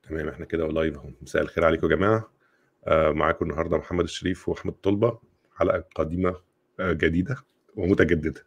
تمام احنا كده لايف اهو مساء الخير عليكم يا جماعه آه معاكم النهارده محمد الشريف واحمد طلبه حلقه قديمه آه جديده ومتجدده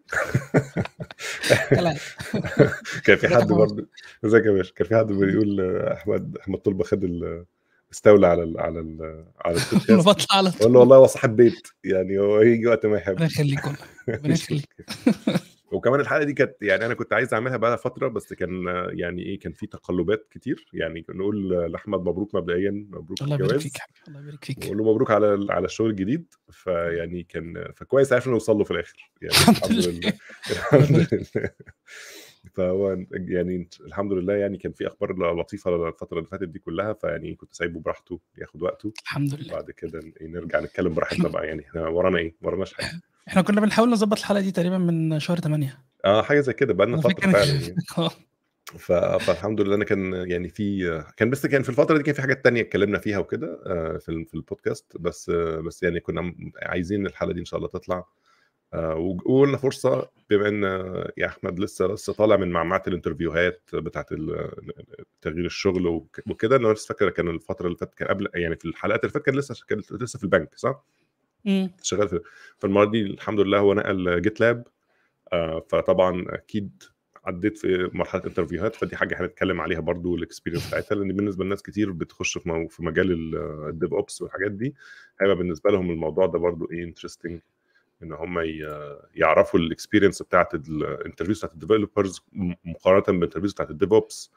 كلام كان في ازيك يا حد محمد برضه ازيك يا باشا كان في حد بيقول آه، احمد احمد طلبه خد ال- استولى على ال على ال على انا البودكاست بطلع على بقول له طول والله هو صاحب بيت يعني هو يجي وقت ما يحب ربنا يخليك والله ربنا مش يخليك مشكله وكمان الحلقه دي كانت يعني انا كنت عايز اعملها بقى فتره بس كان آه، يعني ايه كان في تقلبات كتير يعني نقول آه، لاحمد مبروك مبدئيا مبروك الله يبارك الجواز فيك يا حبيبي الله يبارك فيك وقول له مبروك على على الشغل الجديد فيعني كان فكويس عرفنا نوصل له في الاخر يعني الحمد الحمد لله لله الله الحمد يبارك لله فهو يعني الحمد لله يعني كان في اخبار لطيفه الفتره اللي فاتت دي كلها فيعني كنت سايبه براحته ياخد وقته الحمد لله وبعد كده ن- نرجع نتكلم براحتنا احنا بقى يعني احنا ورانا ايه؟ وراناش حاجه احنا كنا بنحاول نظبط الحلقه دي تقريبا من شهر 8 اه حاجه زي كده بقى لنا انا فتره فاكر فعلا يعني اه ف... فالحمد لله انا كان يعني في كان بس كان في الفتره دي كان في حاجات تانية اتكلمنا فيها وكده آه، في ال- في البودكاست بس آه، بس يعني كنا م- عايزين الحلقه دي ان شاء الله تطلع آه، وج- وقلنا فرصه بما ان آه، يا احمد لسه لسه طالع من معمعه الانترفيوهات بتاعت ال- تغيير الشغل وك- وكده انا لسه فاكر كان الفتره اللي فاتت كان قبل يعني في الحلقات اللي فاتت كان لسه كان لسه في البنك صح؟ أمم. شغال في فالمره دي الحمد لله هو نقل جيت لاب آه، فطبعا اكيد عديت في مرحله انترفيوهات فدي حاجه هنتكلم عليها برضو الاكسبيرينس بتاعتها لان بالنسبه لناس كتير بتخش في مو- في مجال الديف اوبس والحاجات دي هيبقى بالنسبه لهم الموضوع ده برضو ايه انترستنج ان هم ي- يعرفوا الاكسبيرينس بتاعت الانترفيوز بتاعت الديفلوبرز مقارنه بالانترفيوز بتاعت الديف اوبس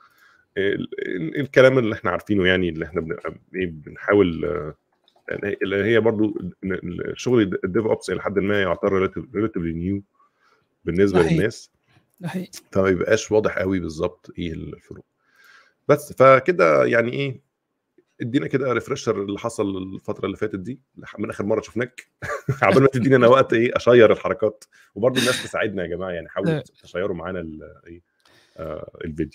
الكلام اللي احنا عارفينه يعني اللي احنا بن- إيه بنحاول آه، يعني اللي هي برضو إن الشغل الديف اوبس الى حد ما يعتبر ريلاتيفلي نيو بالنسبه ده حقيقي للناس ده حقيقي فما بيبقاش واضح قوي بالظبط ايه الفروق بس فكده يعني ايه ادينا كده ريفرشر اللي حصل الفتره اللي فاتت دي لح- من اخر مره شفناك عبال ما تديني انا وقت ايه اشير الحركات وبرضه الناس تساعدنا يا جماعه يعني حاولوا آه، تشيروا معانا ال- ايه آه الفيديو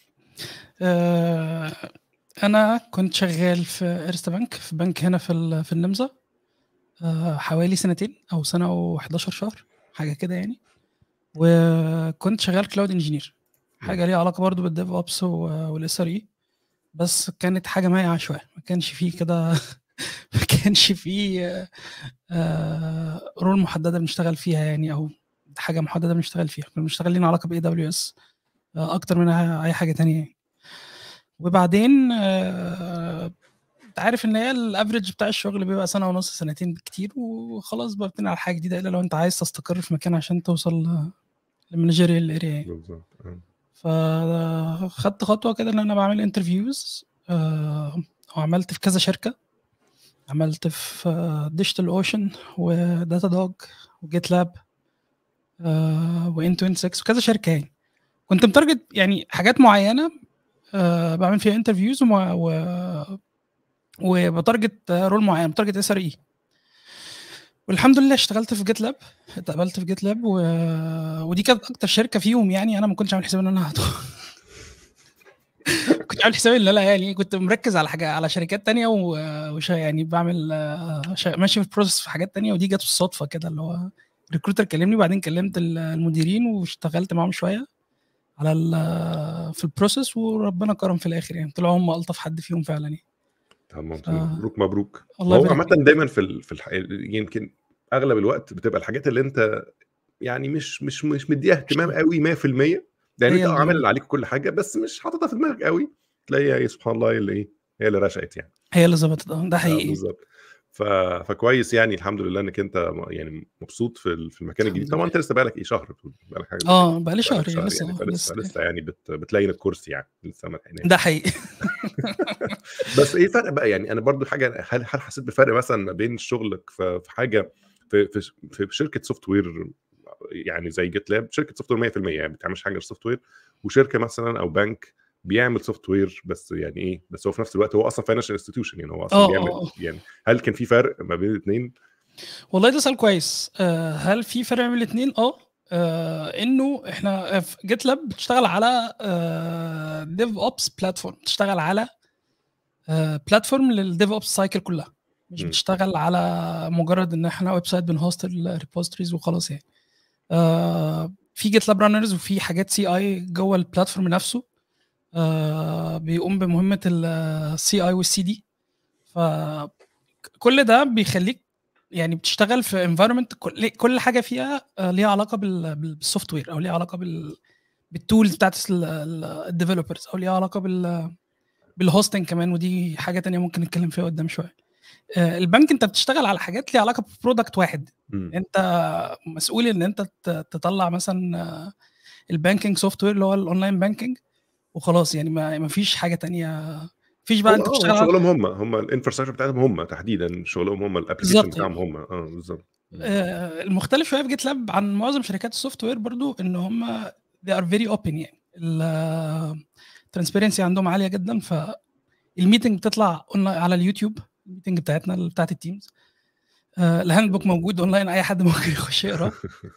آه، انا كنت شغال في ارست بنك في بنك هنا في ال- في النمسا آه، حوالي سنتين او سنه و11 شهر حاجه كده يعني وكنت شغال كلاود انجينير مم. حاجه ليها علاقه برضو بالديف اوبس والاس ار اي بس كانت حاجه مايعه شويه ما كانش فيه كده ما كانش فيه آه، آه، رول محدده بنشتغل فيها يعني او حاجه محدده بنشتغل فيها كنا بنشتغل لينا علاقه باي دبليو اس اكتر من اي حاجه تانية يعني وبعدين آه، انت عارف ان هي الافريج بتاع الشغل بيبقى سنه ونص سنتين بالكتير وخلاص بقى بتنقل على حاجه جديده الا لو انت عايز تستقر في مكان عشان توصل للمانجيريال اريا يعني بالظبط آه. فخدت خطوه كده ان انا بعمل انترفيوز وعملت في كذا شركه عملت في ديجيتال اوشن وداتا دوج وجيت لاب وان تو 6 وكذا شركه يعني كنت متارجت يعني حاجات معينه آه، بعمل فيها انترفيوز و وبتارجت رول معين بتارجت اس ار اي والحمد لله اشتغلت في جيت لاب اتقبلت في جيت لاب و... ودي كانت اكتر شركه فيهم يعني انا ما كنتش عامل حساب ان انا هدخل كنت عامل حسابي ان لا يعني كنت مركز على حاجه على شركات تانية و... وش يعني بعمل آه، شا- ماشي في البروسيس في حاجات تانية ودي جت بالصدفه كده اللي هو ريكروتر كلمني وبعدين كلمت ال- المديرين واشتغلت معاهم شويه على ال... في البروسيس وربنا كرم في الاخر يعني طلعوا هم الطف حد فيهم فعلا يعني تمام ف... مبروك مبروك الله وهو يبارك عامه فيك دايما في ال... في الح... يمكن اغلب الوقت بتبقى الحاجات اللي انت يعني مش مش مش مديها اهتمام قوي 100% لان هي انت عامل اللي اللي عليك كل حاجه بس مش حاططها في دماغك قوي تلاقيها ايه سبحان الله هي اللي ايه هي اللي رشقت يعني هي اللي ظبطت اه ده اه حقيقي بالظبط ف... فكويس يعني الحمد لله انك انت م- يعني مبسوط في ال- في المكان الجديد الحمد طبعا لله انت لسه بقالك ايه شهر بتقول بقالك حاجه زي كده اه بقالي بقالك شهر يعني شهر يعني لسه فلسه لسه لسه يعني بت... بتلين الكرسي يعني لسه ما لحقناش ده حقيقي بس ايه الفرق بقى يعني انا برضو حاجه هل هل حسيت بفرق مثلا ما بين شغلك في في حاجه في في, في شركه سوفت وير يعني زي جيت لاب شركه سوفت وير 100% يعني ما بتعملش حاجه غير سوفت وير وشركه مثلا او بنك بيعمل سوفت وير بس يعني ايه بس هو في نفس الوقت هو اصلا فاينانشال انستتيوشن يعني هو اصلا اه بيعمل اه اه يعني هل كان في فرق ما بين الاثنين؟ والله ده سؤال كويس آه هل في فرق بين الاثنين اه آه، انه احنا في جيت لاب بتشتغل على ديف اوبس بلاتفورم بتشتغل على بلاتفورم للديف اوبس سايكل كلها مش م. بتشتغل على مجرد ان احنا ويب سايت بنهوست الريبوزيتوريز وخلاص يعني آه، في جيت لاب رانرز وفي حاجات سي اي جوه البلاتفورم نفسه آه بيقوم بمهمه السي اي والسي دي فكل ده بيخليك يعني بتشتغل في انفايرمنت كل, كل حاجه فيها آه، ليها علاقه بالسوفت وير او ليها علاقه بال بالتولز بتاعت الديفلوبرز او ليها علاقه بال بالهوستنج كمان ودي حاجه تانية ممكن نتكلم فيها قدام شويه آه، البنك انت بتشتغل على حاجات ليها علاقه ببرودكت واحد م. انت مسؤول ان انت تطلع مثلا البانكينج سوفت وير اللي هو الاونلاين بانكينج وخلاص يعني ما فيش حاجه تانية فيش بقى انت بتشتغل شغلهم هم هم الانفراستراكشر بتاعتهم هم تحديدا شغلهم هم الابلكيشن بتاعهم هم اه بالظبط آه المختلف شويه في جيت لاب عن معظم شركات السوفت وير برضو ان هم they are very open يعني الترانسبيرنسي عندهم عاليه جدا فالميتنج بتطلع على اليوتيوب الميتنج بتاعتنا بتاعت التيمز آه الهاند بوك موجود اونلاين اي حد ممكن يخش يقرا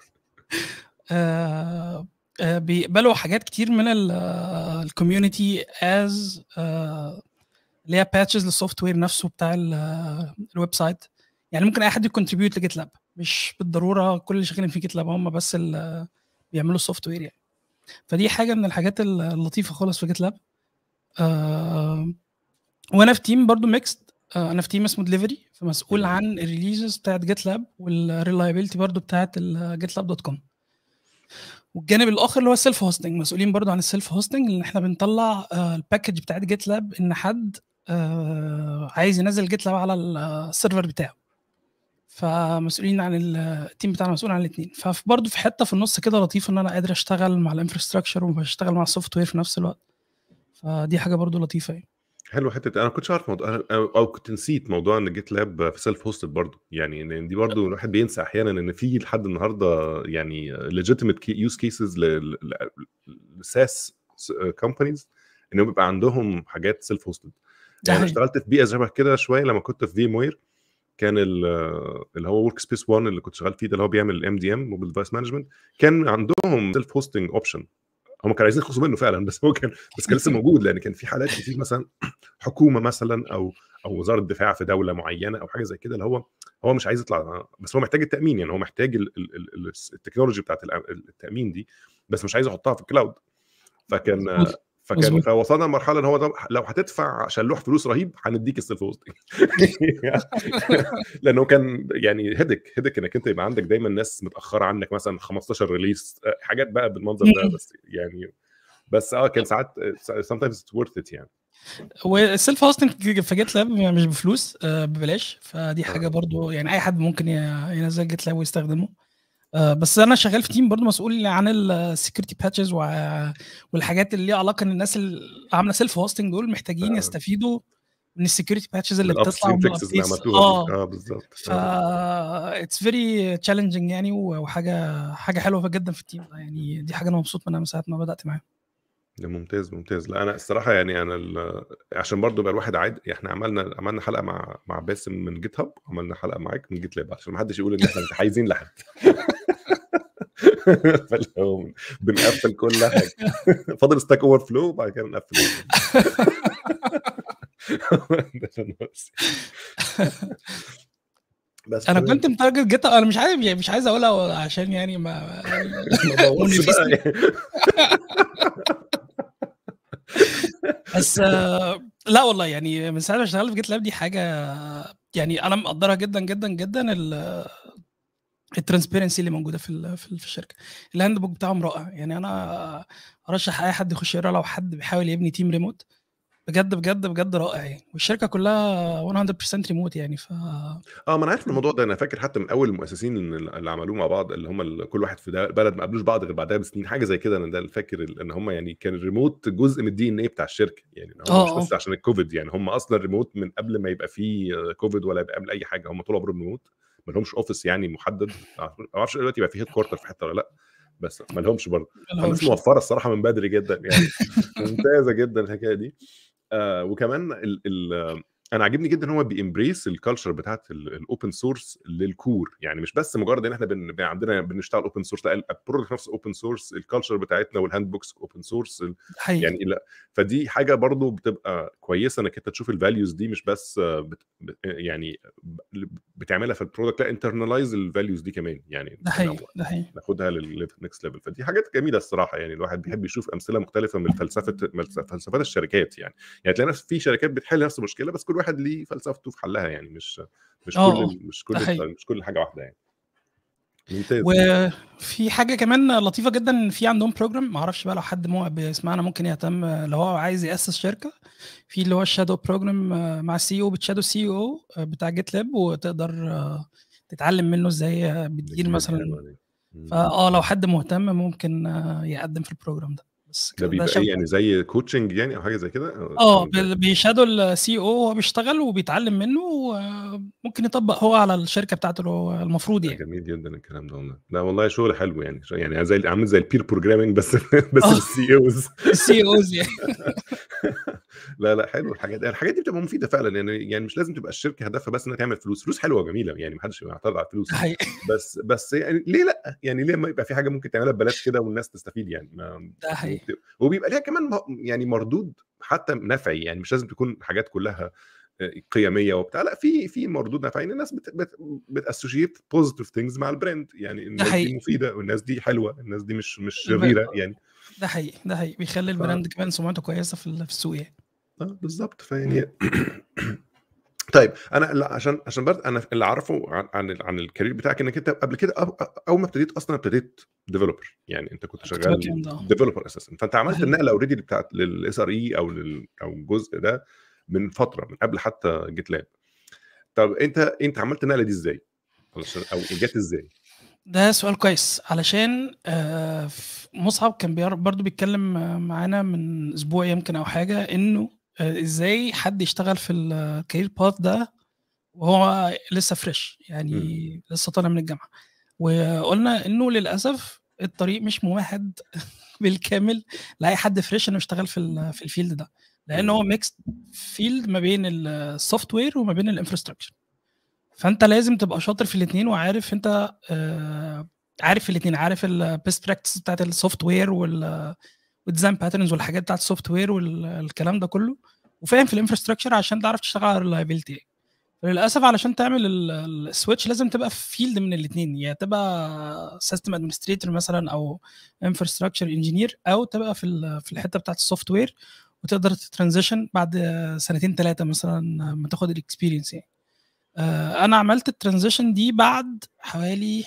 آه آه بيقبلوا حاجات كتير من الكوميونتي از اللي هي باتشز للسوفت وير نفسه بتاع الويب سايت يعني ممكن اي حد يكونتريبيوت لجيت لاب مش بالضروره كل اللي شغالين في جيت لاب هم بس اللي بيعملوا السوفت وير يعني فدي حاجه من الحاجات اللطيفه خالص في جيت لاب آه وانا في تيم برضو ميكست آه انا في تيم اسمه دليفري فمسؤول عن الريليزز بتاعت جيت لاب والريلايبيلتي برضو بتاعت الجيت لاب دوت كوم والجانب الاخر اللي هو السيلف هوستنج مسؤولين برضو عن السيلف هوستنج ان احنا بنطلع آه الباكج بتاعت جيت لاب ان حد آه عايز ينزل جيت لاب على السيرفر بتاعه فمسؤولين عن التيم بتاعنا مسؤول عن الاثنين فبرضه في حته في النص كده لطيف ان انا قادر اشتغل مع الانفراستراكشر وبشتغل مع السوفت وير في نفس الوقت فدي حاجه برضه لطيفه يعني حلو حته انا كنتش عارف موضوع او كنت نسيت موضوع ان جيت لاب في سيلف هوستد برضه يعني ان دي برضه الواحد بينسى احيانا ان في لحد النهارده يعني ليجيتيمت يوز كيسز لساس كومبانيز انهم بيبقى عندهم حاجات سيلف هوستد يعني انا اشتغلت في بيئه شبه كده شويه لما كنت في في وير كان اللي هو ورك سبيس 1 اللي كنت شغال فيه ده اللي هو بيعمل الام دي ام موبايل ديفايس مانجمنت كان عندهم سيلف هوستنج اوبشن هم كانوا عايزين يخلصوا منه فعلا بس هو كان بس كان لسه موجود لان كان في حالات كتير مثلا حكومه مثلا او او وزاره دفاع في دوله معينه او حاجه زي كده اللي هو هو مش عايز يطلع بس هو محتاج التامين يعني هو محتاج التكنولوجي بتاعت التامين دي بس مش عايز يحطها في الكلاود فكان فكان فوصلنا لمرحله ان هو لو هتدفع عشان لوح فلوس رهيب هنديك السيلف هوستنج لانه كان يعني هيدك هيدك انك انت يبقى عندك دايما ناس متاخره عنك مثلا 15 ريليس حاجات بقى بالمنظر ده بس يعني بس اه كان ساعات sometimes it's worth it يعني والسيلف هوستنج في جيت لاب مش بفلوس ببلاش فدي حاجه برضو يعني اي حد ممكن ينزل جيت لاب ويستخدمه آه، بس انا شغال في تيم برضو مسؤول عن السكيورتي باتشز والحاجات اللي ليها علاقه ان الناس اللي عامله سيلف هوستنج دول محتاجين آه. يستفيدوا من السكيورتي باتشز اللي بتطلع من اللي اه اه بالظبط ف اتس فيري تشالنجينج يعني وحاجه حاجه حلوه جدا في التيم يعني دي حاجه انا مبسوط منها من ساعه ما بدات معاهم ده ممتاز ممتاز لا انا الصراحه يعني انا ال... عشان برضو يبقى الواحد عاد احنا عملنا عملنا حلقه مع مع باسم من جيت هاب عملنا حلقه معاك من جيت لاب عشان ما حدش يقول ان احنا متحيزين لحد فاللي بنقفل كل حاجه فاضل ستاك اوفر فلو وبعد كده نقفل بس انا كنت متارجت جيت انا مش عارف يعني مش عايز اقولها عشان يعني ما بس لا والله يعني من ساعه ما اشتغلت في جيت لاب دي حاجه يعني انا مقدرها جدا جدا جدا الترانسبيرنسي اللي موجوده في في الشركه الهاند بوك بتاعهم رائع يعني انا ارشح اي حد يخش يقرا لو حد بيحاول يبني تيم ريموت بجد بجد بجد رائع يعني والشركه كلها 100% ريموت يعني ف اه ما انا عارف الموضوع ده انا فاكر حتى من اول المؤسسين اللي عملوه مع بعض اللي هم كل واحد في بلد ما قابلوش بعض غير بعدها بسنين حاجه زي كده انا ده فاكر ان هم يعني كان الريموت جزء من الدي ان اي بتاع الشركه يعني هم مش بس عشان الكوفيد يعني هم اصلا ريموت من قبل ما يبقى فيه كوفيد ولا يبقى قبل اي حاجه هم طول عمرهم ريموت ما لهمش اوفيس يعني محدد ما اعرفش دلوقتي يبقى في هيد كوارتر في حته ولا لا بس ما لهمش برضه الناس موفره الصراحه من بدري جدا يعني ممتازه جدا الحكايه دي آه وكمان ال ال انا عاجبني جدا ان هو بيمبريس الكالتشر بتاعت الاوبن سورس للكور يعني مش بس مجرد ان احنا بن... بن- عندنا بنشتغل اوبن سورس لا البرودكت نفسه اوبن سورس الكالتشر بتاعتنا والهاند بوكس اوبن سورس حقيقي يعني لا فدي حاجه برضو بتبقى كويسه انك انت تشوف الفاليوز دي مش بس آه، بت... بت- يعني ب- بتعملها في البرودكت لا انترنالايز الفاليوز دي كمان يعني ده حقيقي ده حقيقي ناخدها للنكست ليفل فدي حاجات جميله الصراحه يعني الواحد بيحب يشوف امثله مختلفه من فلسفه من فلسفات الشركات يعني يعني تلاقي نفس في شركات بتحل نفس المشكله بس كل واحد ليه فلسفته في حلها يعني مش مش آه، كل آه، ال- مش كل ده ال- حقيقي. مش كل حاجه واحده يعني ممتاز وفي حاجه كمان لطيفه جدا إن في عندهم بروجرام ما اعرفش بقى لو حد مو بيسمعنا ممكن يهتم لو هو عايز ياسس شركه في اللي هو الشادو بروجرام مع السي او بتشادو سي او بتاع جيت لاب وتقدر آه، تتعلم منه ازاي آه، بتدير جميل، مثلا حلوة دي. مم. فاه لو حد مهتم ممكن آه، يقدم في البروجرام ده بس ده كده بيبقى شاب- ايه يعني زي كوتشنج يعني او حاجه زي كده اه بال- بيشادو السي او وهو بيشتغل وبيتعلم منه وممكن يطبق هو على الشركه بتاعته اللي هو المفروض ده يعني جميل جدا الكلام ده والله لا والله شغل حلو يعني يعني زي عامل زي البير بروجرامنج بس بس آه. للسي اوز السي اوز يعني لا لا حلو الحاجات دي الحاجات دي بتبقى مفيده فعلا يعني يعني مش لازم تبقى الشركه هدفها بس انها تعمل فلوس فلوس حلوه وجميله يعني محدش يعترض على الفلوس ده حقيقي بس بس يعني ليه لا يعني ليه ما يبقى في حاجه ممكن تعملها ببلاش كده والناس تستفيد يعني ما ده حقيقي وبيبقى ليها كمان م- يعني مردود حتى نفعي يعني مش لازم تكون حاجات كلها آه، قيميه وبتاع لا في في مردود نفعي ان الناس بت بت بتاسوشيت بوزيتيف ثينجز مع البراند يعني الناس دي حقيقي. مفيده والناس دي حلوه الناس دي مش مش الب- شريره يعني ده حقيقي ده حقيقي بيخلي البراند كمان سمعته كويسه في ال- في السوق يعني اه بالظبط فيعني طيب انا لا عشان عشان برضه انا اللي اعرفه عن عن, عن الكارير بتاعك انك انت قبل كده أو- أو- اول ما ابتديت اصلا ابتديت ديفلوبر يعني انت كنت كنت شغال باك إند، آه. ديفلوبر اساسا فانت عملت أيوة. النقله اوريدي بتاعت للاس ار اي او لل او الجزء ده من فتره من قبل حتى جيت لاب طب انت انت عملت النقله دي ازاي؟ علشان او جت ازاي؟ ده سؤال كويس علشان آه، ف- مصعب كان بيعرف برضو بيتكلم آه، معانا من اسبوع يمكن او حاجه انه آه، ازاي حد يشتغل في الكارير باث ده وهو لسه فريش يعني لسه طالع من الجامعه وقلنا انه للاسف الطريق مش ممهد بالكامل لاي حد فريش انه يشتغل في ال- في الفيلد ده لان هو ميكس فيلد ما بين السوفت وير وما بين الانفراستراكشر فانت لازم تبقى شاطر في الاثنين وعارف انت آه، عارف الاثنين عارف البيست براكتس بتاعت السوفت وير والديزاين باترنز والحاجات بتاعت السوفت وير والكلام ده كله وفاهم في الانفراستراكشر عشان تعرف تشتغل على الريلايبيلتي للاسف علشان تعمل السويتش لازم تبقى في فيلد من الاثنين يا تبقى سيستم ادمنستريتور مثلا او انفراستراكشر انجينير او تبقى في ال- في الحته بتاعت السوفت وير وتقدر تترانزيشن بعد سنتين ثلاثه مثلا ما تاخد الاكسبيرينس يعني آه، انا عملت الترانزيشن دي بعد حوالي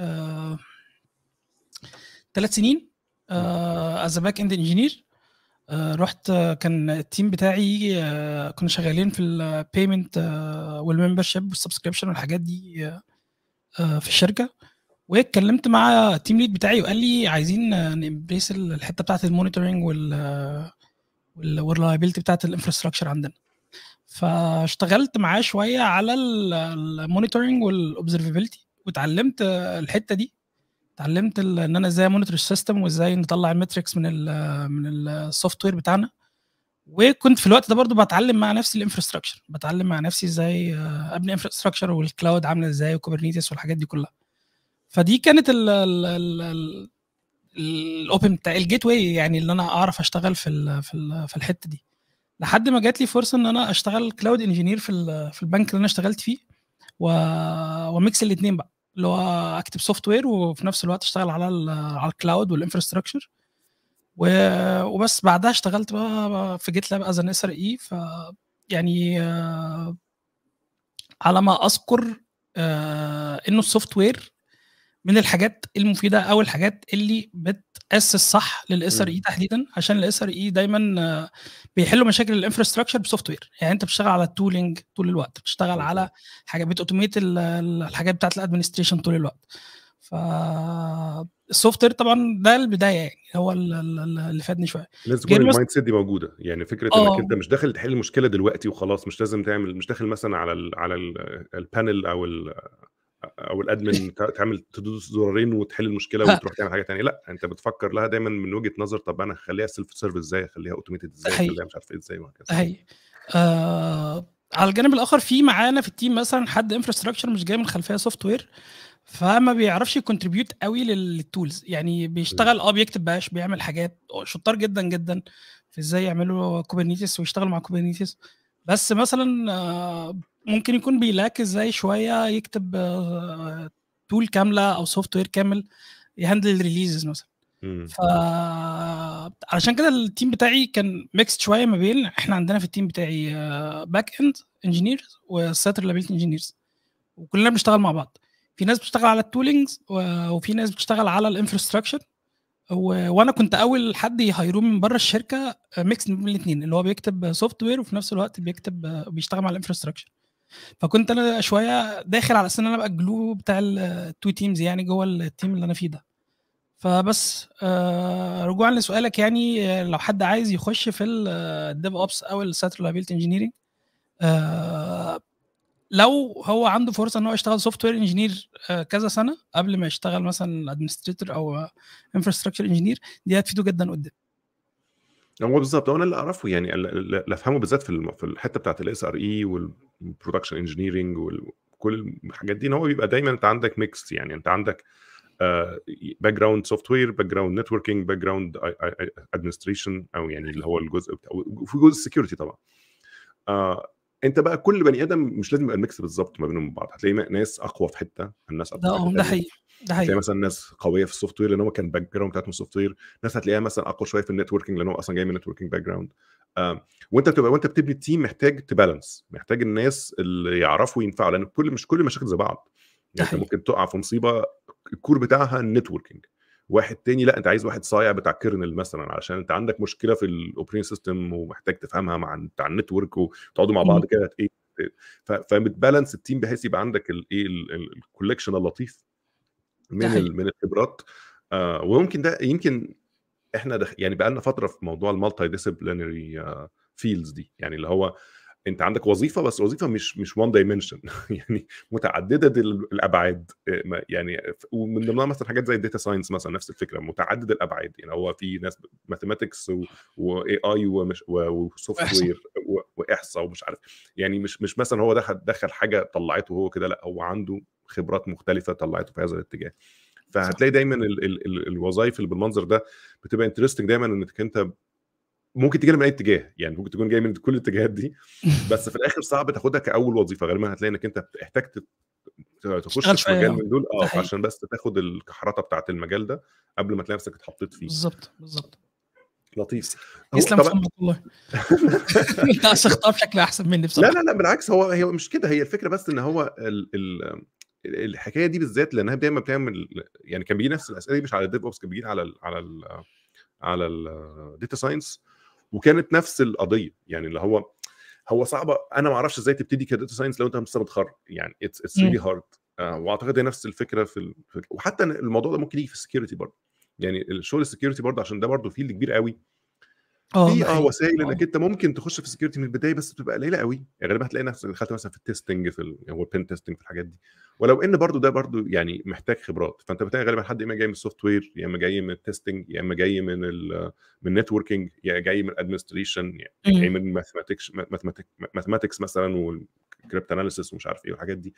ثلاث سنين از باك اند انجينير رحت آه، كان التيم بتاعي آه، كنا شغالين في البيمنت والممبرشيب والسبسكريبشن والحاجات دي آه، آه، في الشركه واتكلمت مع التيم ليد بتاعي وقال لي عايزين نمبريس الحته بتاعت المونيتورنج وال والريلايبيلتي بتاعت الانفراستراكشر عندنا فاشتغلت معاه شويه على المونيتورنج والاوبزرفابيلتي واتعلمت آه، الحته دي اتعلمت ال- ان انا ازاي مونيتور السيستم وازاي نطلع المتركس من ال من السوفت وير بتاعنا وكنت في الوقت ده برضو بتعلم مع نفسي الانفراستراكشر بتعلم مع نفسي ازاي آه، ابني انفراستراكشر والكلاود عامله ازاي وكوبرنيتس والحاجات دي كلها فدي كانت ال ال ال ال الاوبن بتاع الجيت واي يعني اللي انا اعرف اشتغل في ال في ال في الحته دي لحد ما جات لي فرصه ان انا اشتغل كلاود انجينير في ال- في البنك اللي انا اشتغلت فيه و... وميكس الاثنين بقى اللي هو اكتب سوفت وير وفي نفس الوقت اشتغل على ال على الكلاود والانفراستراكشر و... وبس بعدها اشتغلت بقى في جيت لاب از ان اس ار اي ف يعني آه، على ما اذكر آه، انه السوفت وير من الحاجات المفيده او الحاجات اللي بتاسس صح للاس ار اي مم. تحديدا عشان الاس ار اي دايما آه، بيحلوا مشاكل الانفراستراكشر بسوفت وير يعني انت بتشتغل على التولينج طول الوقت بتشتغل مم. على حاجه بتوتوميت ال- ال- الحاجات بتاعت الادمنستريشن طول الوقت ف السوفت وير طبعا ده البدايه يعني هو ال- ال- اللي فادني شويه لازم تكون غير بس المايند سيت دي موجوده يعني فكره اه انك انت مش داخل تحل المشكله دلوقتي وخلاص مش لازم تعمل مش داخل مثلا على ال على ال البانل او ال او الادمن تع- تعمل تدوس زرارين وتحل المشكله لا وتروح تعمل حاجه ثانيه لا انت بتفكر لها دايما من وجهه نظر طب انا اخليها سيلف سيرفيس ازاي اخليها اوتوميتد ده ازاي حقيقي اخليها مش عارف ايه ازاي ده وهكذا حقيقي آه على الجانب الاخر في معانا في التيم مثلا حد انفراستراكشر مش جاي من خلفيه سوفت وير فما بيعرفش يكونتريبيوت قوي للتولز يعني بيشتغل اه بيكتب باش بيعمل حاجات شطار جدا جدا في ازاي يعملوا كوبرنيتس ويشتغلوا مع كوبرنيتس بس مثلا آه، ممكن يكون بيلاك ازاي شويه يكتب تول كامله او سوفت وير كامل يهندل الريليزز مثلا ف علشان كده التيم بتاعي كان ميكس شويه ما بين احنا عندنا في التيم بتاعي باك اند انجينيرز وساتر لابيلتي انجينيرز وكلنا بنشتغل مع بعض في ناس بتشتغل على التولينجز وفي ناس بتشتغل على الانفراستراكشر وانا كنت اول حد يهيروه من بره الشركه ميكس من الاثنين اللي هو بيكتب سوفت وير وفي نفس الوقت بيكتب بيشتغل مع الانفراستراكشر فكنت انا شويه داخل على اساس ان انا ابقى الجلو بتاع التو تيمز يعني جوه التيم اللي انا فيه ده فبس آه رجوعا لسؤالك يعني آه، لو حد عايز يخش في الديف اوبس او الساتر لابيلتي انجينيرنج لو هو عنده فرصه ان هو يشتغل سوفت وير انجينير كذا سنه قبل ما يشتغل مثلا ادمنستريتور او انفراستراكشر انجينير دي هتفيده جدا قدام هو بالظبط هو انا اللي اعرفه يعني اللي افهمه بالذات في في الحته بتاعت الاس ار اي والبرودكشن انجينيرنج وكل الحاجات دي ان هو بيبقى دايما انت عندك ميكس يعني انت عندك باك جراوند سوفت وير باك جراوند نتوركينج باك جراوند ادمنستريشن او يعني اللي هو الجزء بتاع وفي جزء السكيورتي طبعا uh, انت بقى كل بني ادم مش لازم يبقى الميكس بالظبط ما بينهم بعض هتلاقي ناس اقوى في حته الناس اقوى ده ده حقيقي ده حقيقي هتلاقي مثلا ناس قويه في السوفت وير لان هو كان باك جراوند بتاعتهم سوفت وير ناس هتلاقيها مثلا اقوى شويه في النتوركينج لان هو اصلا جاي من نتوركينج باك جراوند وانت بتبقى وانت بتبني التيم محتاج تبالانس محتاج الناس اللي يعرفوا ينفعوا لان كل مش كل المشاكل زي بعض يعني انت ممكن تقع في مصيبه الكور بتاعها النتوركينج واحد تاني لا انت عايز واحد صايع بتاع كيرنل مثلا علشان انت عندك مشكله في الاوبريتنج سيستم ومحتاج تفهمها مع بتاع النتورك وتقعدوا مع بعض كده ايه فبتبالانس التيم بحيث يبقى عندك الايه الكولكشن اللطيف من من الخبرات آه وممكن ده يمكن احنا دخ... يعني بقى لنا فتره في موضوع المالتي ديسيبلينري فيلدز دي يعني اللي هو انت عندك وظيفه بس وظيفه مش مش وان دايمنشن يعني متعدده الابعاد آه، يعني ومن ضمنها مثلا حاجات زي الداتا ساينس مثلا نفس الفكره متعدد الابعاد يعني هو في ناس ماثيماتكس واي اي وسوفت وير واحصاء ومش عارف يعني مش مش مثلا هو دخل دخل حاجه طلعته هو كده لا هو عنده خبرات مختلفه طلعته في هذا الاتجاه فهتلاقي دايما الوظائف اللي بالمنظر ده بتبقى انترستنج دايما انك انت ممكن تجي من اي اتجاه يعني ممكن تكون جاي من كل الاتجاهات دي بس في الاخر صعب تاخدها كاول وظيفه غالبا هتلاقي انك انت احتجت تخش في مجال من دول اه عشان بس تاخد الكحرطه بتاعت المجال ده قبل ما تلاقي نفسك اتحطيت فيه بالظبط بالظبط لطيف يسلم طبعا... والله انت شخطها بشكل احسن مني بصراحه لا لا لا بالعكس هو هي مش كده هي الفكره بس ان هو ال ال الحكايه دي بالذات لانها دايما بتعمل يعني كان بيجي نفس الاسئله دي مش على الديف اوبس كان بيجي على ال على ال على الداتا ساينس وكانت نفس القضيه يعني اللي هو هو صعبه انا ما اعرفش ازاي تبتدي كداتا ساينس لو انت لسه متخرج يعني اتس اتس ريلي هارد واعتقد هي نفس الفكره في ال... وحتى الموضوع ده ممكن يجي في السكيورتي برضه يعني الشغل السكيورتي برضه عشان ده برضه فيلد كبير قوي آه، في اه وسائل انك انت ممكن تخش في السكيورتي من البدايه بس بتبقى قليله قوي يعني غالبا هتلاقي نفسك دخلت مثلا في التستنج في ال... هو البين تيستنج في الحاجات دي ولو ان برضو ده برضو يعني محتاج خبرات فانت بتلاقي غالبا حد يا اما جاي من السوفت وير يا اما جاي من التستنج يا اما جاي من ال من النتوركينج يا جاي من الادمنستريشن يعني جاي من ماثماتكس ماثماتكس مثلا والكريبت اناليسيس ومش عارف ايه والحاجات دي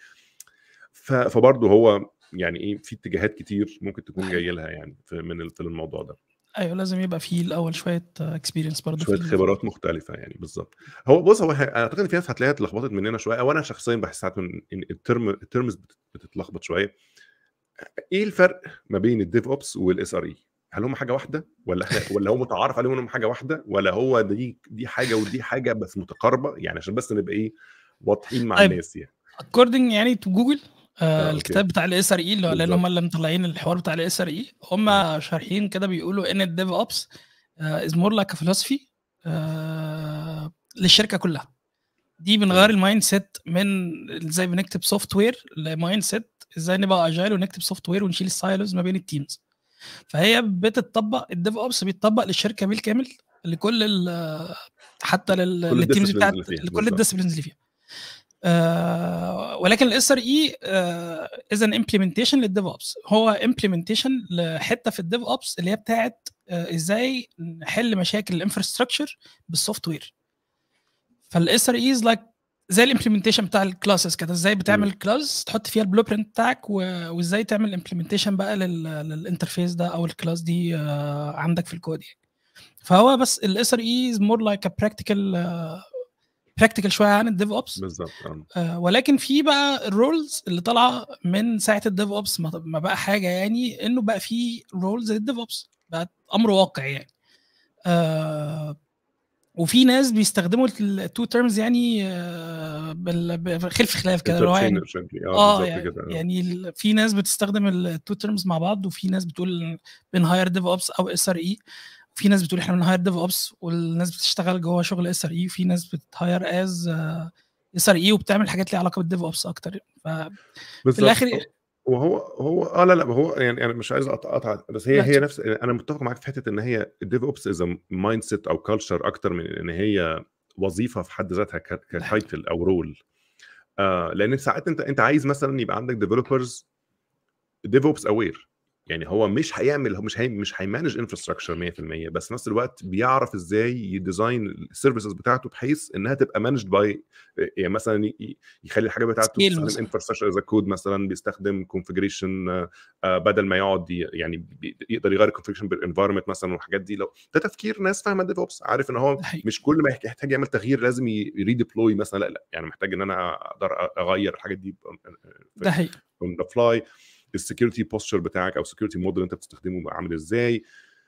فبرضه هو يعني ايه في اتجاهات كتير ممكن تكون جايه لها يعني في من في الموضوع ده ايوه لازم يبقى فيه الاول شويه اكسبيرينس برضه شويه خبرات مختلفه يعني بالظبط هو بص هو اعتقد ان في ناس هتلاقيها اتلخبطت مننا شويه او انا شخصيا بحس ساعات ان الترم الترمز بتتلخبط شويه ايه الفرق ما بين الديف اوبس والاس ار اي هل هم حاجه واحده ولا احنا ولا هو متعارف عليهم انهم حاجه واحده ولا هو دي دي حاجه ودي حاجه بس متقاربه يعني عشان بس نبقى ايه واضحين مع طيب. الناس يعني اكوردنج يعني تو جوجل آه الكتاب بتاع الاس ار اي اللي لان هم اللي مطلعين الحوار بتاع الاس ار اي هم شارحين كده بيقولوا ان الديف اوبس از مور لايك فلوسفي للشركه كلها دي بنغير المايند سيت من ازاي بنكتب سوفت وير لمايند سيت ازاي نبقى اجايل ونكتب سوفت وير ونشيل السايلوز ما بين التيمز فهي بتطبق الديف اوبس بيتطبق للشركه بالكامل لكل حتى للتيمز بتاعت لكل الديسبلينز اللي فيها آه ولكن الاس ار اي از ان امبلمنتيشن للديف اوبس هو امبلمنتيشن لحته في الديف اوبس اللي هي بتاعت آه ازاي نحل مشاكل الانفراستراكشر بالسوفت وير فالاس ار اي از لايك زي الامبلمنتيشن بتاع الكلاسز كده ازاي بتعمل كلاس تحط فيها البلو برنت بتاعك وازاي تعمل امبلمنتيشن بقى للانترفيس ده او الكلاس دي عندك في الكود يعني فهو بس الاس ار اي از مور لايك ا براكتيكال براكتيكال شويه عن الديف اوبس بالظبط آه ولكن في بقى الرولز اللي طالعه من ساعه الديف اوبس ما بقى حاجه يعني انه بقى في رولز للديف اوبس بقت امر واقع يعني آه وفي ناس بيستخدموا التو تيرمز يعني خلف خلاف كده اللي هو يعني اه يعني, يعني في ناس بتستخدم التو تيرمز مع بعض وفي ناس بتقول بنهاير ديف اوبس او اس ار اي في ناس بتقول احنا بنهاير ديف اوبس والناس بتشتغل جوه شغل اس ار اي وفي ناس بتهاير از اس ار اي وبتعمل حاجات ليها علاقه بالديف اوبس اكتر ف في الاخر وهو هو اه لا لا هو يعني انا مش عايز اقطع بس هي هي نفس انا متفق معاك في حته ان هي الديف اوبس از مايند سيت او كلتشر اكتر من ان هي وظيفه في حد ذاتها كتايتل او رول آه لان ساعات انت انت عايز مثلا يبقى عندك ديفلوبرز ديف اوبس اوير يعني هو مش هيعمل هو مش هي مش هيمانج انفراستراكشر 100% بس في نفس الوقت بيعرف ازاي يديزاين السيرفيسز بتاعته بحيث انها تبقى مانجد باي يعني مثلا يخلي الحاجه بتاعته تستخدم انفراستراكشر از كود مثلا بيستخدم كونفجريشن بدل ما يقعد يعني يقدر يغير الكونفجريشن بالانفايرمنت مثلا والحاجات دي لو ده تفكير ناس فاهمه ديف اوبس عارف ان هو مش كل ما يحتاج يعمل تغيير لازم يريديبلوي مثلا لا لا يعني محتاج ان انا اقدر اغير الحاجات دي ده حقيقي اون ذا فلاي السكيورتي بوستشر بتاعك او السكيورتي موديل انت بتستخدمه عامل ازاي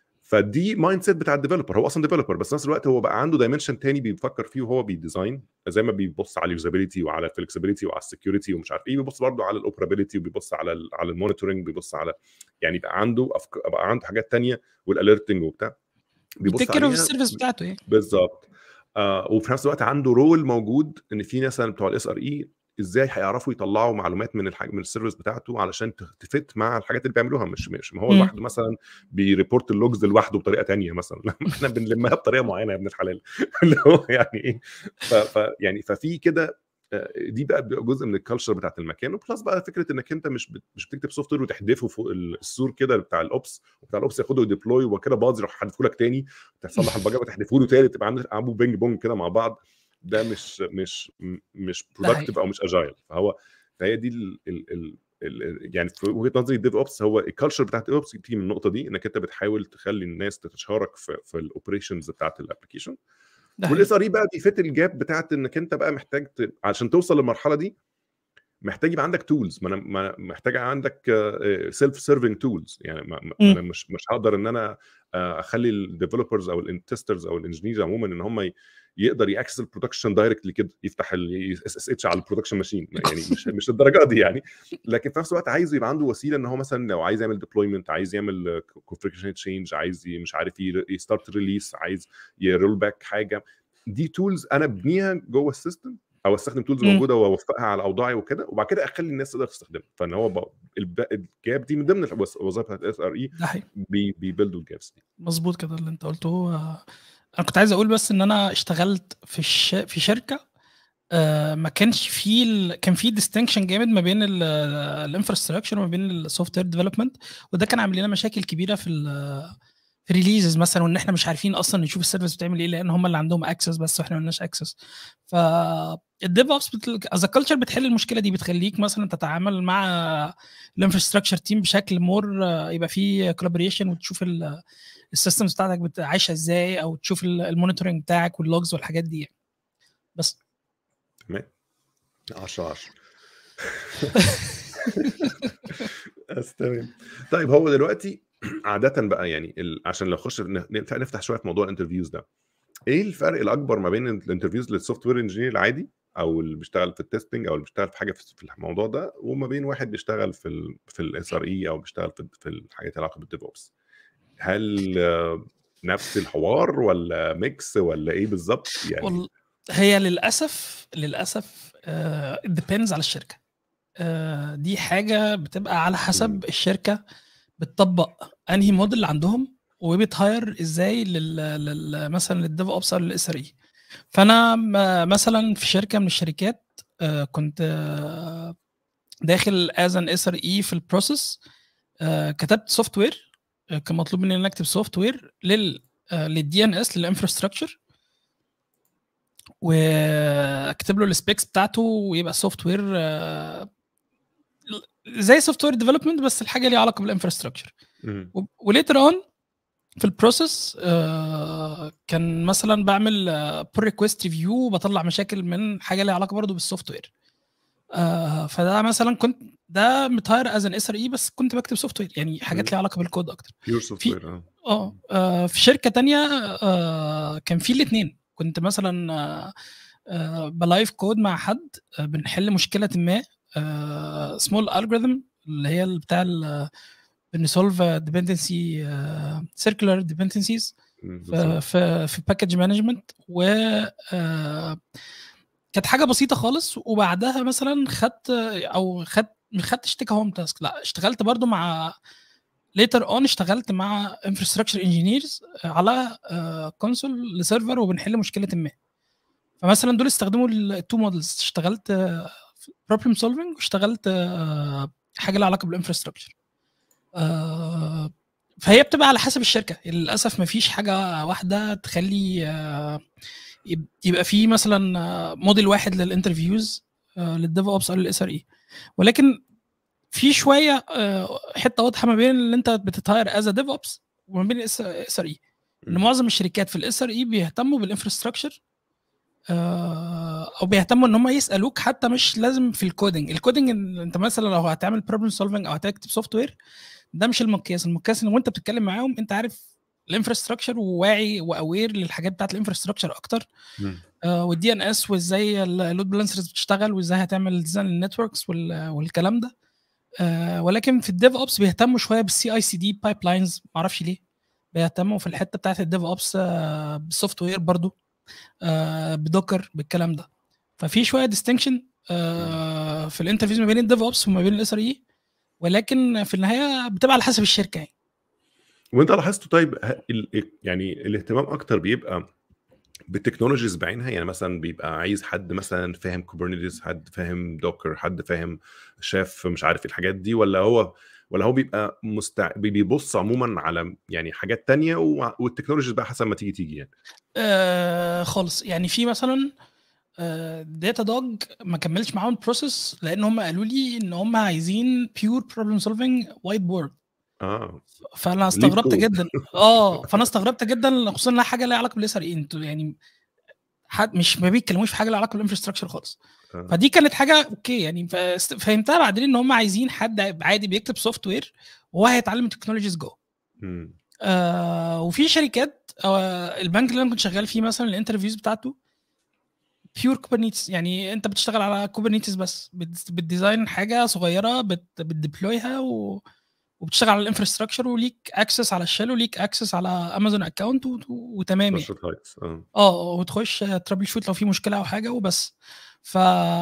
فدي مايند سيت بتاع الديفلوبر هو اصلا ديفلوبر بس في نفس الوقت هو بقى عنده دايمنشن تاني بيفكر فيه وهو بيديزاين زي ما بيبص على اليوزابيلتي وعلى الفلكسبيليتي وعلى السكيورتي ومش عارف ايه بيبص برضه على الاوبرابيلتي وبيبص على ال على المونيتورنج بيبص على يعني بقى عنده أفك... بقى عنده حاجات تانية والاليرتنج وبتاع بيبص عليها السيرفيس بتاعته يعني بالظبط آه وفي نفس الوقت عنده رول موجود ان في مثلا بتوع الاس ار اي ازاي هيعرفوا يطلعوا معلومات من الحاجه من السيرفيس بتاعته علشان تفت مع الحاجات اللي بيعملوها مش مش ما هو لوحده مثلا بيريبورت اللوجز لوحده بطريقه تانية مثلا احنا بنلمها بطريقه معينه يا ابن الحلال اللي هو يعني ايه ف يعني ففي كده دي بقى جزء من الكالتشر بتاعت المكان وبلس بقى فكره انك انت مش مش بتكتب سوفت وير وتحدفه فوق السور كده بتاع الاوبس وبتاع الاوبس ياخده يديبلوي وكده باظ يروح حدفه لك تاني تصلح البجاء وتحدفه له تاني تبقى عامل بينج بونج كده مع بعض ده مش مش مش برودكتيف او مش اجايل فهو فهي دي ال ال ال ال يعني في وجهه نظري الديف اوبس هو الكالتشر بتاعت الديف اوبس بتيجي من النقطه دي انك انت بتحاول تخلي الناس تتشارك في, في الاوبريشنز بتاعت الابلكيشن والاس ار اي بقى بيفت الجاب بتاعت انك انت بقى محتاج ت... عشان توصل للمرحله دي محتاج يبقى عندك تولز ما انا محتاج عندك سيلف سيرفنج تولز يعني ما انا مش مش هقدر ان انا اخلي الديفلوبرز او التسترز او الانجينيرز عموما ان هم يقدر ياكسس البرودكشن دايركتلي كده يفتح الاس اس اتش على البرودكشن ماشين يعني مش مش الدرجه دي يعني لكن في نفس الوقت عايز يبقى عنده وسيله ان هو مثلا لو عايز يعمل ديبلويمنت عايز يعمل كونفيجريشن تشينج عايز مش عارف يستارت ريليس عايز يرول باك حاجه دي تولز انا ابنيها جوه السيستم او استخدم تولز موجوده واوفقها على اوضاعي وكده وبعد كده اخلي الناس تقدر تستخدمها فان هو الجاب دي من ضمن الوظائف بتاعت الاس ار اي بيبيلدوا الجابس دي مظبوط كده اللي انت قلته انا كنت عايز اقول بس ان انا اشتغلت في الش... في شركه آه ما كانش في ال... كان في ديستنكشن جامد ما بين الانفراستراكشر وما بين السوفت وير ديفلوبمنت وده كان عامل لنا مشاكل كبيره في في ريليزز مثلا وان احنا مش عارفين اصلا نشوف السيرفيس بتعمل ايه لان هم اللي عندهم اكسس بس واحنا ما لناش اكسس ف الديف اوبس از كلتشر بتحل المشكله دي بتخليك مثلا تتعامل مع الانفراستراكشر تيم بشكل مور يبقى فيه كولابوريشن وتشوف السيستمز بتاعتك عايشه ازاي او تشوف المونيتورنج بتاعك واللوجز والحاجات دي بس تمام 10 10 بس تمام طيب هو دلوقتي عاده بقى يعني ال... عشان لو نخش نفتح شويه في موضوع الانترفيوز ده ايه الفرق الاكبر ما بين الانترفيوز للسوفت وير انجينير العادي او اللي بيشتغل في التستنج او اللي بيشتغل في حاجه في الموضوع ده وما بين واحد بيشتغل في ال في الاس ار اي او بيشتغل في في الحاجات العلاقه بالديف اوبس هل نفس الحوار ولا ميكس ولا ايه بالظبط يعني هي للاسف للاسف ديبيندز على الشركه uh, دي حاجه بتبقى على حسب الشركه بتطبق انهي موديل عندهم وبتهاير ازاي لل, لل... مثلا للديف اوبس او للاس ار اي فانا مثلا في شركه من الشركات كنت داخل از ان اس ار اي في البروسيس كتبت سوفت وير كان مطلوب مني ان اكتب سوفت وير لل للدي ان اس للانفراستراكشر و اكتب له السبيكس بتاعته ويبقى سوفت وير زي سوفت وير ديفلوبمنت بس الحاجه ليها علاقه بالانفراستراكشر مم. وليتر اون في البروسيس كان مثلا بعمل بول ريكويست ريفيو وبطلع مشاكل من حاجه ليها علاقه برضه بالسوفت وير آه، فده مثلا كنت ده متهاير از ان اس ار اي بس كنت بكتب سوفت وير يعني حاجات مم. ليها علاقه بالكود اكتر بيور سوفت في- وير اه اه آه، في شركه تانية آه، كان في الاثنين كنت مثلا آه، آه، بلايف كود مع حد آه، بنحل مشكله ما سمول الجوريثم اللي هي ال- بتاع ال- بنسولف ديبندنسي سيركلر ديبندنسيز مم، في بالظبط. في في باكج مانجمنت و آه، كانت حاجه بسيطه خالص وبعدها مثلا خدت او خدت ما خدتش تيك هوم تاسك لا اشتغلت برضو مع ليتر اون اشتغلت مع انفراستراكشر انجينيرز على كونسول لسيرفر وبنحل مشكله ما فمثلا دول استخدموا التو مودلز اشتغلت بروبلم سولفنج واشتغلت آه، حاجه لها علاقه بالانفراستراكشر آه، فهي بتبقى على حسب الشركه للاسف ما فيش حاجه واحده تخلي آه، يب- يبقى في مثلا آه، موديل واحد للانترفيوز للديف اوبس او للاس ار اي ولكن في شويه آه، حته واضحه ما بين اللي انت بتتهاير از ديف اوبس وما بين الاس ار اي ان مم. معظم الشركات في الاس ار اي بيهتموا بالانفراستراكشر او بيهتموا ان هم يسالوك حتى مش لازم في الكودنج الكودنج إن انت مثلا لو هتعمل بروبلم سولفنج او هتكتب سوفت وير ده مش المقياس المقياس ان وانت بتتكلم معاهم انت عارف الانفراستراكشر وواعي واوير للحاجات بتاعت الانفراستراكشر اكتر مم. والدي ان اس وازاي اللود بالانسرز بتشتغل وازاي هتعمل ديزاين للنتوركس والكلام ده آه، ولكن في الديف اوبس بيهتموا شويه بالسي اي سي دي بايب لاينز معرفش ليه بيهتموا في الحته بتاعت الديف اوبس بالسوفت وير برضو آه، بدوكر بالكلام ده ففي شويه ديستنكشن في الانترفيوز ما بين الديف اوبس وما بين الاس ار اي ولكن في النهايه بتبقى على حسب الشركه يعني وانت لاحظت طيب ه- ال- يعني الاهتمام اكتر بيبقى بالتكنولوجيز بعينها يعني مثلا بيبقى عايز حد مثلا فاهم كوبرنيتس حد فاهم دوكر حد فاهم شاف مش عارف الحاجات دي ولا هو ولا هو بيبقى مستع... بيبص عموما على يعني حاجات تانية و... والتكنولوجيز بقى حسب ما تيجي تيجي يعني آه خالص يعني في مثلا داتا دوج ما كملش معاهم البروسيس لان هم قالوا لي ان هم عايزين بيور بروبلم سولفنج وايت بورد اه فانا استغربت كود. جدا اه فانا استغربت جدا خصوصا انها حاجه ليها علاقه بالاس ار اي انتوا يعني حد مش ما بيتكلموش في حاجه ليها علاقه بالانفراستراكشر خالص آه. فدي كانت حاجه اوكي يعني فست- فهمتها بعدين ان هم عايزين حد عادي بيكتب سوفت وير وهو هيتعلم التكنولوجيز جوه مم. آه وفي شركات آه البنك اللي انا كنت شغال فيه مثلا الانترفيوز بتاعته بيور كوبرنيتس يعني انت بتشتغل على كوبرنيتس بس بت- بتديزاين حاجه صغيره بت بتديبلويها و... وبتشتغل على الانفراستراكشر وليك اكسس على الشell وليك اكسس على امازون اكونت وتمام يعني نشاط هايتس اه اه وتخش ترابل شوت لو في مشكله او حاجه وبس ف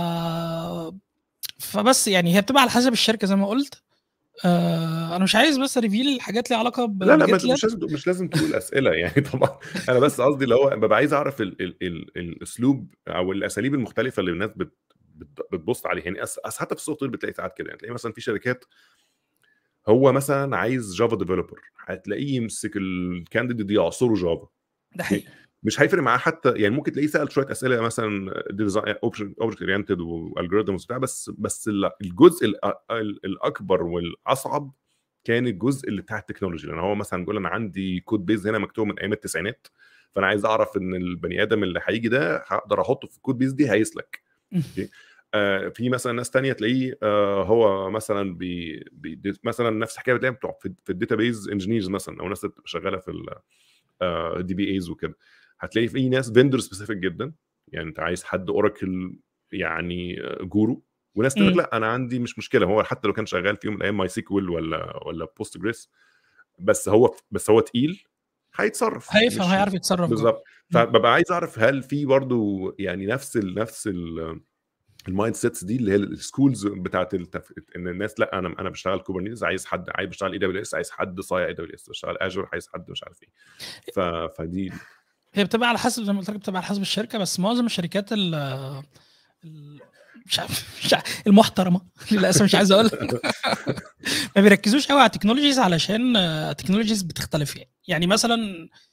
فبس يعني هي بتبقى على حسب الشركه زي ما قلت آه انا مش عايز بس ريفيل حاجات ليها علاقه ب لا لا بجيت مش مش لازم مش لازم تقول اسئله يعني طبعا انا بس قصدي اللي هو ببقى عايز اعرف ال ال ال الاسلوب او الاساليب المختلفه اللي الناس بت بت- بتبص عليها يعني أس أس حتى في السوفت وير بتلاقي ساعات كده يعني تلاقي مثلا في شركات هو مثلا عايز جافا ديفلوبر هتلاقيه يمسك الكانديديت دي يعصره جافا ده حقيقي مش هيفرق معاه حتى يعني ممكن تلاقيه سال شويه اسئله مثلا اوبجكت اورينتد والجوريزمز بتاع بس بس ال- الجزء ال- ال- الاكبر والاصعب كان الجزء اللي بتاع التكنولوجي لان هو مثلا بيقول انا عندي كود بيز هنا مكتوب من ايام التسعينات فانا عايز اعرف ان البني ادم اللي هيجي ده هقدر احطه في الكود بيز دي هيسلك أوكي؟ آه في مثلا ناس تانية تلاقيه آه هو مثلا بي بي مثلا نفس الحكايه بتلاقيها بتوع في, في الداتابيز انجينيرز مثلا او ناس اللي بتبقى شغاله في الدي بي ايز وكده هتلاقي في ناس فيندور سبيسيفيك جدا يعني انت عايز حد اوراكل يعني آه، جورو وناس تقول لك مم. لا انا عندي مش مشكله هو حتى لو كان شغال في يوم من الايام ماي سيكوال ولا ولا بوست جريس بس هو بس هو تقيل هيتصرف هيفهم مش- هيعرف يتصرف جوه. بالظبط مم. فببقى عايز اعرف هل في برضو يعني نفس ال نفس ال المايند سيتس دي اللي هي السكولز بتاعت التف... ان الناس لا انا انا بشتغل كوبرنيتس عايز حد عايز بشتغل اي دبليو اس عايز حد صايع اي دبليو اس بشتغل اجر عايز حد مش عارف ايه ف... فدي هي بتبقى على حسب زي ما قلت لك بتبقى على حسب الشركه بس معظم الشركات ال ال- مش عارف مش عارف المحترمه للاسف مش عايز اقول ما بيركزوش قوي على التكنولوجيز علشان التكنولوجيز بتختلف يعني يعني مثلا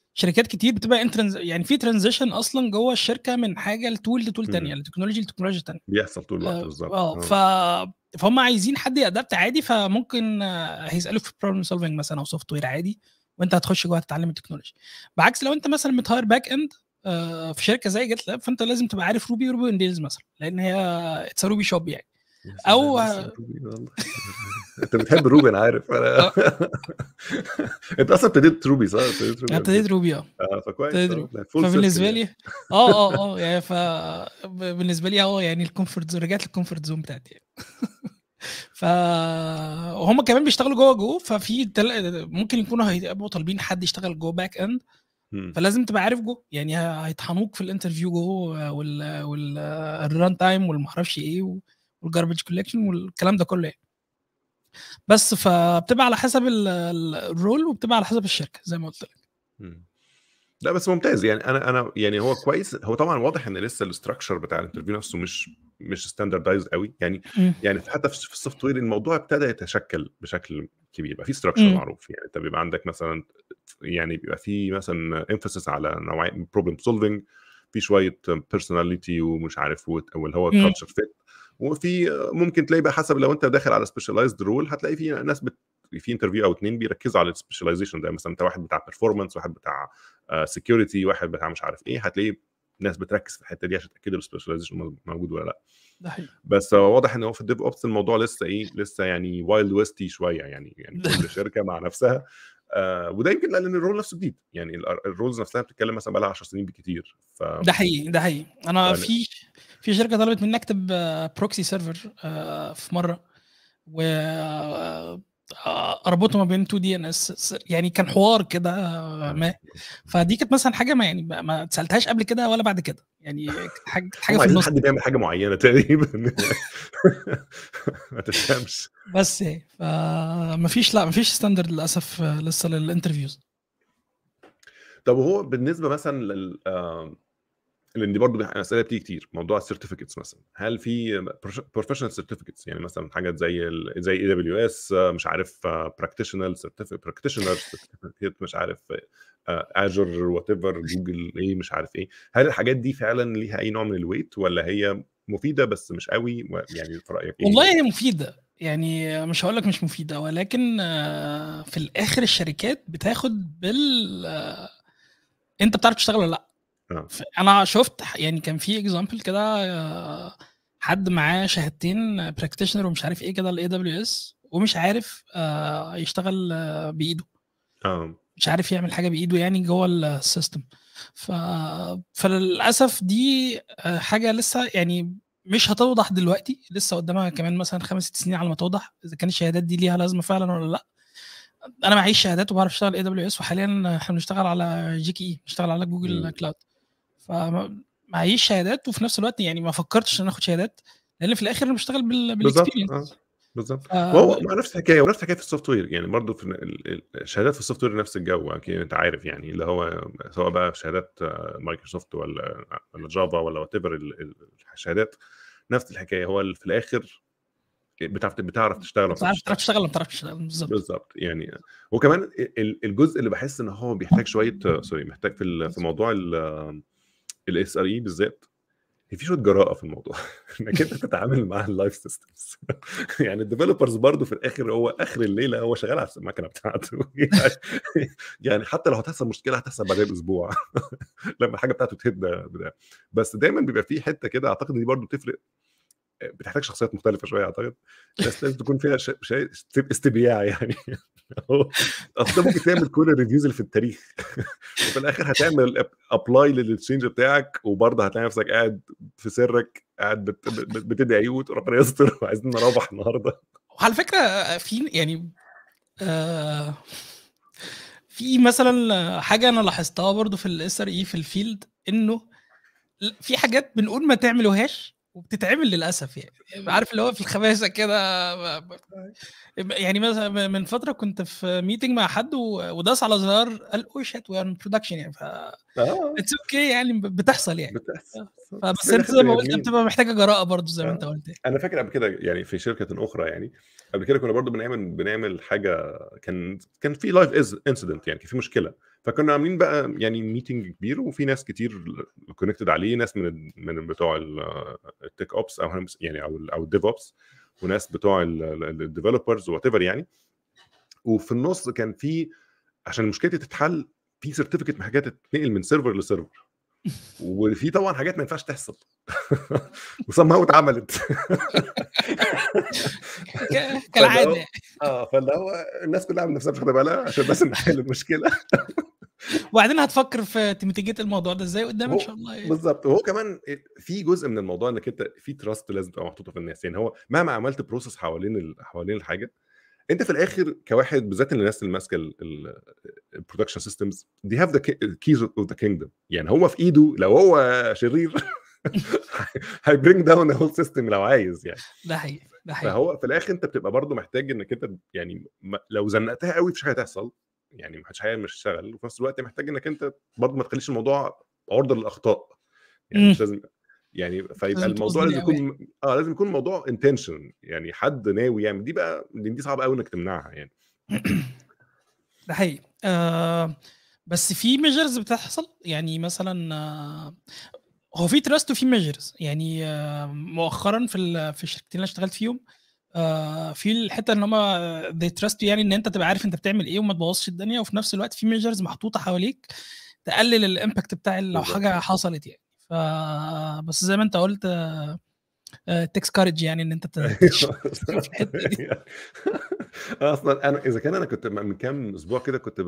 شركات كتير بتبقى انترنز يعني في ترانزيشن اصلا جوه الشركه من حاجه لتول لتول مم. تانية لتكنولوجي لتكنولوجيا تانية بيحصل طول الوقت اه بالظبط آه، اه ف فهم عايزين حد يأدبت عادي فممكن آه، هيسالوك في بروبلم سولفنج مثلا او سوفت وير عادي وانت هتخش جوه تتعلم التكنولوجي بعكس لو انت مثلا متهاير باك اند في شركه زي جيت لاب فانت لازم تبقى عارف روبي وروبي انديلز مثلا لان هي اتس روبي شوب يعني يا او سلام لسه روبي والله انت بتحب روبي انا عارف انا آه، انت اصلا ابتديت روبي صح؟ ابتديت روبي انا قبل كده ابتديت روبي اه اه فكويس ابتديت اه روبي فول سيركل فبالنسبه يعني لي اه اه اه يعني ف ب- بالنسبه لي اه يعني الكومفورت زون رجعت للكومفورت زون بتاعتي يعني. ف وهم كمان بيشتغلوا جوه جو ففي تل... ممكن يكونوا هيبقوا طالبين حد يشتغل جوه باك اند مم. فلازم تبقى عارف جو يعني هيطحنوك في الانترفيو جو وال والران تايم والمعرفش ايه والجاربج كولكشن والكلام ده كله يعني بس فبتبقى على حسب ال- ال- الرول وبتبقى على حسب الشركه زي ما قلت لك مم. لا بس ممتاز يعني انا انا يعني هو كويس هو طبعا واضح ان لسه الاستراكشر بتاع الانترفيو نفسه مش مش ستاندردايز قوي يعني مم. يعني حتى في في السوفت وير الموضوع ابتدى يتشكل بشكل كبير بقى في ستراكشر مم. معروف يعني انت بيبقى عندك مثلا يعني بيبقى في مثلا emphasis على نوعيه بروبلم سولفنج في شويه بيرسوناليتي ومش عارف وت- واللي هو مم. كالتشر فيت وفي ممكن تلاقي بقى حسب لو انت داخل على سبيشاليزد رول هتلاقي في ناس بت في انترفيو او اتنين بيركزوا على السبيشاليزيشن ده مثلا انت واحد بتاع بيرفورمانس واحد بتاع سكيورتي واحد بتاع مش عارف ايه هتلاقي ناس بتركز في الحته دي عشان تاكد السبيشاليزيشن موجود ولا لا ده حقيقي بس هو واضح ان هو في الديف اوبس الموضوع لسه ايه لسه يعني وايلد ويستي شويه يعني يعني كل شركه مع نفسها آه وده يمكن لان الرول نفسه جديد يعني ال- الرولز نفسها بتتكلم مثلا بقى لها 10 سنين بالكتير ف ده حقيقي ده حقيقي انا يعني في في شركه طلبت مني اكتب بروكسي سيرفر في مره و آه، اربطه ما بين 2 دي ان اس يعني كان حوار كده آه، ما فدي كانت مثلا حاجه ما يعني ما ما اتسالتهاش قبل كده ولا بعد كده يعني كانت حاجه كانت حاجه هم في عايزين النص حد بيعمل حاجه معينه تقريبا ما تفهمش بس يعني فما فيش لا ما فيش ستاندرد للاسف آه، لسه للانترفيوز طب وهو بالنسبه مثلا لل آه، لان دي برضه اسئله بتيجي كتير موضوع السيرتيفيكتس مثلا هل في بروفيشنال سيرتيفيكتس يعني مثلا حاجات زي ال زي اي دبليو اس مش عارف براكتيشنال براكتيشنر سيرتيفيكت مش عارف اجر وات ايفر جوجل ايه مش عارف ايه هل الحاجات دي فعلا ليها اي نوع من الويت ولا هي مفيده بس مش قوي و- يعني في رايك ايه والله هي مفيده يعني مش هقول لك مش مفيده ولكن آه، في الاخر الشركات بتاخد بال آه، انت بتعرف تشتغل ولا لا آه. ف- انا شفت ح- يعني كان في اكزامبل كده آه، حد معاه شهادتين براكتيشنر ومش عارف ايه كده الاي دبليو اس ومش عارف آه، يشتغل آه، بايده اه مش عارف يعمل حاجه بايده يعني جوه السيستم ف... فللاسف دي آه، حاجه لسه يعني مش هتوضح دلوقتي لسه قدامها كمان مثلا خمس ست سنين على ما توضح اذا كان الشهادات دي ليها لازمه فعلا ولا لا انا معيش شهادات وبعرف اشتغل اي دبليو اس وحاليا احنا بنشتغل على جي كي اي بنشتغل على جوجل مم. كلاود فمعيش شهادات وفي نفس الوقت يعني ما فكرتش ان انا اخد شهادات لان في الاخر انا بشتغل بال... بالظبط بالاكسبيرينس اه بالظبط ف... وهو ما نفس الحكايه ونفس الحكايه في السوفت وير يعني برضه في ال- ال- الشهادات في السوفت وير نفس الجو اكيد انت عارف يعني اللي هو سواء بقى شهادات آه، مايكروسوفت ولا ولا جافا ولا وات ايفر الشهادات نفس الحكايه هو ال- في الاخر بتعرف بتعرف تشتغل ولا بتعرف بتعرف تعرف تشتغل تشتغل ولا ما بتعرفش تشتغل بالظبط بالظبط يعني وكمان ال- الجزء اللي بحس ان هو بيحتاج شويه سوري محتاج في ال- في موضوع الاس ار اي بالذات هي في شويه جراءه في الموضوع انك انت تتعامل مع اللايف سيستمز يعني الديفلوبرز برضه في الاخر هو اخر الليله هو شغال على المكنه بتاعته يعني حتى لو هتحصل مشكله هتحصل بعدها باسبوع لما الحاجه بتاعته تهدى بتاع. بس دايما بيبقى في حته كده اعتقد دي برضه بتفرق بتحتاج شخصيات مختلفه شويه اعتقد بس لازم تكون فيها ش- شيء استبياع يعني هو اصل ممكن تعمل كل الريفيوز اللي في التاريخ وفي الاخر هتعمل ابلاي للتشينج بتاعك وبرضه هتلاقي نفسك قاعد في سرك قاعد بت- بت- بتدعي وتقول ربنا يستر وعايزين نروح النهارده وعلى فكره في يعني آه في مثلا حاجه انا لاحظتها برضو في الاس ار اي في الفيلد انه في حاجات بنقول ما تعملوهاش وبتتعمل للاسف يعني عارف اللي هو في الخباثه كده يعني مثلا من فتره كنت في ميتنج مع حد و- وداس على زرار قال اوه شات وي ار برودكشن يعني ف اه اتس اوكي يعني بتحصل يعني بتحصل فبس انت زي ما قلت بتبقى محتاجه جراءه برضو زي ما آه. انت قلت يعني. انا فاكر قبل كده يعني في شركه اخرى يعني قبل كده كنا برضو بنعمل بنعمل حاجه كان كان في لايف انسيدنت يعني كان في مشكله فكنا عاملين بقى يعني ميتنج كبير وفي ناس كتير كونكتد عليه ناس من من بتوع التك اوبس او يعني او ال او الديف اوبس وناس بتوع الديفلوبرز وات ايفر يعني وفي النص كان في عشان المشكله دي تتحل في سيرتيفيكت محتاجه تتنقل من سيرفر لسيرفر وفي طبعا حاجات ما ينفعش تحصل وصم هو اتعملت كالعاده اه فاللي هو الناس كلها من نفسها مش واخده بالها عشان بس نحل المشكله وبعدين هتفكر في تميتيجيت الموضوع ده ازاي قدام ان شاء الله يعني. بالظبط وهو كمان في جزء من الموضوع انك انت في تراست لازم تبقى محطوطه في الناس يعني هو مهما عملت بروسس حوالين ال... حوالين الحاجه انت في الاخر كواحد بالذات الناس اللي ماسكه البرودكشن سيستمز دي هاف ذا كيز اوف ذا كينجدم يعني هو في ايده لو هو شرير هيبرينج داون هول سيستم لو عايز يعني ده حقيقي ده حقيقي فهو في الاخر انت بتبقى برضه محتاج انك انت يعني لو زنقتها قوي مفيش حاجه هتحصل يعني ما حدش مش هيشتغل وفي نفس الوقت محتاج انك انت برضه ما تخليش الموضوع عرضه للاخطاء يعني مش لازم يعني فيبقى الموضوع لازم يكون اه لازم يكون الموضوع انتنشن يعني حد ناوي يعمل دي بقى دي صعبه قوي انك تمنعها يعني ده حقيقي آه بس في ميجرز بتحصل يعني مثلا آه هو في تراست وفي ميجرز يعني آه مؤخرا في في الشركتين اللي اشتغلت فيهم آه في الحته ان هم they trust يعني ان انت تبقى عارف انت بتعمل ايه وما تبوظش الدنيا وفي نفس الوقت في ميجرز محطوطه حواليك تقلل الامباكت بتاع لو حاجه حصلت يعني ف بس زي ما انت قلت تكس كارج يعني ان انت في الحته دي اصلا انا اذا كان انا كنت من كام اسبوع كده كنت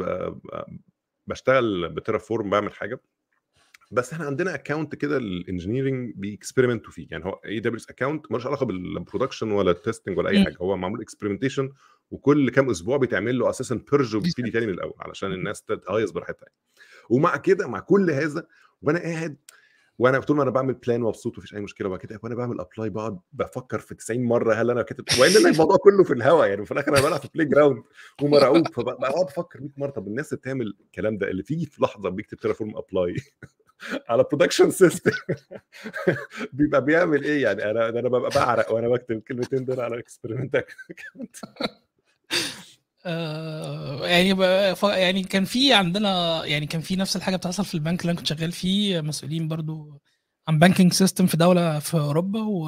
بشتغل بتيرا فورم بعمل حاجه بس احنا عندنا اكونت كده الانجينيرنج بيكسبيرمنتوا فيه يعني هو اي دبليو اس اكونت ملوش علاقه بالبرودكشن ولا التستنج ولا اي حاجه هو معمول اكسبيرمنتيشن وكل كام اسبوع بيتعمل له اساسا بيرج وبيبتدي تاني من الاول علشان الناس تهيص براحتها يعني. ومع كده مع كل هذا وانا قاعد وانا طول ما انا بعمل بلان مبسوط مفيش اي مشكله وبعد كده وانا بعمل ابلاي بقعد بفكر في 90 مره هل انا كاتب وان الموضوع كله في الهواء يعني في الاخر انا بلعب في بلاي جراوند ومرعوب فبقعد افكر 100 مره طب الناس اللي بتعمل الكلام ده اللي فيه في لحظه بيكتب تيرافورم ابلاي على برودكشن سيستم بيبقى بيعمل ايه يعني انا انا ببقى بعرق وانا بكتب الكلمتين دول على اكسبيرمنت آه يعني يعني كان في عندنا يعني كان في نفس الحاجه بتحصل في البنك اللي انا كنت شغال فيه مسؤولين برضو عن بانكينج سيستم في دوله في اوروبا و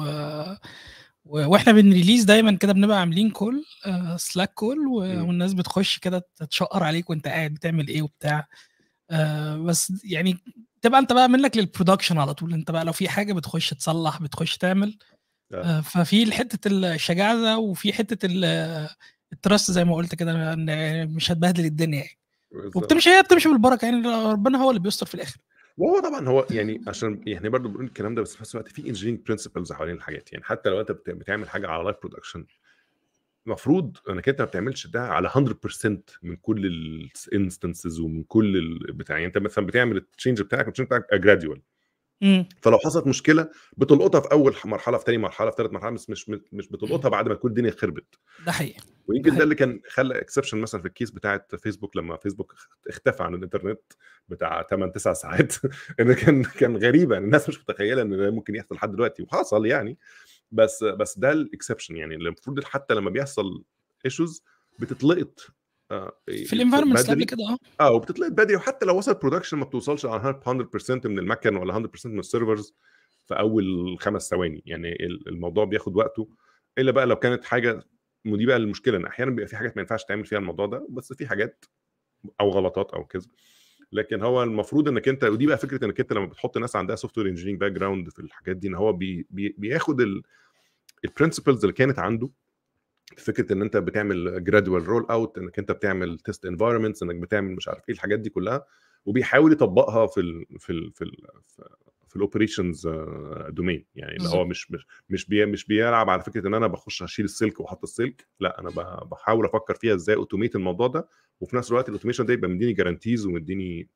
واحنا بنريليز دايما كده بنبقى عاملين كول سلاك كول والناس بتخش كده تتشقر عليك وانت قاعد بتعمل ايه وبتاع آه بس يعني تبقى انت بقى منك للبرودكشن على طول انت بقى لو في حاجه بتخش تصلح بتخش تعمل آه ففي حته الشجاعه ده وفي حته التراست زي ما قلت كده مش هتبهدل الدنيا يعني وبتمشي هي بتمشي بالبركه يعني ربنا هو اللي بيستر في الاخر وهو طبعا هو يعني عشان يعني برضه بنقول الكلام ده بس في نفس الوقت في انجينيرنج برنسبلز حوالين الحاجات يعني حتى لو انت بتعمل حاجه على لايف برودكشن المفروض انك انت ما بتعملش ده على 100% من كل الانستنسز ومن كل البتاع يعني انت مثلا بتعمل التشينج بتاعك التشينج بتاعك جراديوال فلو حصلت مشكله بتلقطها في اول مرحله في ثاني مرحله في ثالث مرحله بس مش مش بتلقطها بعد ما تكون الدنيا خربت ده حقيقي ويمكن ده اللي كان خلى اكسبشن مثلا في الكيس بتاعت فيسبوك لما فيسبوك اختفى عن الانترنت بتاع 8 9 ساعات ان كان كان غريبه الناس مش متخيله ان ده ممكن يحصل لحد دلوقتي وحصل يعني بس بس ده الاكسبشن يعني المفروض حتى لما بيحصل ايشوز بتتلقط في الانفايرمنت قبل كده اه اه وبتتلقط بدري وحتى لو وصل برودكشن ما بتوصلش على 100% من المكن ولا 100% من السيرفرز في اول خمس ثواني يعني الموضوع بياخد وقته الا بقى لو كانت حاجه ودي بقى المشكله ان احيانا بيبقى في حاجات ما ينفعش تعمل فيها الموضوع ده بس في حاجات او غلطات او كذا لكن هو المفروض انك انت ودي بقى فكره انك انت لما بتحط ناس عندها سوفت وير انجينيرنج باك جراوند في الحاجات دي ان هو بي بي بياخد البرنسبلز اللي كانت عنده فكره ان انت بتعمل جرادوال رول اوت انك انت بتعمل تيست انفايرمنتس انك بتعمل مش عارف ايه الحاجات دي كلها وبيحاول يطبقها في ال في ال في ال في الاوبريشنز دومين يعني اللي هو مش مش مش بي مش بيلعب على فكره ان انا بخش اشيل السلك واحط السلك لا انا بحاول افكر فيها ازاي اوتوميت الموضوع ده وفي نفس الوقت الاوتوميشن ده يبقى مديني جارانتيز ومديني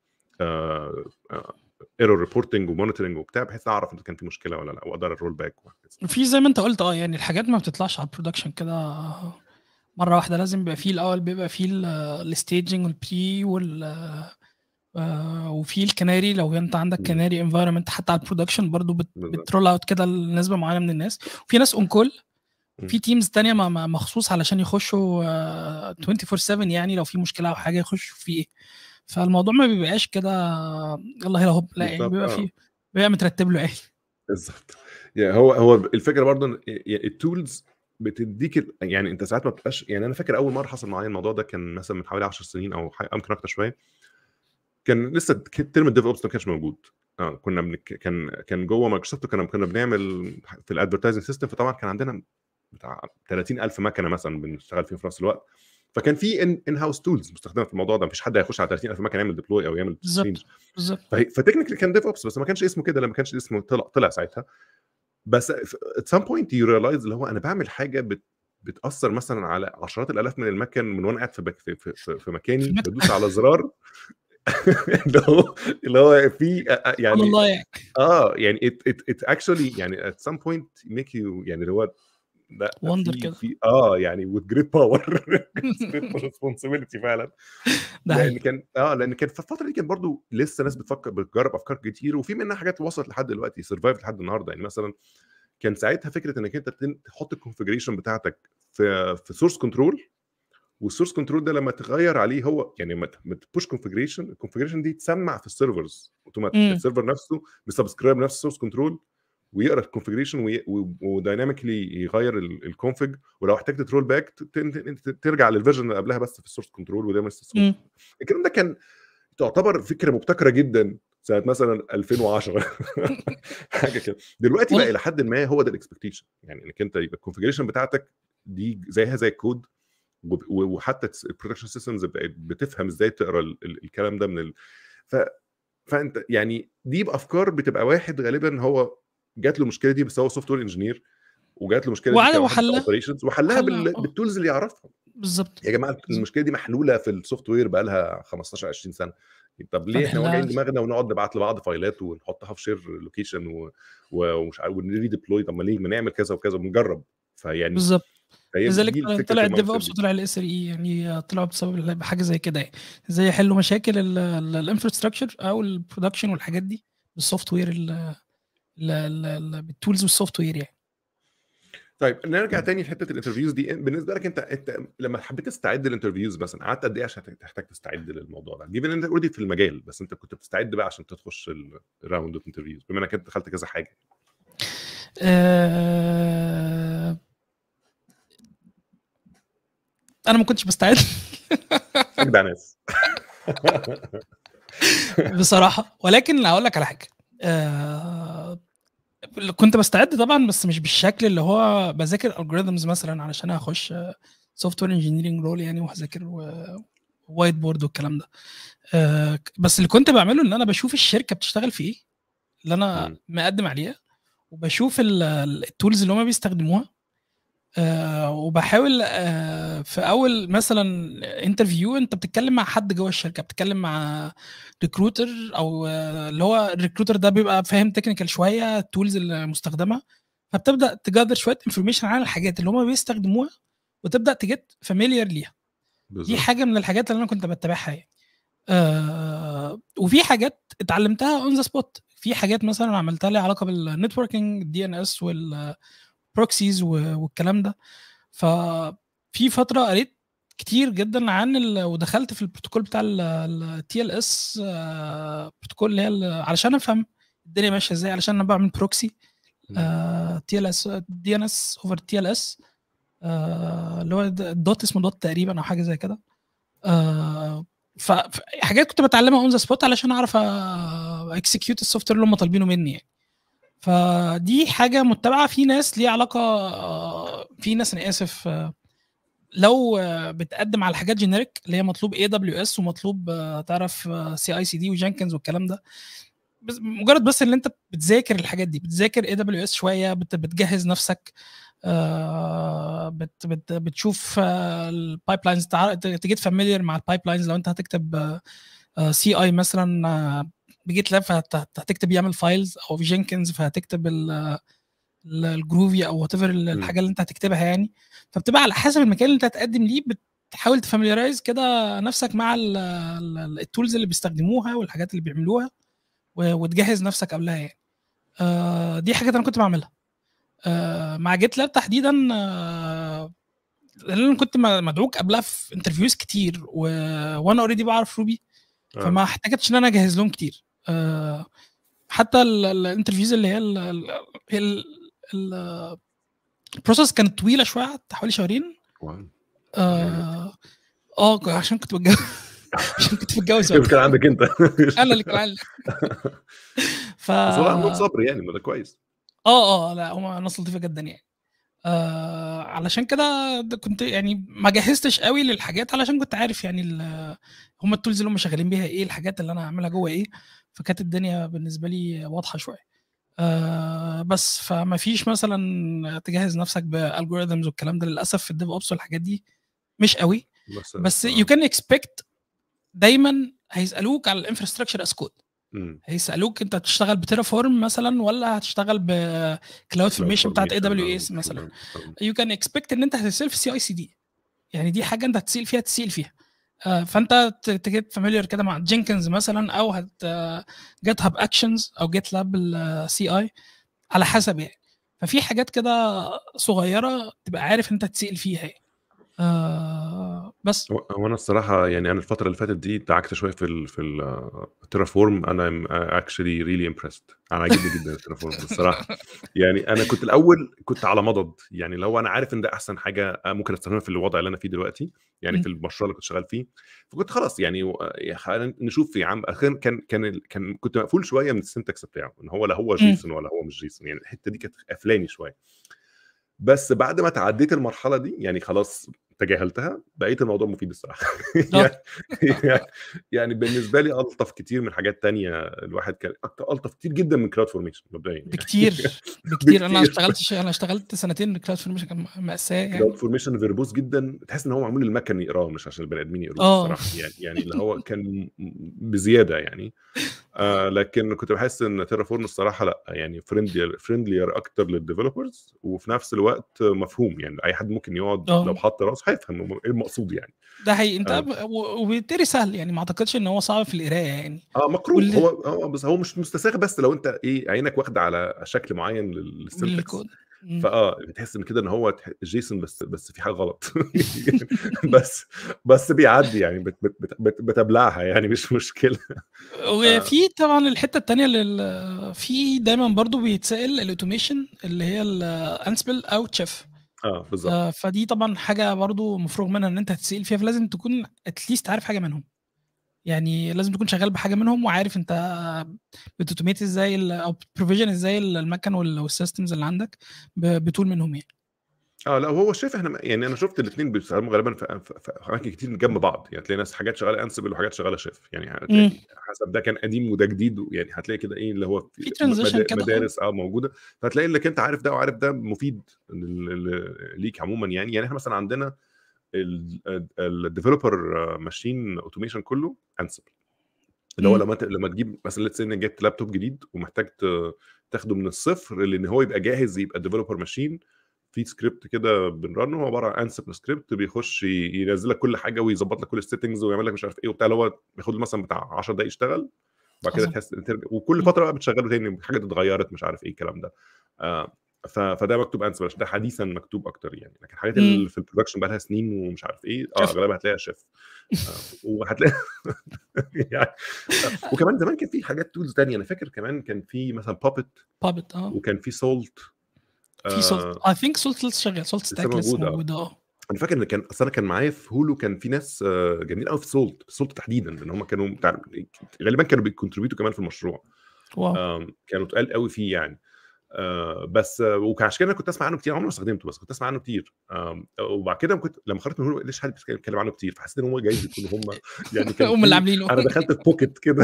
ايرور ريبورتنج ومونيتورنج وبتاع بحيث اعرف اذا كان في مشكله ولا لا واقدر الرول باك في زي ما انت قلت اه يعني الحاجات ما بتطلعش على البرودكشن كده مره واحده لازم يبقى فيه الاول بيبقى فيه الستيجنج والبري وال آه وفي الكناري لو انت عندك كناري انفايرمنت حتى على البرودكشن برضو بت بترول اوت كده لنسبه معينه من الناس وفي ناس اون كول في تيمز تانية مخصوص علشان يخشوا 24 7 يعني لو في مشكله او حاجه يخشوا فيه فالموضوع ما بيبقاش كده يلا هلا هوب لا يعني بالظبط بيبقى اه فيه بيبقى مترتب له يعني بالظبط يعني هو هو الفكره برضه ان التولز بتديك ال- يعني انت ساعات ما بتبقاش يعني انا فاكر اول مره حصل معايا الموضوع ده كان مثلا من حوالي 10 سنين او حاجة- يمكن اكتر شويه كان لسه ترم الديف اوبس ما كانش موجود اه كنا بنك... كان كان جوه مايكروسوفت كنا كنا بنعمل في الادفرتايزنج سيستم فطبعا كان عندنا بتاع 30000 مكنه مثلا بنشتغل فيهم في نفس الوقت فكان في ان ان هاوس تولز مستخدمه في الموضوع ده مفيش حد هيخش على 30000 مكنه يعمل ديبلوي او يعمل بالظبط تشينج بالظبط فتكنيكلي كان ديف اوبس بس ما كانش اسمه كده لما كانش اسمه طلع طلع ساعتها بس ات سام بوينت يو ريلايز اللي هو انا بعمل حاجه بت بتاثر مثلا على عشرات الالاف من المكن من وانا قاعد في بك في, في, في, في في مكاني المكتب بدوس على زرار اللي هو اللي هو في سبحان يعني الله يعني اه يعني it it it actually يعني at some point make you يعني اللي هو لا وندر في كده في اه يعني with great power comes great responsibility فعلا ده لان حقيقي كان اه لان كان في الفتره دي كان برضو لسه ناس بتفكر بتجرب افكار كتير وفي منها حاجات وصلت لحد دلوقتي سرفايف لحد النهارده يعني مثلا كان ساعتها فكره انك انت تن- تحط الكونفجريشن بتاعتك في في سورس كنترول والسورس كنترول ده لما تغير عليه هو يعني لما تبوش كونفجريشن الكونفجريشن دي تسمع في السيرفرز اوتوماتيك امم السيرفر نفسه بيسبسكرايب نفس السورس كنترول ويقرا الكونفجريشن ودايناميكلي يغير الكونفج ولو احتجت ترول باك ترجع للفيرجن اللي قبلها بس في السورس كنترول وده نفس السورس امم الكلام ده كان تعتبر فكره مبتكره جدا سنه مثلا 2010 حاجه كده دلوقتي بقى وال- الى حد ما هو ده الاكسبكتيشن يعني انك انت يبقى الكونفجريشن بتاعتك دي زيها زي الكود وب- وحتى البرودكشن سيستمز بقت بتفهم ازاي تقرا ال- ال- الكلام ده من ال... ف... فانت يعني دي بافكار بتبقى واحد غالبا هو جات له المشكله دي بس هو سوفت وير انجينير وجات له المشكله دي وعلى كواحد بتاع وحلها اوبريشنز وحلها حلها بال... اه بالتولز اللي يعرفها بالظبط يا جماعه بالظبط المشكله دي محلوله في السوفت وير بقى لها 15 20 سنه طب ليه احنا فنحلها واجعين دماغنا ونقعد نبعت لبعض فايلات ونحطها في شير لوكيشن و... و... ومش عارف ونريديبلوي طب ما ليه ما نعمل كذا وكذا ونجرب فيعني بالظبط فهي لذلك دي طلع فكره طلع المايند الديف سيت اوبس دي وطلع الاس ار اي يعني طلعوا بسبب حاجه زي كده يعني ازاي يحلوا مشاكل الانفراستراكشر او البرودكشن والحاجات دي بالسوفت وير ال- ال- ال- ال- بالتولز والسوفت وير يعني طيب نرجع تاني لحته الانترفيوز دي بالنسبه لك انت انت لما حبيت تستعد للانترفيوز مثلا قعدت قد ايه عشان تحتاج تستعد للموضوع ده؟ جيفن انت اوريدي في المجال بس انت كنت بتستعد بقى عشان تخش الراوند اوف انترفيوز بما انك انت دخلت كذا حاجه آه، انا ما كنتش بستعد اجدع ناس بصراحه ولكن هقول لك على حاجه آه، كنت بستعد طبعا بس مش بالشكل اللي هو بذاكر الجوريزمز مثلا علشان اخش سوفت وير انجينيرنج رول يعني وهذاكر وايت بورد والكلام ده آه، بس اللي كنت بعمله ان انا بشوف الشركه بتشتغل في ايه اللي انا مم. مقدم عليها وبشوف التولز اللي هم بيستخدموها آه وبحاول آه في اول مثلا انترفيو انت بتتكلم مع حد جوه الشركه بتتكلم مع ريكروتر او آه اللي هو الريكروتر ده بيبقى فاهم تكنيكال شويه التولز المستخدمه فبتبدا تجذر شويه انفورميشن عن الحاجات اللي هم بيستخدموها وتبدا تجت فاميليار ليها دي بالظبط حاجه من الحاجات اللي انا كنت بتبعها يعني آه وفي حاجات اتعلمتها اون ذا سبوت في حاجات مثلا عملتها لي علاقه بالنتوركينج دي ان اس والبروكسيز والكلام ده ففي فتره قريت كتير جدا عن ال... ودخلت في البروتوكول بتاع التي ال اس بروتوكول اللي هي ال- علشان افهم الدنيا ماشيه ازاي علشان انا بعمل بروكسي تي ال اس دي ان اس اوفر تي ال اس اللي هو الدوت اسمه دوت تقريبا او حاجه زي كده آه، ف- فحاجات كنت بتعلمها اون ذا سبوت علشان اعرف اكسكيوت السوفت وير اللي هم طالبينه مني يعني فدي حاجه متبعه في ناس ليها علاقه آه، في ناس انا اسف آه، لو آه، بتقدم على حاجات جينيريك اللي هي مطلوب اي دبليو اس ومطلوب آه، تعرف سي اي سي دي وجينكنز والكلام ده بس مجرد بس ان انت بتذاكر الحاجات دي بتذاكر اي دبليو اس شويه بت- بتجهز نفسك آه، بت بت بتشوف البايب لاينز تجيت فاميليار مع البايب لاينز لو انت هتكتب سي اي مثلا آه، بجيت لاب فهتكتب يعمل فايلز او في جينكنز فهتكتب ال- ال- الجروفي او وات ايفر الحاجه اللي انت هتكتبها يعني فبتبقى على حسب المكان اللي انت هتقدم ليه بتحاول تفاميلارايز كده نفسك مع التولز اللي بيستخدموها والحاجات اللي بيعملوها و- وتجهز نفسك قبلها يعني آه، دي حاجات انا كنت بعملها آه، مع جيت لاب تحديدا آه، لان انا كنت م- مدعوك قبلها في انترفيوز كتير و... وانا اوريدي بعرف روبي آه. فما احتاجتش ان انا اجهز لهم كتير آه، حتى ال- ال- الانترفيوز اللي هي ال- ال- هي ال- ال- البروسس كانت طويله شويه قعدت حوالي شهرين واو. اه آه، عشان كنت بتجوز عشان كنت بتجوز يمكن عندك انت انا اللي كان عندي ف بس والله عندهم صبر يعني ما ده كويس اه اه لا هم ناس لطيفه جدا يعني آه علشان كده ده كنت يعني ما جهزتش قوي للحاجات علشان كنت عارف يعني ال- هم التولز اللي هم شغالين بيها ايه الحاجات اللي انا هعملها جوه ايه فكانت الدنيا بالنسبه لي واضحه شويه آه بس فما فيش مثلا تجهز نفسك بالجوريزمز والكلام ده للاسف في الديف اوبس والحاجات دي مش قوي بس بس آه. يو كان اكسبكت دايما هيسالوك على الانفراستراكشر از كود مم. هيسالوك انت هتشتغل بتيرافورم مثلا ولا هتشتغل بكلاود فورميشن بتاعت اي دبليو اس مثلا يو كان اكسبكت ان انت هتسال في سي اي سي دي يعني دي حاجه انت هتسال فيها تسال فيها آه، فانت تجيت فاميليار كده مع جينكنز مثلا او هت جيت هاب اكشنز او جيت لاب السي اي على حسب يعني ففي حاجات كده صغيره تبقى عارف انت تسال فيها يعني. آه بس هو هو انا الصراحه يعني انا الفتره اللي فاتت دي دعكت شويه في ال في الترافورم انا اكشلي ريلي امبرست انا عاجبني جدا الترافورم الصراحه يعني انا كنت الاول كنت على مضض يعني لو انا عارف ان ده احسن حاجه ممكن استخدمها في الوضع اللي انا فيه دلوقتي يعني م. في المشروع اللي كنت شغال فيه فكنت خلاص يعني و- يا خلينا نشوف يا عم اخيرا كان كان ال- كان كنت مقفول شويه من السنتكس بتاعه ان هو لا هو جيسون ولا هو مش جيسون يعني الحته دي كانت قفلاني شويه بس بعد ما تعديت المرحله دي يعني خلاص تجاهلتها بقيت الموضوع مفيد الصراحه يعني, يعني- يعني بالنسبه لي الطف كتير من حاجات تانية الواحد كان أكتر الطف كتير جدا من كلاود فورميشن مبدئيا يعني بكتير بكتير انا بكتير. اشتغلت انا اشتغلت سنتين كلاود فورميشن كان مأساة يعني كلاود فورميشن فيربوس جدا تحس ان هو معمول للمكن يقراه مش عشان البني ادمين يقروه آه. الصراحه يعني يعني اللي هو كان بزياده يعني آه لكن كنت بحس ان تيرافورم الصراحه لا يعني فريندلي فريندلير اكتر للديفلوبرز وفي نفس الوقت مفهوم يعني اي حد ممكن يقعد آه. لو حط راسه هيفهم ايه المقصود يعني ده حقيقي انت آه. ب- و- وبالتالي سهل يعني ما اعتقدش ان هو صعب في القرايه يعني اه مقروء واللي- هو هو بس هو مش مستساغ بس لو انت ايه عينك واخده على شكل معين للسنتكس بالكود مم. فاه بتحس ان كده ان هو تح- جيسون بس بس في حاجه غلط بس بس بيعدي يعني بت بت بت بت بتبلعها يعني مش مشكله وفي طبعا الحته الثانيه لل في دايما برضو بيتسال الاوتوميشن اللي هي الانسبل او تشيف اه بالظبط آه، فدي طبعا حاجه برضو مفروغ منها ان انت هتسال فيها فلازم تكون اتليست عارف حاجه منهم يعني لازم تكون شغال بحاجه منهم وعارف انت بتوتوميت ازاي ال- او بروفيجن ازاي المكن وال- والسيستمز اللي عندك ب- بتول منهم يعني اه لا هو شايف احنا يعني انا شفت الاثنين بيستخدموا غالبا في, في, في اماكن كتير جنب بعض يعني تلاقي ناس حاجات شغاله انسبل وحاجات شغاله شيف يعني هتلاقي مم. حسب ده كان قديم وده جديد يعني هتلاقي كده ايه اللي هو في transition مدا- كده، آه. مدارس اه موجوده فهتلاقي انك انت عارف ده وعارف ده مفيد لل- لل- ليك عموما يعني يعني احنا مثلا عندنا الديفلوبر ماشين اوتوميشن كله انسبل اللي هو مم. لما انت لما تجيب مثلا ليتس ان جبت لابتوب جديد ومحتاج ت- تاخده من الصفر لان هو يبقى جاهز يبقى ديفلوبر ماشين في سكريبت كده بنرنه هو عباره عن انسبل سكريبت بيخش ي- ينزل لك كل حاجه ويظبط لك كل السيتنجز ويعمل لك مش عارف ايه وبتاع اللي هو بياخد له مثلا بتاع 10 دقايق يشتغل وبعد كده عظيم. تحس ترجع وكل فتره بقى بتشغله تاني حاجه اتغيرت مش عارف ايه الكلام ده آه ف- فده مكتوب انسبل عشان ده حديثا مكتوب اكتر يعني لكن الحاجات مم. اللي في البرودكشن بقى لها سنين ومش عارف ايه اه شيف. اغلبها هتلاقيها شيف آه وهتلاقي يعني وكمان زمان كان في حاجات تولز تانية انا فاكر كمان كان في مثلا بابت بابت اه وكان في سولت في سولت اي ثينك سولت لسه شغال سولت لسه ستاك لسه موجود، آه. موجود اه انا فاكر ان كان اصل انا كان معايا في هولو كان في ناس آه، جامدين قوي في سولت سولت تحديدا لان هم كانوا بتاع غالبا كانوا بيكونتريبيوتوا كمان في المشروع واو آم، كانوا تقال قوي فيه يعني آه، بس آه، وعشان كده انا كنت اسمع عنه كتير عمري ما استخدمته بس كنت اسمع عنه كتير آم، وبعد كده كنت لما خرجت من هولو ليش حد بيتكلم عنه كتير فحسيت ان هم جايز يكونوا هم يعني كان هم في- اللي عاملينه انا دخلت في بوكيت كده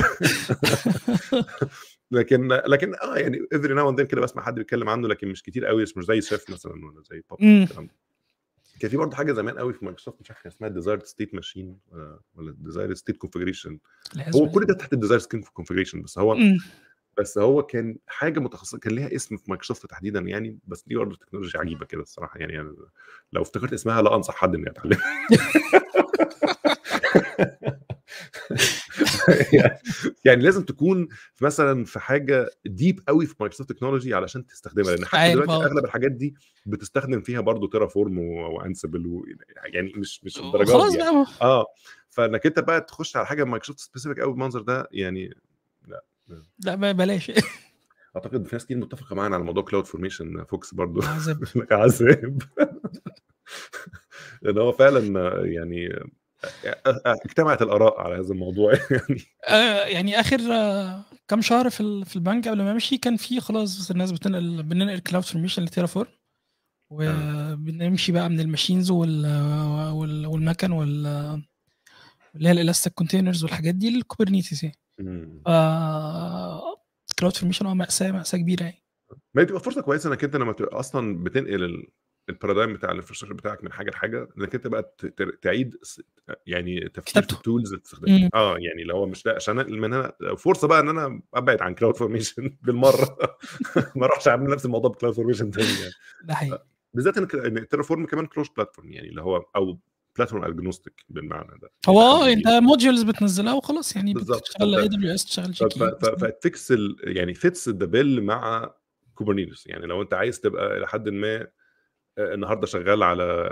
لكن لكن اه يعني افري ناو اند كده بسمع حد بيتكلم عنه لكن مش كتير قوي مش زي شيف مثلا ولا زي باب مم. الكلام ده كان في برضه حاجه زمان قوي في مايكروسوفت مش عارف كان اسمها ديزايرد ستيت ماشين ولا ديزايرد ستيت كونفجريشن هو كل ده تحت الديزايرد ستيت كونفجريشن بس هو مم. بس هو كان حاجه متخصصه كان ليها اسم في مايكروسوفت تحديدا يعني بس دي برضه تكنولوجيا عجيبه كده الصراحه يعني أنا لو افتكرت اسمها لا انصح حد انه يتعلم يعني- يعني لازم تكون في مثلا في حاجه ديب قوي في مايكروسوفت تكنولوجي علشان تستخدمها لان حتى عارف، دلوقتي آه. اغلب الحاجات دي بتستخدم فيها برضه تيرافورم وانسبل و... يعني مش مش الدرجات خلاص دي يعني. بقى اه فانك انت بقى تخش على حاجه مايكروسوفت سبيسيفيك قوي بالمنظر ده يعني لا لا ب- بلاش اعتقد في ناس كتير متفقه معانا على موضوع كلاود فورميشن فوكس برضو عذاب عذاب لان هو فعلا يعني اجتمعت الاراء على هذا الموضوع يعني آه، يعني اخر آه، كام شهر في ال- في البنك قبل ما امشي كان في خلاص الناس بتنقل بننقل كلاود فورميشن لتيرافورم وبنمشي بقى من الماشينز وال وال- والمكن وال اللي هي الالاستيك كونتينرز والحاجات دي للكوبرنيتيز يعني مم. كلاود فورميشن اه مأساة مأساة كبيرة يعني ما هي تبقى فرصه كويسه انك انت لما تبقى اصلا بتنقل ال- البارادايم بتاع الانفراستراكشر بتاعك من حاجه لحاجه انك انت بقى ت- ت- تعيد س- يعني تفكير في كتابته. التولز اللي تستخدمها مم. اه يعني لو هو مش لا عشان أنقل من هنا فرصه بقى ان انا ابعد عن كلاود فورميشن بالمره ما اروحش اعمل نفس الموضوع بكلاود فورميشن تاني يعني ده حقيقي بالذات ان ان تيرافورم كمان كروس بلاتفورم يعني اللي هو او بلاتفورم اجنوستيك بالمعنى ده هو يعني اه حد انت موديولز بتنزلها وخلاص يعني بالظبط. بتشتغل فأنت- اي دبليو اس تشتغل ف- جي كي ف- ف- فتفكس ال- يعني فيتس ذا بيل مع كوبرنيتس يعني لو انت عايز تبقى الى حد ما آه، النهارده شغال على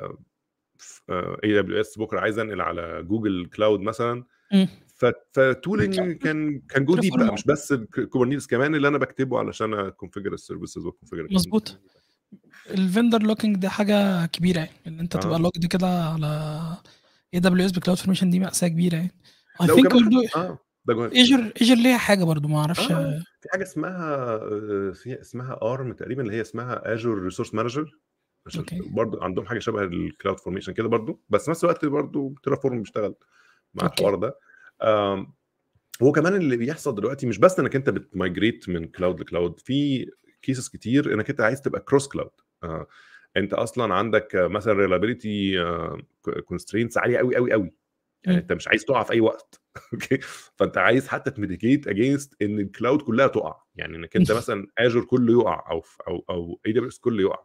اي دبليو اس بكره عايز انقل على جوجل كلاود مثلا مم. فتولينج كان كان جو ديب تليفون بقى مش بس كوبرنيتس كمان اللي انا بكتبه علشان اكونفجر السيرفيسز واكونفجر مظبوط. الفندر لوكينج دي حاجه كبيره يعني ان انت آه. تبقى لوكد كده على اي دبليو اس بكلاود فورميشن دي مأساة كبيره يعني اي لو ثينك كمان برضه اه ده جوه ايجر ايجر ليها حاجه برضه ما اعرفش آه. في حاجه اسمها آه، في اسمها ارم تقريبا اللي هي اسمها اجور ريسورس مانجر أوكي. برضه عندهم حاجه شبه الكلاود فورميشن كده برضه بس في نفس الوقت برضه تيرافورم بيشتغل مع أوكي. الحوار ده آم، هو كمان اللي بيحصل دلوقتي مش بس انك انت بتمايجريت من كلاود لكلاود في كيسز كتير انك انت عايز تبقى كروس كلاود انت اصلا عندك آه، مثلا ريلابيلتي كونسترينتس عاليه قوي قوي قوي يعني مم. انت مش عايز تقع في اي وقت اوكي فانت عايز حتى تميتيجيت اجينست ان الكلاود كلها تقع يعني انك انت مثلا اجور كله يقع او او او اي دبليو اس كله يقع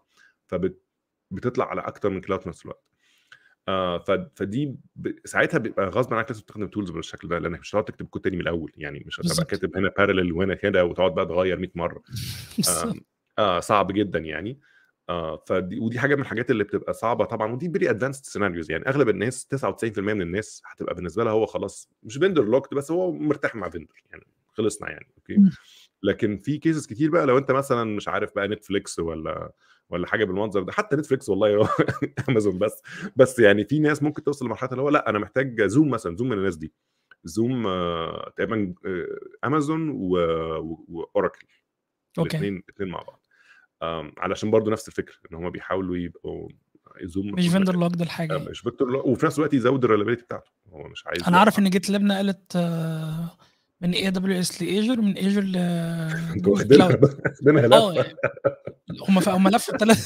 فبتطلع على اكتر من كلاود في نفس الوقت آه ف- فدي ب... ساعتها بيبقى غصب عنك لازم تستخدم تولز بالشكل ده لانك مش هتقعد تكتب كود تاني من الاول يعني مش هتبقى بالظبط. كاتب هنا بارلل وهنا كده وتقعد بقى تغير 100 مره بالظبط. آه, اه صعب جدا يعني آه فدي ودي حاجه من الحاجات اللي بتبقى صعبه طبعا ودي فيري ادفانسد سيناريوز يعني اغلب الناس 99% من الناس هتبقى بالنسبه لها هو خلاص مش فيندر لوكد بس هو مرتاح مع فيندر يعني خلصنا يعني اوكي مم. لكن في كيسز كتير بقى لو انت مثلا مش عارف بقى نتفليكس ولا ولا حاجه بالمنظر ده حتى نتفليكس والله امازون بس بس يعني في ناس ممكن توصل لمرحله اللي هو لا انا محتاج زوم مثلا زوم من الناس دي زوم آه، تقريبا آه، امازون و- و- واوراكل اوكي الاثنين الاثنين مع بعض آم، علشان برضو نفس الفكره ان هم بيحاولوا يبقوا زوم مش فندر لوكد الحاجه آه، يعني. مش فيكتور لو- وفي نفس الوقت يزود الريلابيلتي بتاعته هو مش عايز انا عارف ان جيت لاب نقلت آه، من اي دبليو اس لايجر من ايجر انتوا لجوجل واخدينها كلاود واخدينها اه لفه يعني هم هم لفوا الثلاث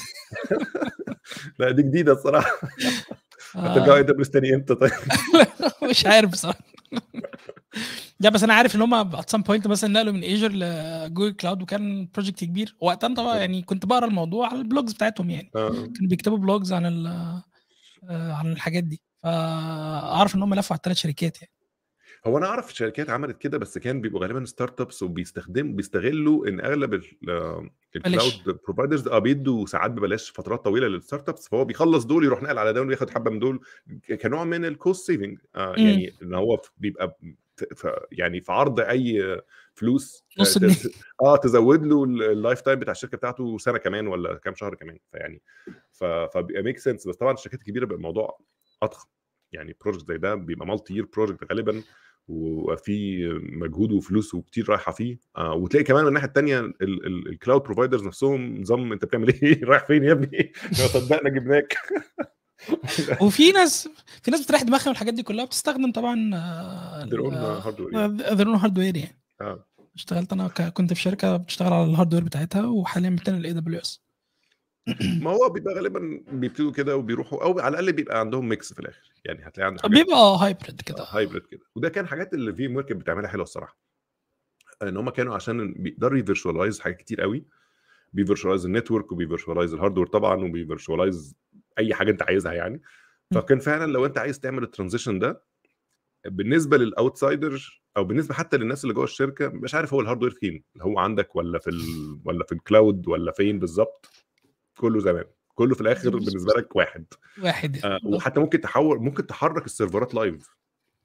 لا دي جديده الصراحه هترجعوا اي دبليو اس تاني امتى طيب مش عارف بصراحه لا بس انا عارف ان هم ات سام بوينت مثلا نقلوا من ايجر لجوجل كلاود وكان بروجكت كبير وقتها طبعا يعني كنت بقرا الموضوع على البلوجز بتاعتهم يعني آه. كانوا بيكتبوا بلوجز عن ال آه، عن الحاجات دي فاعرف ان هم لفوا على الثلاث شركات يعني هو انا اعرف شركات عملت كده بس كان بيبقوا غالبا ستارت ابس وبيستخدم بيستغلوا ان اغلب ال- آه، الكلاود بروفايدرز اه بيدوا ساعات ببلاش فترات طويله للستارت ابس فهو بيخلص دول يروح نقل على دول وياخد حبه من دول ك- كنوع من الكوست سيفنج آه مم. يعني ان هو ف- بيبقى ف- ف- يعني في عرض اي فلوس آه، نص ت- جنيه. ت- اه تزود له ال- اللايف تايم بتاع الشركه بتاعته سنه كمان ولا كام شهر كمان فيعني ف- فبيبقى ميك سنس بس طبعا الشركات الكبيره بيبقى الموضوع اضخم يعني بروجكت زي ده بيبقى مالتي يير بروجكت غالبا وفي مجهود وفلوس وكتير رايحه فيه آه وتلاقي كمان من الناحيه الثانيه الكلاود بروفايدرز نفسهم نظام انت بتعمل ايه رايح فين يا ابني ما صدقنا جبناك وفي ناس في ناس بتريح دماغها من الحاجات دي كلها بتستخدم طبعا their own hardware يعني. ذير اون هاردوير يعني اه اشتغلت انا ك- كنت في شركه بتشتغل على الهاردوير بتاعتها وحاليا بتنقل الاي دبليو اس ما هو بيبقى غالبا بيبتدوا كده وبيروحوا او على الاقل بيبقى عندهم ميكس في الاخر يعني هتلاقي عندك حاجات بيبقى هايبريد كده هايبريد كده وده كان حاجات اللي في وير كانت بتعملها حلوه الصراحه ان هم كانوا عشان بيقدروا يفيرشواليز حاجات كتير قوي بيفيرشواليز النتورك وبيفيرشواليز الهاردوير طبعا وبيفيرشواليز اي حاجه انت عايزها يعني فكان فعلا لو انت عايز تعمل الترانزيشن ده بالنسبه للاوتسايدر او بالنسبه حتى للناس اللي جوه الشركه مش عارف هو الهاردوير فين هو عندك ولا في ال... ولا في الكلاود ولا فين بالظبط كله زمان كله في الاخر بالنسبه لك واحد واحد آه وحتى ممكن تحول ممكن تحرك السيرفرات لايف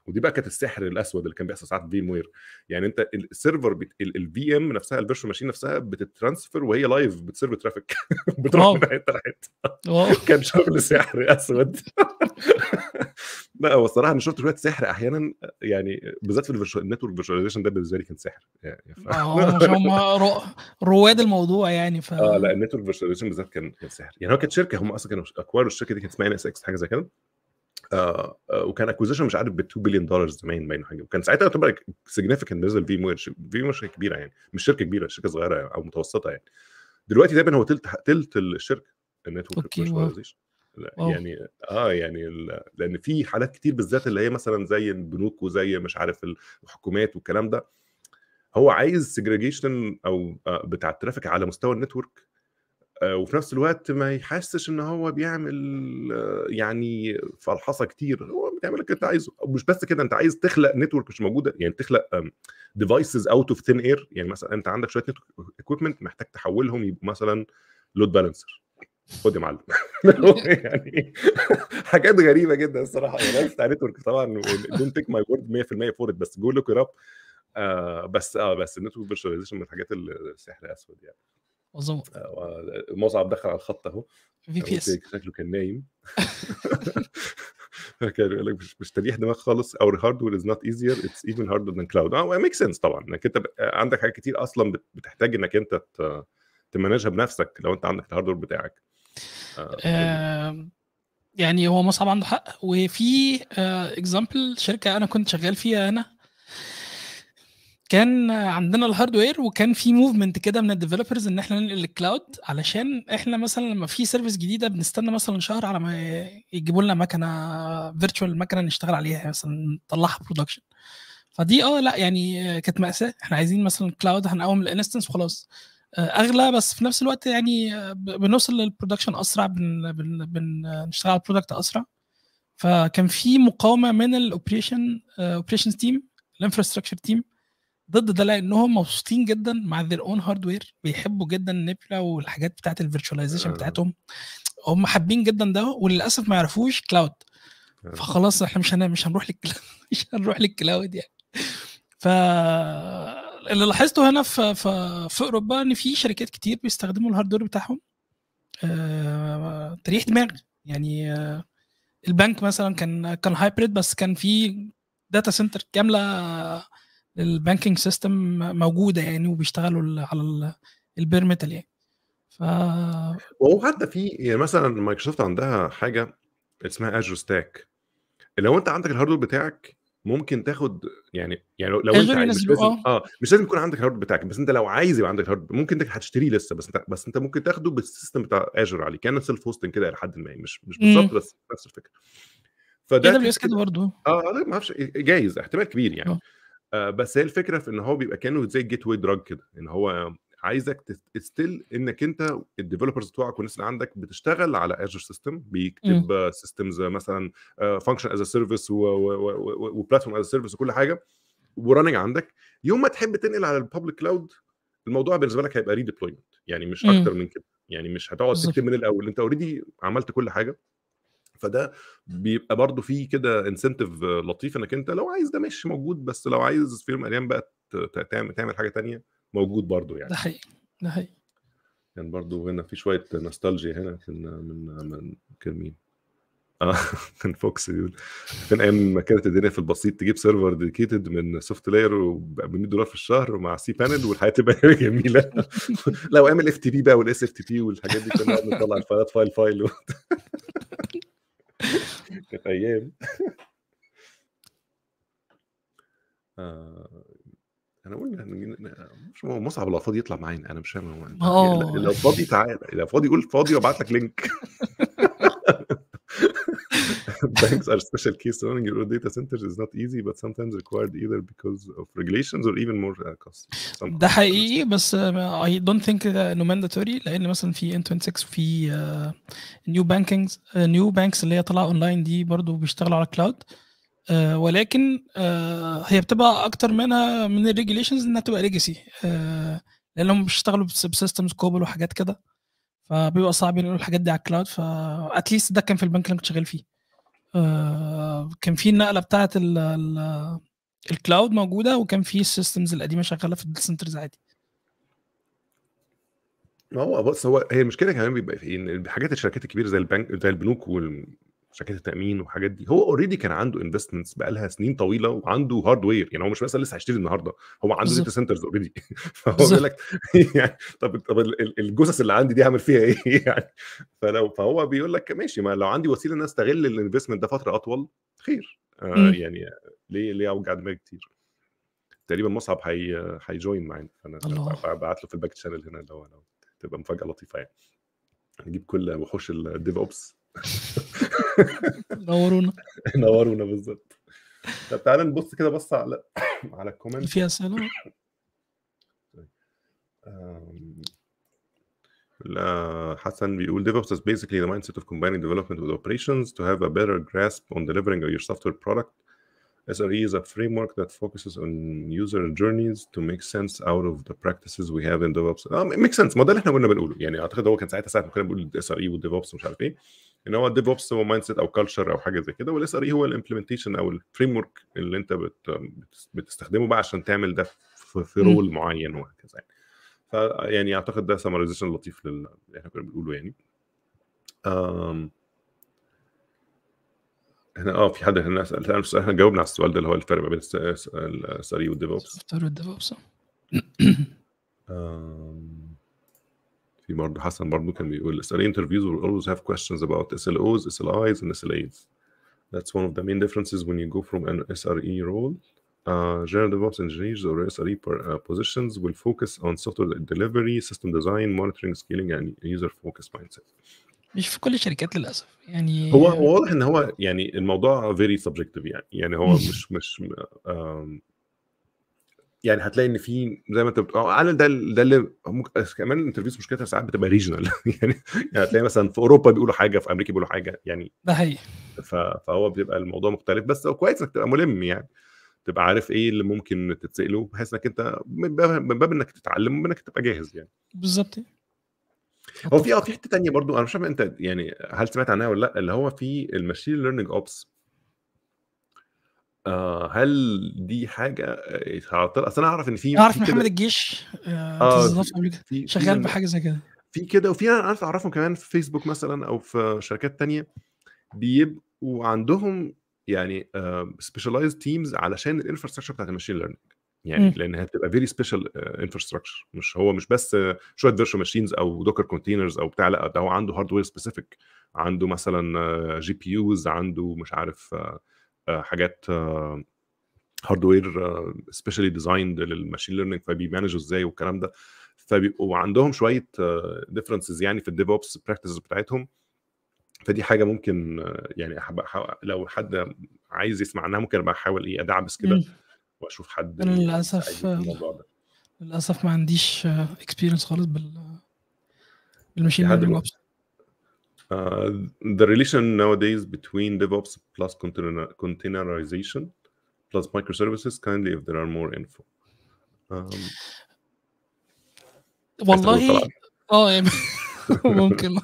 ودي بقى كانت السحر الاسود اللي كان بيحصل ساعات في فيم وير يعني انت السيرفر الفي ام نفسها الفيرشوال ماشين نفسها بتترانسفر وهي لايف بتسيرف ترافيك بتروح واو. من حته لحته واو كان شغل سحر اسود لا هو الصراحه انا شفت شويه سحر احيانا يعني بالذات في الفيرشوال النتورك فيرشواليزيشن ده بالنسبه لي كان سحر يعني ف... هم هم رو- رواد الموضوع يعني ف اه لا النتورك فيرشواليزيشن بالذات كان كان سحر يعني هو كانت شركه هم اصلا كانوا اكواروا الشركه دي كانت اسمها ان اس اكس حاجه زي كده آه آه وكان اكوزيشن مش عارف ب 2 بليون دولار زمان باين حاجه وكان ساعتها يعتبر سيجنفكنت بالنسبه لفي وير في وير شركه كبيره يعني مش شركه كبيره شركه صغيره او متوسطه يعني دلوقتي دايما هو تلت تلت الشركه النتورك اوكي واو فيرشواليزيشن واو يعني اه يعني ال- لان في حالات كتير بالذات اللي هي مثلا زي البنوك وزي مش عارف الحكومات والكلام ده هو عايز سيجريجيشن او آه، بتاع الترافيك على مستوى النتورك آه، وفي نفس الوقت ما يحسش ان هو بيعمل آه، يعني فلحصه كتير هو بيعمل اللي انت عايزه ومش بس كده انت عايز تخلق نتورك مش موجوده يعني تخلق ديفايسز اوت اوف ثين اير يعني مثلا انت عندك شويه نتورك اكويبمنت محتاج تحولهم يبقوا مثلا لود بالانسر خد يا معلم يعني حاجات غريبه جدا الصراحه يعني بتاع نتورك طبعا دونت تيك ماي وورد 100% فور بس جو لوك اب آه بس اه بس النتورك فيرشواليزيشن من الحاجات السحر اسود يعني عظمه آه، مصعب دخل على الخط اهو في بي اس قلت شكله كان نايم كان يقول لك مش مش تريح دماغ خالص اور هاردوير از نوت ايزير اتس ايفن هاردر ذان كلاود اه ميك سنس طبعا انك انت ب- عندك حاجات كتير اصلا بت- بتحتاج انك انت ت- تمانجها بنفسك لو انت عندك الهاردوير بتاعك آه، آه يعني هو مصعب عنده حق وفي اكزامبل شركه انا كنت شغال فيها انا كان عندنا الهاردوير وكان في موفمنت كده من الديفلوبرز ان احنا ننقل للكلاود علشان احنا مثلا لما في سيرفيس جديده بنستنى مثلا شهر على ما يجيبوا لنا مكنه فيرتشوال مكنه نشتغل عليها مثلا نطلعها برودكشن فدي اه لا يعني كانت مأساة احنا عايزين مثلا كلاود هنقوم الانستنس وخلاص آه، اغلى بس في نفس الوقت يعني آه، ب- بنوصل للبرودكشن اسرع بن بن بنشتغل على البرودكت اسرع فكان في مقاومه من الاوبريشن اوبريشنز تيم الانفراستراكشر تيم ضد ده لانهم مبسوطين جدا مع their own هاردوير بيحبوا جدا نبلا والحاجات بتاعت الفيرتشواليزيشن آه. بتاعتهم هم حابين جدا ده وللاسف ما يعرفوش كلاود آه. فخلاص احنا مش هن... مش هنروح للكلاود مش هنروح للكلاود يعني ف اللي لاحظته هنا في في في اوروبا ان في شركات كتير بيستخدموا الهاردوير بتاعهم آه، تريح دماغ يعني آه، البنك مثلا كان كان هايبريد بس كان في داتا سنتر كامله للبانكينج سيستم موجوده يعني وبيشتغلوا ال- على ال- البير ميتال يعني ف وهو حتى في يعني مثلا مايكروسوفت عندها حاجه اسمها اجر ستاك لو انت عندك الهاردوير بتاعك ممكن تاخد يعني يعني لو, لو انت Azure عايز مش ينزلوه، لازم اه مش لازم يكون عندك الهاردوير بتاعك بس انت لو عايز يبقى عندك الهاردوير ممكن انك هتشتريه لسه بس انت بس انت ممكن تاخده بالسيستم بتاع اجر عليه كان سيلف هوستنج كده الى حد ما مش مش مم. بالظبط بس نفس الفكره اي فده دبليو اس كده كده برضه اه لا ما اعرفش جايز احتمال كبير يعني آه. آه بس هي الفكره في ان هو بيبقى كانه زي جيت واي دراج كده ان هو عايزك ستيل انك انت الديفلوبرز بتوعك والناس اللي عندك بتشتغل على اجر سيستم بيكتب سيستمز مثلا فانكشن از سيرفيس وبلاتفورم از سيرفيس وكل حاجه ورننج عندك يوم ما تحب تنقل على الببليك كلاود الموضوع بالنسبه لك هيبقى ريديبلويمنت يعني مش مم. اكتر من كده يعني مش هتقعد بالظبط. تكتب من الاول انت اوريدي عملت كل حاجه فده بيبقى برضه فيه كده انسنتيف لطيف انك انت لو عايز ده ماشي موجود بس لو عايز في يوم من الايام بقى ت- ت- تعمل تعمل حاجه تانية موجود برضه يعني ده حقيقي ده حقيقي كان برضه هنا في شويه نوستالجيا هنا كان من من كان مين؟ اه كان فوكس بيقول كان ايام ما كانت الدنيا في البسيط تجيب سيرفر ديديكيتد من سوفت لاير ب 100 دولار في الشهر مع سي بانل والحياه تبقى جميله لو اعمل اف تي بي بقى والاس اف تي بي والحاجات دي كنا نقعد نطلع الفايلات فايل فايل و... كانت ايام آه، انا قلنا مش هو مصعب لو فاضي يطلع معانا انا مش فاهم هو أنت- آه. لو فاضي تعالى لو فاضي قول فاضي وابعت لك لينك Banks are special case running your own data centers is not easy but sometimes required either because of regulations or even more uh, cost. Some ده costs. حقيقي بس اي دونت ثينك انه مانداتوري لان مثلا في ان 26 في نيو بانكينجز نيو بانكس اللي هي طالعه اونلاين دي برضو بيشتغلوا على كلاود ولكن آه، هي بتبقى اكتر منها من الريجوليشنز انها تبقى ليجاسي لانهم بيشتغلوا بسيستمز كوبل وحاجات كده فبيبقى صعب ينقلوا الحاجات دي على الكلاود فاتليست ده كان في البنك اللي أنا كنت شغال فيه آه، كان في النقله بتاعه ال- ال- الكلاود موجوده وكان في السيستمز القديمه شغاله في الداتا سنترز عادي ما هو بص هو هي المشكله كمان بيبقى في إيه؟ ان حاجات الشركات الكبيره زي البنك زي البنوك وشركات التامين والحاجات دي هو اوريدي كان عنده انفستمنتس بقى لها سنين طويله وعنده هاردوير يعني هو مش مثلا لسه هيشتري النهارده هو عنده بالظبط. داتا سنترز اوريدي فهو بالظبط. بيقول لك يعني طب طب ال- ال- الجثث اللي عندي دي هعمل فيها ايه يعني فلو فهو بيقول لك ماشي ما لو عندي وسيله ان أنا استغل الانفستمنت ده فتره اطول خير آه مم. يعني ليه ليه اوجع دماغي كتير تقريبا مصعب هي هيجوين معانا فانا الله. بعت له في الباك شانل هنا لو لو تبقى مفاجاه لطيفه يعني نجيب كل وحوش الديف اوبس نورونا نورونا بالظبط طب تعالى نبص كده بص على على الكومنت في اسئله Um, لا حسن بيقول DevOps is basically the mindset of combining development with operations to have a better grasp on delivering your software product. SRE is a framework that focuses on user journeys to make sense out of the practices we have in DevOps. اه make sense ما ده اللي احنا كنا بنقوله يعني اعتقد هو كان ساعتها ساعه ما كنا بنقول SRE والديفوبس ومش عارف ايه ان هو الديفوبس هو مايند سيت او كلتشر او حاجه زي كده والاس ار اي هو الامبلمنتيشن او الفريم ورك اللي انت بت بتستخدمه بقى عشان تعمل ده في, في مم. رول معين وهكذا يعني. فيعني اعتقد ده سمرايزيشن لطيف لل- اللي احنا كنا بنقوله يعني أم... هنا اه في حد هنا سال سأل سؤال احنا جاوبنا على السؤال ده اللي هو الفرق ما بين الاس ار اي والديفوبس سوفت وير ديفوبس أم... في برضه حسن برضه كان بيقول SRE interviews will always have questions about SLOs, SLIs and SLAs. That's one of the main differences when you go from an SRE role. Uh, general DevOps engineers or SRE per, uh, positions will focus on software delivery, system design, monitoring, scaling, and user focused mindset. مش في كل الشركات للاسف يعني هو هو واضح ان هو يعني الموضوع very subjective يعني يعني هو مش مش آم، يعني هتلاقي ان في زي ما انت بتقول أو على ده ده اللي ممكن كمان الانترفيوز مشكلتها ساعات بتبقى ريجنال يعني يعني هتلاقي مثلا في اوروبا بيقولوا حاجه في امريكا بيقولوا حاجه يعني ده حقيقي ف- فهو بيبقى الموضوع مختلف بس هو كويس انك تبقى ملم يعني تبقى عارف ايه اللي ممكن تتساله بحيث انك انت من باب من باب انك تتعلم وانك تبقى جاهز يعني بالظبط هو في اه في حته تانية برضو انا مش عارف انت يعني هل سمعت عنها ولا لا اللي هو في الماشين ليرنينج اوبس آه هل دي حاجه آه، هعطل- اصل انا اعرف ان في اعرف في محمد كده الجيش آه، اه استضاف في قبل كده في في شغال من- بحاجه زي كده في كده وفي انا عارف اعرفهم كمان في فيسبوك مثلا او في شركات تانية بيبقوا عندهم يعني سبيشاليز تيمز علشان الانفراستراكشر بتاعت الماشين ليرنينج يعني مم. لان هي بتبقى فيري سبيشال انفراستراكشر مش هو مش بس آه، شويه فيرشوال ماشينز او دوكر كونتينرز او بتاع لا ده هو عنده هاردوير سبيسيفيك عنده مثلا جي بي يوز عنده مش عارف آه، آه، حاجات هاردوير سبيشالي ديزايند للماشين ليرنينج فبيمانجوا ازاي والكلام ده فبيبقوا عندهم شويه ديفرنسز يعني في الديف اوبس براكتسز بتاعتهم فدي حاجه ممكن آه، يعني أحب أحاول لو حد عايز يسمع عنها ممكن ابقى احاول ايه ادعبس كده مم. واشوف حد انا يساعدني للاسف في الموضوع ده للاسف ما عنديش اكسبيرينس خالص بال بالماشين لحد ليرنينج دلوقتي. Uh, the relation nowadays between DevOps plus container- containerization plus microservices kindly if there are more info. Um, عايز تقول والله طبعا اه يعني ممكن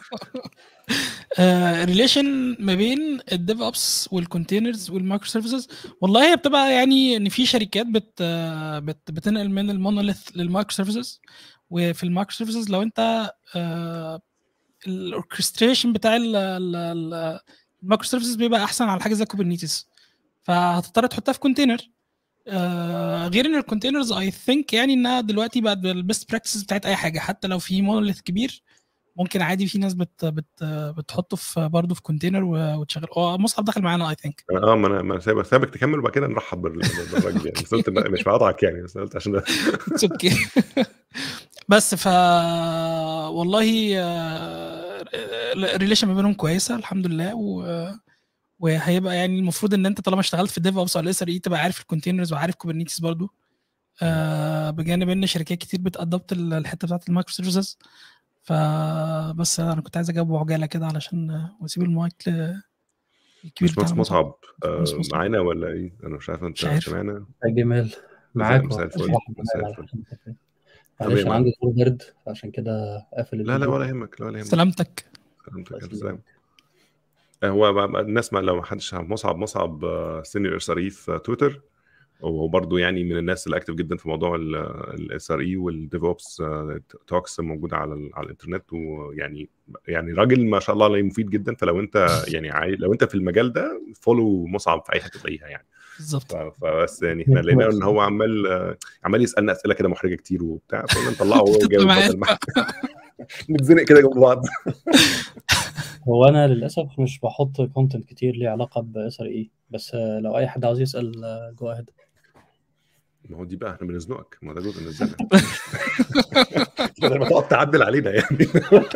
ريليشن ما بين الديف اوبس والكونتينرز والمايكرو سيرفيسز والله هي بتبقى يعني ان في شركات بت بت بتنقل من المونوليث للمايكرو سيرفيسز وفي المايكرو سيرفيسز لو انت الاوركستريشن بتاع المايكرو سيرفيسز بيبقى احسن على حاجه زي كوبرنيتس فهتضطر تحطها في كونتينر آه غير ان الكونتينرز اي ثينك يعني انها دلوقتي بقت البيست براكتسز بتاعت اي حاجه حتى لو في مونوليث كبير ممكن عادي في ناس بت بت بتحطه في برضه في كونتينر وتشغل هو مصعب دخل معانا اي ثينك اه ما انا ما انا سايبك سايبك تكمل وبعد كده نرحب بال- بالراجل يعني بس قلت ما- مش بقطعك يعني بس قلت عشان اتس اوكي بس ف والله الريليشن ما بينهم كويسه الحمد لله و وهيبقى يعني المفروض ان انت طالما اشتغلت في الديف اوبس او الاس ار اي تبقى عارف الكونتينرز وعارف كوبرنيتس برضو آه بجانب ان شركات كتير بتادبت الحته بتاعت المايكرو سيرفيسز فبس انا كنت عايز اجاوب عجاله كده علشان واسيب المايك ل- الكبير باشمهندس بتاعنا مصعب آه، باشمهندس مصعب. معانا ولا ايه؟ انا مش عارف انت مش عارف. سامعنا يا جمال معاك مساء الفل صباح مساء الجمال الفل على حضرتك. طب معلش يا انا معلم. عندي دور برد عشان كده قافل لا لا الفيديو ولا يهمك لا ولا يهمك سلامتك سلامتك الله الف سلام هو بقى- بقى الناس ما لو ما حدش عارف مصعب مصعب سينيور اس ار اي في تويتر وهو برضه يعني من الناس اللي اكتف جدا في موضوع الاس ار اي والديف اوبس توكس موجوده على ال- على الانترنت ويعني يعني راجل ما شاء الله عليه مفيد جدا فلو انت يعني عاي... لو انت في المجال ده فولو مصعب في اي حته تلاقيها يعني بالظبط ف- فبس يعني احنا لقينا ان هو عمال آه، عمال يسالنا اسئله كده محرجه كتير وبتاع فقلنا نطلعه وهو جاوب معاك. بدل ما نتزنق كده جنب بعض هو انا للاسف مش بحط كونتنت كتير ليه علاقه باس ار اي بس آه، لو اي حد عاوز يسال جو اهيد ما هو دي بقى احنا بنزنقك ما ده جزء من الزنق بدل ما تقعد تعدل علينا يعني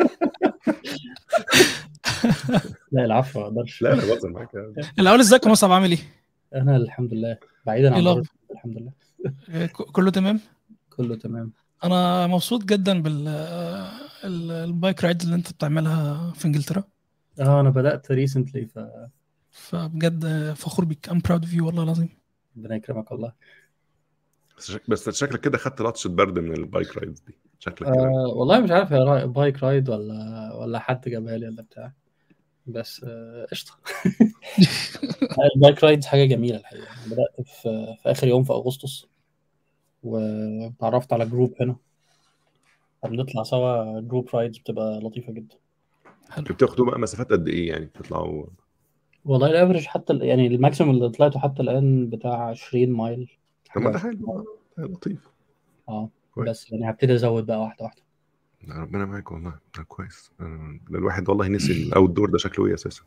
لا العفو ما اقدرش لا لا بهزر معاك يعني. الاول ازيك يا مصعب عامل ايه؟ انا الحمد لله بعيدا إيه عن الأخبار؟ ضرر الحمد لله آه، ك- كله تمام؟ كله تمام انا مبسوط جدا بال ال- البايك رايدز اللي انت بتعملها في انجلترا اه انا بدات ريسنتلي فربنا فبجد فخور بيك ام براود اوف يو والله العظيم يكرمك والله بس شك- بس شكلك كده خدت لطشه برد من البايك رايدز دي شكلك كده آه والله مش عارف هي را- بايك رايد ولا ولا حد جابها لي ولا بتاع بس آه، قشطه البايك رايد حاجه جميله الحقيقه أنا بدات في في اخر يوم في اغسطس وتعرفت على جروب هنا بنطلع سوا جروب رايدز بتبقى لطيفه جدا حلو بتاخدوا بقى مسافات قد ايه يعني بتطلعوا والله الافرج حتى ال- يعني الماكسيمم اللي طلعته حتى الان بتاع 20 مايل طب ما ده حلو آه، لطيف اه كويس. بس يعني هبتدي ازود بقى واحده واحده لا، ربنا معاك والله ده كويس آه، ده الواحد والله نسي الاوت دور ده شكله ايه اساسا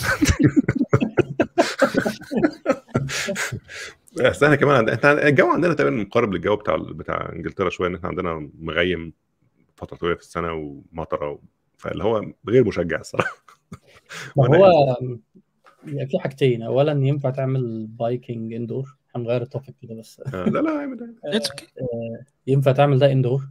بس احنا كمان عندنا احنا الجو عندنا تقريبا مقارب للجو بتاع بتاع انجلترا شويه ان احنا عندنا مغيم فتره طويله في السنه ومطره و... فاللي هو غير مشجع الصراحه ما وأنا هو يعني في حاجتين اولا ينفع تعمل بايكنج اندور هنغير التوبيك كده بس آه، لا لا اعمل ده. اتس اوكي آه، ينفع تعمل ده اندور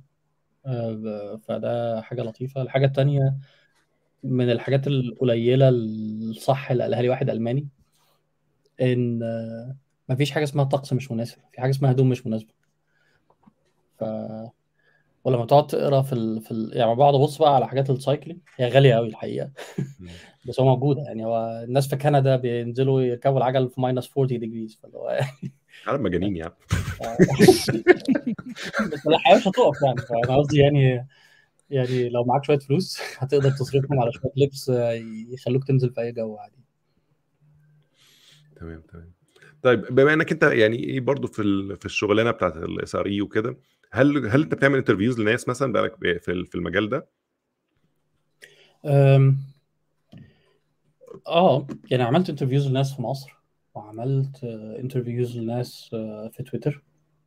فده حاجه لطيفه الحاجه التانيه من الحاجات القليله الصح اللي قالها لي واحد الماني ان آه، مفيش حاجه اسمها طقس مش مناسب في حاجه اسمها هدوم مش مناسبه ف ولما تقعد تقرا في ال... في ال... يعني بقعد ابص بقى على حاجات السايكلينج هي غاليه قوي الحقيقه بس هو موجوده يعني هو الناس في كندا بينزلوا يركبوا العجل في ماينس 40 ديجريز فاللي هو عالم مجانين يعني بس الحياه مش هتقف يعني فانا قصدي يعني يعني لو معاك شويه فلوس هتقدر تصرفهم على شويه لبس آه، يخلوك تنزل في اي جو عادي تمام تمام طيب بما انك انت يعني ايه برضو في ال- في الشغلانه بتاعت الاس ار اي وكده هل هل انت بتعمل انترفيوز لناس مثلا بقالك في ال- في المجال ده؟ أم، اه يعني عملت انترفيوز لناس في مصر وعملت انترفيوز لناس آه، في تويتر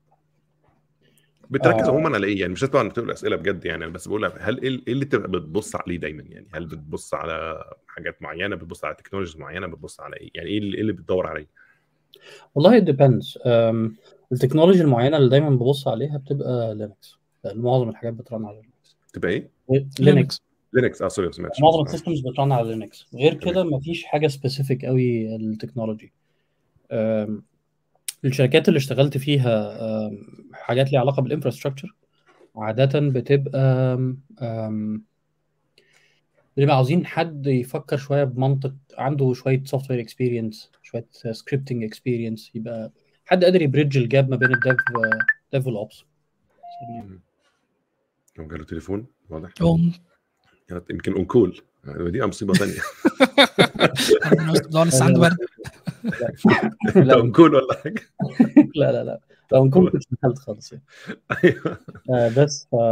بتركز آه. عموما على ايه يعني مش طبعا بتقول اسئله بجد يعني انا بس بقول هل ايه إيه اللي تبقى بتبص عليه دايما يعني هل بتبص على حاجات معينه بتبص على تكنولوجيز معينه بتبص على ايه يعني ايه اللي, إيه اللي بتدور عليه والله it depends أم، التكنولوجيا المعينه اللي دايما ببص عليها بتبقى لينكس لان معظم الحاجات بترن على لينكس تبقى ايه لينكس لينكس اه سوري ما سمعتش معظم آه. السيستمز بترن على لينكس غير كده مفيش حاجه سبيسيفيك قوي التكنولوجي أم، الشركات اللي اشتغلت فيها أم، حاجات ليها علاقه بالانفراستراكشر عاده بتبقى أم، بنبقى عاوزين حد يفكر شويه بمنطق عنده شويه سوفت وير اكسبيرينس شويه سكريبتنج اكسبيرينس يبقى حد قادر يبريدج الجاب ما بين الديف ديف والاوبس هو جاله تليفون واضح يوم يمكن اون كول دي مصيبه ثانيه ربنا يستر ده لسه عنده برد لا اون كول ولا حاجه لا لا لا لو نكون كنت دخلت خالص يعني ايوه آه، بس ف...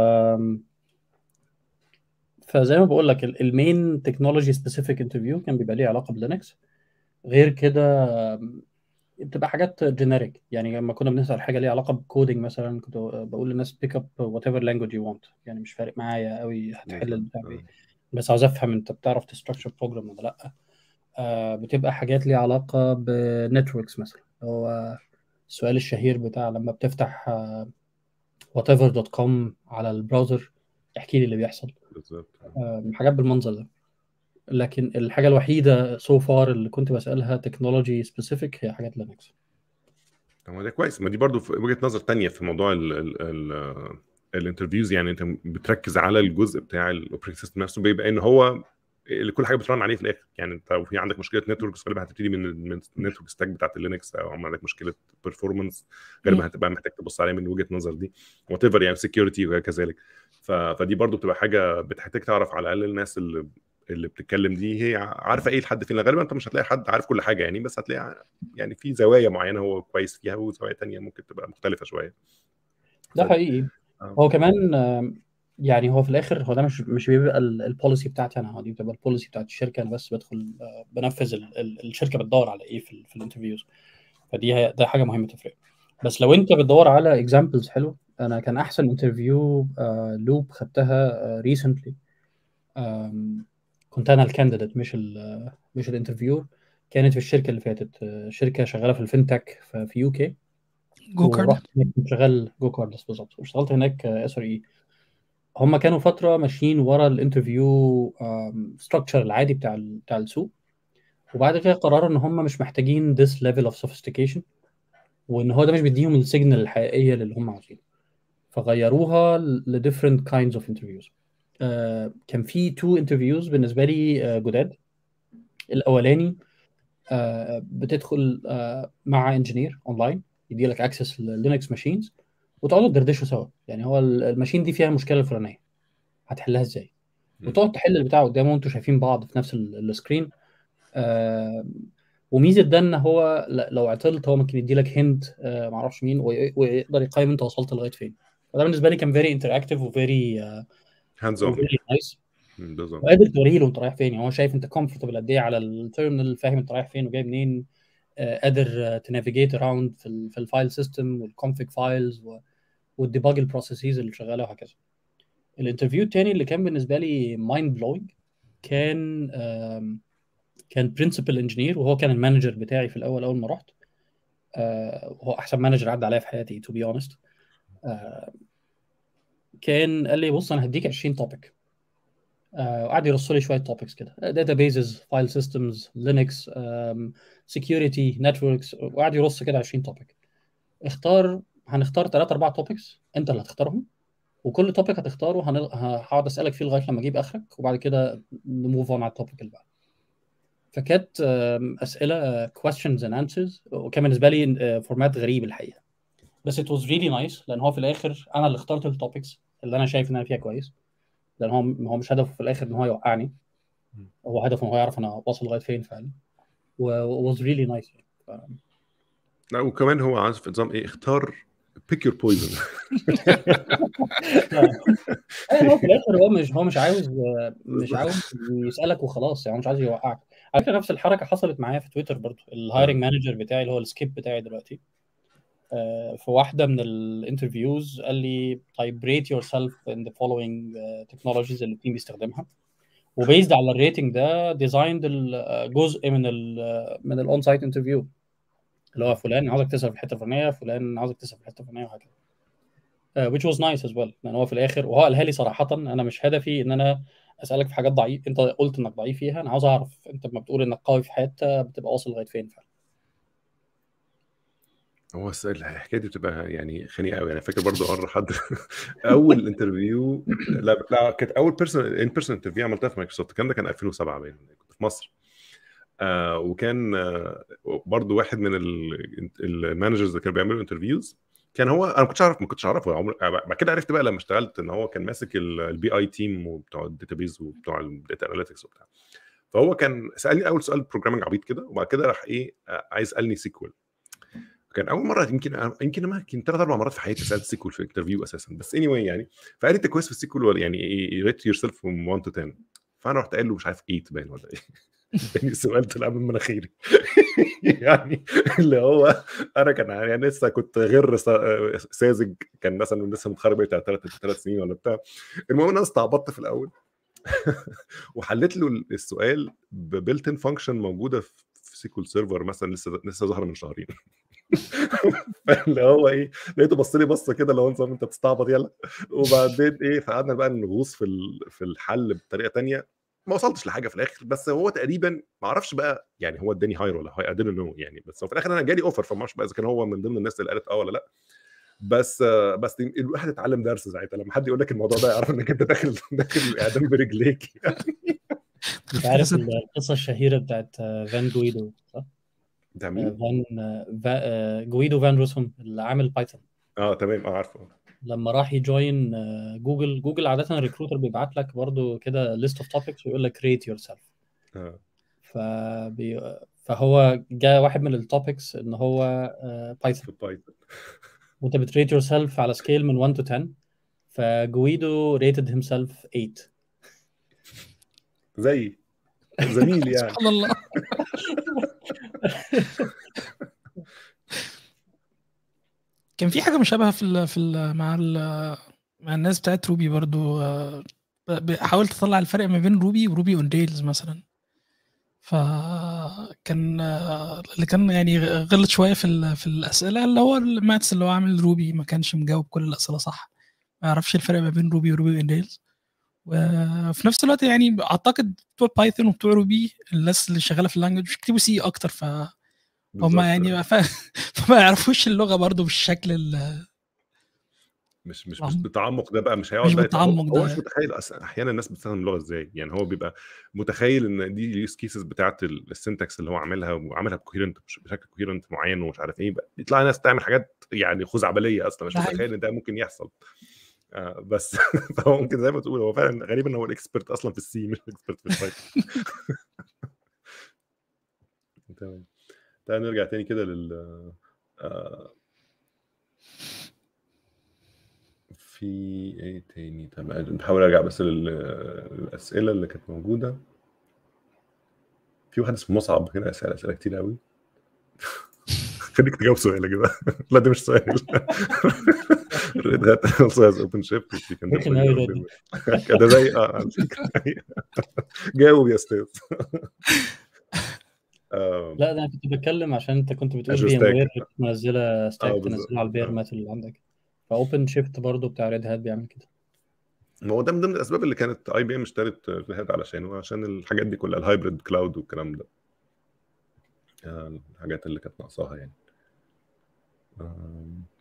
فزي ما بقول لك ال- المين تكنولوجي سبيسيفيك انترفيو كان بيبقى ليه علاقه بلينكس غير كده آم، بتبقى حاجات جينيريك يعني لما كنا بنسال حاجه ليها علاقه بكودينج مثلا كنت بقول للناس بيك اب وات ايفر لانجوج يو ونت يعني مش فارق معايا قوي هتحل البتاع بايه بس عاوز افهم انت بتعرف تستراكشر بروجرام ولا لا آه بتبقى حاجات ليها علاقه بنتوركس مثلا هو السؤال الشهير بتاع لما بتفتح whatever دوت كوم على البراوزر احكي لي اللي بيحصل بالظبط آه حاجات بالمنظر ده لكن الحاجه الوحيده سو so فار اللي كنت بسالها تكنولوجي سبيسيفيك هي حاجات لينكس طب ما ده كويس ما دي برضو في وجهه نظر تانية في موضوع ال ال ال الانترفيوز يعني انت بتركز على الجزء بتاع الاوبريتنج سيستم نفسه بيبقى ان هو اللي كل حاجه بترن عليه في الاخر يعني انت لو في عندك مشكله نتوركس غالبا هتبتدي من من النتورك ستاك بتاعت اللينكس او عندك مشكله بيرفورمانس غالبا هتبقى محتاج تبص عليها من وجهه نظر دي وات ايفر يعني سكيورتي وكذلك فدي برضو بتبقى حاجه بتحتاج تعرف على الاقل الناس اللي اللي بتتكلم دي هي عارفه ايه لحد فين غالبا انت مش هتلاقي حد عارف كل حاجه يعني بس هتلاقي يعني في زوايا معينه هو كويس فيها وزوايا تانية ممكن تبقى مختلفه شويه ده حقيقي آه. هو كمان آم، يعني هو في الاخر هو ده مش مش بيبقى البوليسي بتاعتي انا هو دي بتبقى البوليسي بتاعت الشركه انا بس بدخل آه، بنفذ ال- ال- الشركه بتدور على ايه في ال في الانترفيوز فدي هي ده حاجه مهمه تفرق بس لو انت بتدور على اكزامبلز حلو انا كان احسن انترفيو لوب خدتها ريسنتلي كنت انا الكانديديت مش ال مش الانترفيور كانت في الشركه اللي فاتت آه، شركه شغاله في الفينتك في يو كي جو كارد ورحت هناك كنت شغال جو كاردس بالظبط واشتغلت هناك اس ار اي هم كانوا فتره ماشيين ورا الانترفيو ستراكشر العادي بتاع ال- بتاع السوق وبعد كده قرروا ان هم مش محتاجين this level of sophistication وان هو ده مش بيديهم السيجنال الحقيقيه اللي هم عاوزينه فغيروها ل different kinds of interviews آه، كان في two interviews بالنسبه لي آه، جداد الاولاني آه، بتدخل آه، مع انجينير اونلاين يدي لك اكسس للينكس ماشينز وتقعدوا تدردشوا سوا يعني هو ال- الماشين دي فيها المشكله الفلانيه هتحلها ازاي مم. وتقعد تحل البتاع قدامه وانتوا شايفين بعض في نفس ال- السكرين آه، وميزه ده ان هو ل- لو عطلت هو ممكن يدي لك هند معرفش مين وي- ويقدر يقيم انت وصلت لغايه فين فده بالنسبه لي كان فيري انتراكتيف وفيري هاندز اون وفيري نايس بالظبط وقادر توريه له انت رايح فين يعني هو شايف انت كومفورتبل قد ايه على التيرمينال فاهم انت رايح فين وجاي منين آه، قادر تنافيجيت اراوند في ال في الفايل سيستم والكونفيج فايلز والديباج البروسيسز اللي شغاله وهكذا الانترفيو التاني اللي كان بالنسبه لي مايند بلوينج كان آم، كان برنسبل انجينير وهو كان المانجر بتاعي في الاول اول ما رحت آه، وهو احسن مانجر عدى عليا في حياتي تو بي اونست كان قال لي بص انا هديك 20 توبيك وقعد يرص لي شويه توبكس كده داتابيزز فايل سيستمز لينكس سكيورتي نتوركس وقعد يرص كده 20 توبيك اختار هنختار 3 4 توبكس انت اللي هتختارهم وكل توبيك هتختاره هن- ه- هقعد اسالك فيه لغايه لما اجيب اخرك وبعد كده نموف اون على التوبيك اللي بعده فكانت آم، اسئله questions and answers وكان بالنسبه لي فورمات غريب الحقيقه بس it was really nice لان هو في الاخر انا اللي اخترت التوبكس اللي انا شايف ان انا فيها كويس لان هو هو مش هدفه في الاخر ان هو يوقعني هو هدفه ان هو يعرف انا واصل لغايه فين فعلا و was really nice يعني ف- لا وكمان هو عارف نظام ايه اختار بيك يور بويزن ايوه هو في الاخر هو مش هو مش عاوز مش عاوز يسالك وخلاص يعني هو مش عاوز يوقعك على فكره نفس الحركه حصلت معايا في تويتر برضو الهايرنج مانجر بتاعي اللي هو السكيب بتاعي دلوقتي آه، في واحده من الانترفيوز قال لي طيب ريت يور سيلف ان ذا فولوينج تكنولوجيز اللي التيم بيستخدمها وبيزد على الريتنج ده ديزايند جزء من ال من الاون سايت انترفيو اللي هو فلان عاوزك تسال في الحته الفلانيه فلان عاوزك تسال في الحته الفلانيه وهكذا Uh, which was nice as well لان هو في الاخر وهو قالها لي صراحه انا مش هدفي ان انا اسالك في حاجات ضعيف انت قلت انك ضعيف فيها انا عاوز اعرف انت لما بتقول انك قوي في حته بتبقى واصل لغايه فين فعلا هو الس- الحكايه دي بتبقى يعني خنيقه قوي يعني فاكر برضو مره حد اول انترفيو لا لا كانت اول بيرسون ان بيرسون انترفيو عملتها في مايكروسوفت الكلام ده كان 2007 باين كنت في مصر آه وكان آه برضو واحد من ال- المانجرز اللي كانوا بيعملوا انترفيوز كان هو انا ما كنتش اعرف ما كنتش اعرفه عمر بعد كده عرفت بقى لما اشتغلت ان هو كان ماسك البي اي تيم وبتوع الداتابيز وبتوع الداتا اناليتكس وبتاع فهو كان سالني اول سؤال بروجرامنج عبيط كده وبعد كده راح ايه آه، عايز يسالني سيكوال كان اول مره يمكن يمكن ما يمكن ثلاث اربع مرات في حياتي سالت سيكوال في انترفيو اساسا بس اني anyway يعني فقال لي انت كويس في السيكوال ولا يعني ريت يور سيلف فروم 1 تو 10 فانا رحت قايل له مش عارف 8 باين ولا ايه يعني السؤال طلع من مناخيري يعني اللي هو انا كان يعني لسه كنت غير سا- ساذج كان مثلا لسه متخرج بقى بتاع ثلاث ثلاث سنين ولا بتاع المهم انا استعبطت في الاول وحليت له السؤال ببلت ان فانكشن موجوده في سيكول سيرفر مثلا لسه لسه ظاهره من شهرين فاللي هو ايه لقيته بص لي بصه كده اللي هو نظام انت بتستعبط يلا وبعدين ايه فقعدنا بقى نغوص في ال- في الحل بطريقه تانية ما وصلتش لحاجه في الاخر بس هو تقريبا ما اعرفش بقى يعني هو اداني هاير ولا هاي ادري نو يعني بس هو في الاخر انا جالي اوفر فما اعرفش بقى اذا كان هو من ضمن الناس اللي قالت اه ولا لا بس آه، بس الواحد اتعلم درس ساعتها لما حد يقول لك الموضوع ده يعرف انك انت داخل داخل الاعدام برجليك انت عارف القصه الشهيره بتاعت آه، فان جويدو صح؟ بتاع آه، مين؟ فان آه، فا- آه، جويدو فان روسوم اللي عامل بايثون اه تمام اه عارفه لما راح يجوين آه، جوجل جوجل عاده الريكروتر بيبعت لك برضو كده ليست اوف توبكس ويقول لك ريت يور سيلف اه فبي... فهو جاء واحد من التوبكس ان هو بايثون في بايثون وانت بتريت يور سيلف على سكيل من 1 to 10 فجويدو ريتد هيم سيلف 8 زي زميل يعني سبحان الله كان في حاجه مشابهه في ال في ال مع ال مع الناس بتاعت روبي برضو آه، ب- ب- حاولت اطلع الفرق ما بين روبي وروبي اون ريلز مثلا فكان آه، اللي كان يعني غلط شويه في ال- في الاسئله اللي هو الماتس اللي هو عامل روبي ما كانش مجاوب كل الاسئله صح ما يعرفش الفرق ما بين روبي وروبي اون ريلز وفي نفس الوقت يعني اعتقد بتوع بايثون وبتوع روبي الناس اللي شغاله في اللانجوج بيكتبوا سي اكتر ف هم بالظبط. يعني ف... فما يعرفوش اللغه برضو بالشكل ال... مش مش مش عم- بالتعمق ده بقى مش هيقعد مش بقى بالتعمق هو, هو ده. مش متخيل اصلا احيانا الناس بتستخدم اللغه ازاي يعني هو بيبقى متخيل ان دي اليوز كيسز بتاعت السنتكس اللي هو عاملها وعاملها بكوهيرنت بشكل كوهيرنت معين ومش عارف ايه بقى يطلع ناس تعمل حاجات يعني خزعبليه اصلا مش ده حقيقي. متخيل ان ده ممكن يحصل آه بس فهو ممكن زي ما تقول هو فعلا غالبا هو الاكسبرت اصلا في السي مش الاكسبرت في البايثون تمام تعال نرجع تاني كده لل آه، في ايه تاني طب بحاول ارجع بس لل- للاسئله اللي كانت موجوده في واحد اسمه مصعب هنا اسال اسئله كتير قوي خليك تجاوب سؤال يا جماعه لا ده مش سؤال ريد هات also اوبن شيب رخم أوي الواد ده. ده زي اه على فكره جاوب يا استاذ آه، لا ده انا كنت بتكلم عشان انت كنت بتقول عشان في stack. وير منزله ستاك آه، بالظبط. تنزله على البير آه. مات اللي عندك فاوبن شيفت برضو بتاع ريد هات بيعمل كده ما هو ده من ضمن الاسباب اللي كانت اي بي ام اشترت ريد هات علشانه عشان الحاجات دي كلها الهايبريد كلاود والكلام ده آه، الحاجات اللي كانت ناقصاها يعني آم،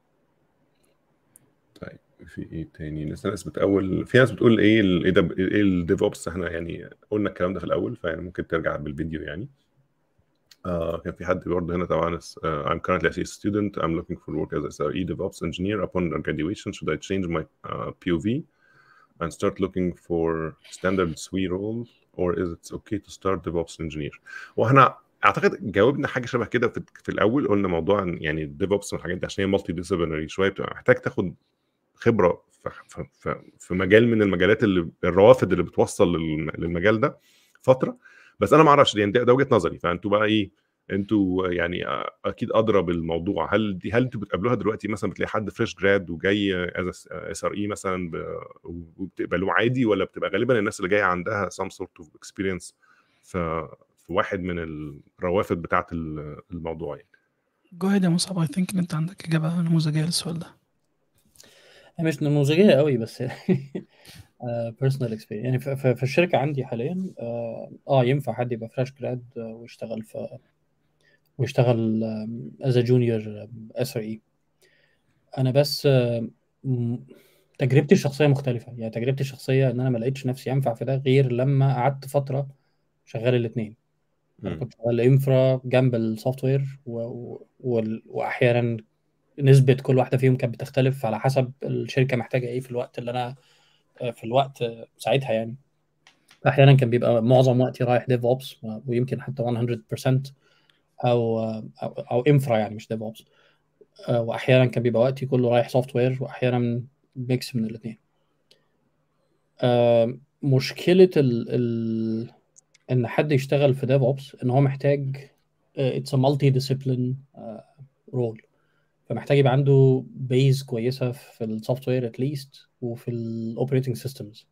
طيب في ايه تاني لسه ناس بتقول في ناس بتقول ايه ال ايه ده ايه الديف اوبس احنا يعني قلنا الكلام ده في الاول فيعني ممكن ترجع بالفيديو يعني آه كان في حد برضه هنا طبعا uh, I'm currently a student I'm looking for work as a SRE DevOps engineer upon graduation should I change my uh, POV and start looking for standard SWE role or is it okay to start DevOps engineer واحنا اعتقد جاوبنا حاجه شبه كده في, في الاول قلنا موضوع إن يعني الديف اوبس والحاجات دي عشان هي مالتي ديسيبلينري شويه بتبقى محتاج تاخد خبره في, في, في, في مجال من المجالات اللي الروافد اللي بتوصل للم- للمجال ده فتره بس انا ما اعرفش يعني ده, ده وجهه نظري فانتوا بقى ايه انتوا يعني اكيد ادرى بالموضوع هل دي هل انتوا بتقابلوها دلوقتي مثلا بتلاقي حد فريش جراد وجاي از اس ار اي مثلا ب- وبتقبلوه عادي ولا بتبقى غالبا الناس اللي جايه عندها some sort of experience في في واحد من الروافد بتاعه ال- الموضوع يعني جو ahead يا مصعب اي ثينك ان انت عندك اجابه نموذجيه للسؤال ده هي مش نموذجيه قوي بس بيرسونال اكسبيرينس يعني في, في, في الشركه عندي حاليا اه آه، ينفع حد يبقى فريش جراد ويشتغل في ويشتغل از جونيور اس ار اي انا بس آه، م- تجربتي الشخصيه مختلفه يعني تجربتي الشخصيه ان انا ما لقيتش نفسي ينفع في ده غير لما قعدت فتره شغال الاثنين انا مم. كنت شغال انفرا جنب السوفت وير و... و... وال- واحيانا نسبه كل واحده فيهم كانت بتختلف على حسب الشركه محتاجه ايه في الوقت اللي انا في الوقت ساعتها يعني احيانا كان بيبقى معظم وقتي رايح ديف اوبس ويمكن حتى 100% او او او انفرا يعني مش ديف اوبس واحيانا كان بيبقى وقتي كله رايح سوفت وير واحيانا ميكس من الاثنين مشكله ال ال ان حد يشتغل في ديف اوبس ان هو محتاج اتس مالتي ديسيبلين رول فمحتاج يبقى عنده بيز كويسه في السوفت وير اتليست وفي الاوبريتنج سيستمز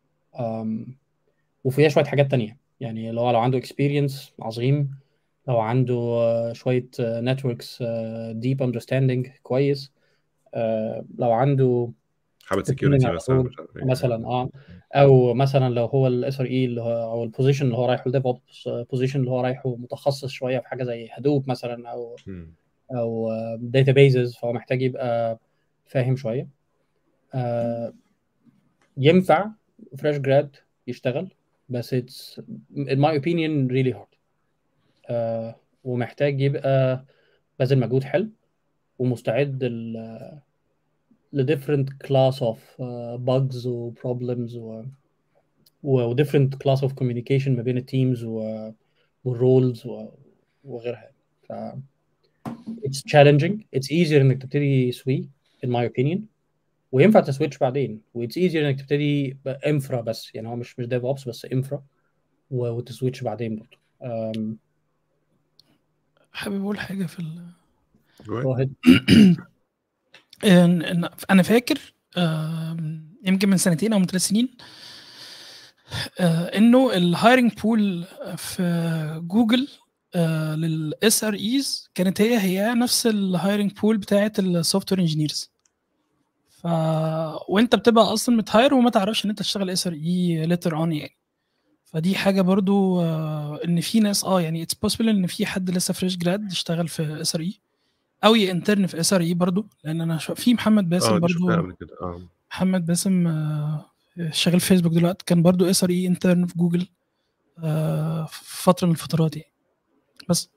وفيها شويه حاجات تانية يعني لو لو عنده اكسبيرينس عظيم لو عنده آه، شويه نتوركس ديب اندرستاندينج كويس آه، لو عنده حابب depending سكيورتي على مثلا طول مش عارف ايه مثلا اه او مثلا لو هو الاس ار اي اللي هو او البوزيشن اللي هو رايحه الديف اوبس بوزيشن اللي هو رايحه متخصص شويه في حاجه زي هدوب مثلا او مم. او داتا بيزز فهو محتاج يبقى فاهم شويه آه، ينفع فريش جراد يشتغل بس it's in my opinion really hard uh, ومحتاج يبقى باذل مجهود حلو ومستعد ل ل different class of uh, bugs و problems و و different class of communication ما بين التيمز و والرولز وغيرها ف it's challenging it's easier انك تبتدي سوي in my opinion وينفع تسويتش بعدين واتس ايزير انك تبتدي انفرا بس يعني هو مش مش ديف اوبس بس انفرا وتسويتش بعدين برضه um, حابب اقول حاجه في ال... Go ahead. go ahead. إن- إن- انا فاكر آم، يمكن من سنتين او من ثلاث سنين آه، انه الهايرنج بول في جوجل للاس ار ايز كانت هي هي نفس الهايرنج بول بتاعه السوفت وير انجينيرز ف وانت بتبقى اصلا متهاير وما تعرفش ان انت تشتغل اس ار اي ليتر اون يعني فدي حاجه برضو آه، ان في ناس اه يعني اتس بوسيبل ان في حد لسه فريش جراد يشتغل في اس ار اي او ينترن في اس ار اي برضو لان انا شو في محمد باسم اه دي شفتها برضو قبل كده اه محمد باسم آه، شغال في فيسبوك دلوقتي كان برضو اس ار اي انترن في جوجل آه، في فتره من الفترات يعني بس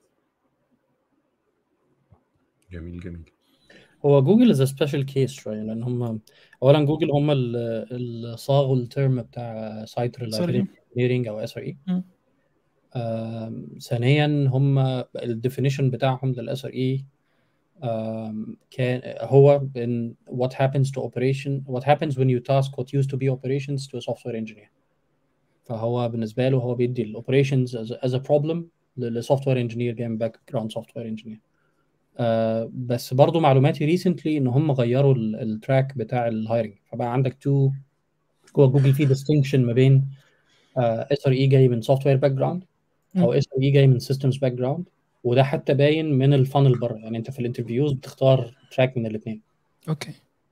جميل جميل هو جوجل از سبيشال كيس شويه لان هم اولا جوجل هم اللي صاغوا الترم بتاع سايت ريلايبيليتي انجينيرنج او اس ار اي مم. ثانيا هم الديفينيشن بتاعهم للاس ار اي كان هو in what happens to operation what happens when you task what used to be operations to a software engineer فهو بالنسبه له هو بيدي الاوبريشنز as, a- as a problem للسوفت وير انجينير جاي من باك جراوند سوفت وير انجينير بس برضو معلوماتي ريسنتلي ان هم غيروا التراك بتاع الهايرنج فبقى عندك تو جوه جوجل في distinction ما بين اس ار اي جاي من سوفت وير باك جراوند او مم. اس ار اي جاي من سيستمز باك جراوند وده حتى باين من الفانل بره يعني انت في الانترفيوز بتختار تراك من الاثنين اوكي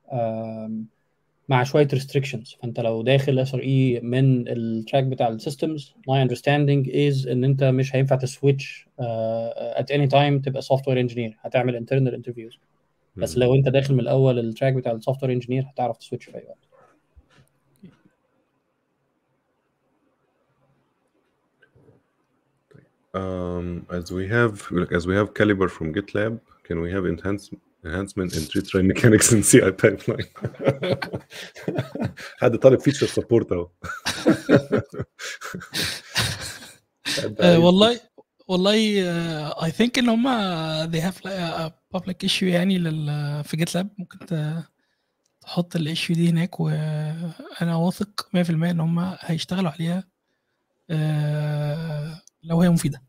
مع شويه restrictions فانت لو داخل اس ار اي من التراك بتاع السيستمز my understanding is ان انت مش هينفع تسويتش at any time تبقى سوفت وير انجينير هتعمل internal interviews بس مم. لو انت داخل من الاول التراك بتاع السوفت وير انجينير هتعرف تسويتش في اي وقت Um, as we have as we have caliber from GitLab, can we have enhance, enhancement in retry mechanics in CI pipeline? حد طالب فيتشر سبورت اهو حد آه، عايز- والله والله اي ثينك ان هم they have like a public issue يعني لل في جيت لاب ممكن ت- تحط الايشيو دي هناك وانا واثق 100% ان هم هيشتغلوا عليها آه، لو هي مفيده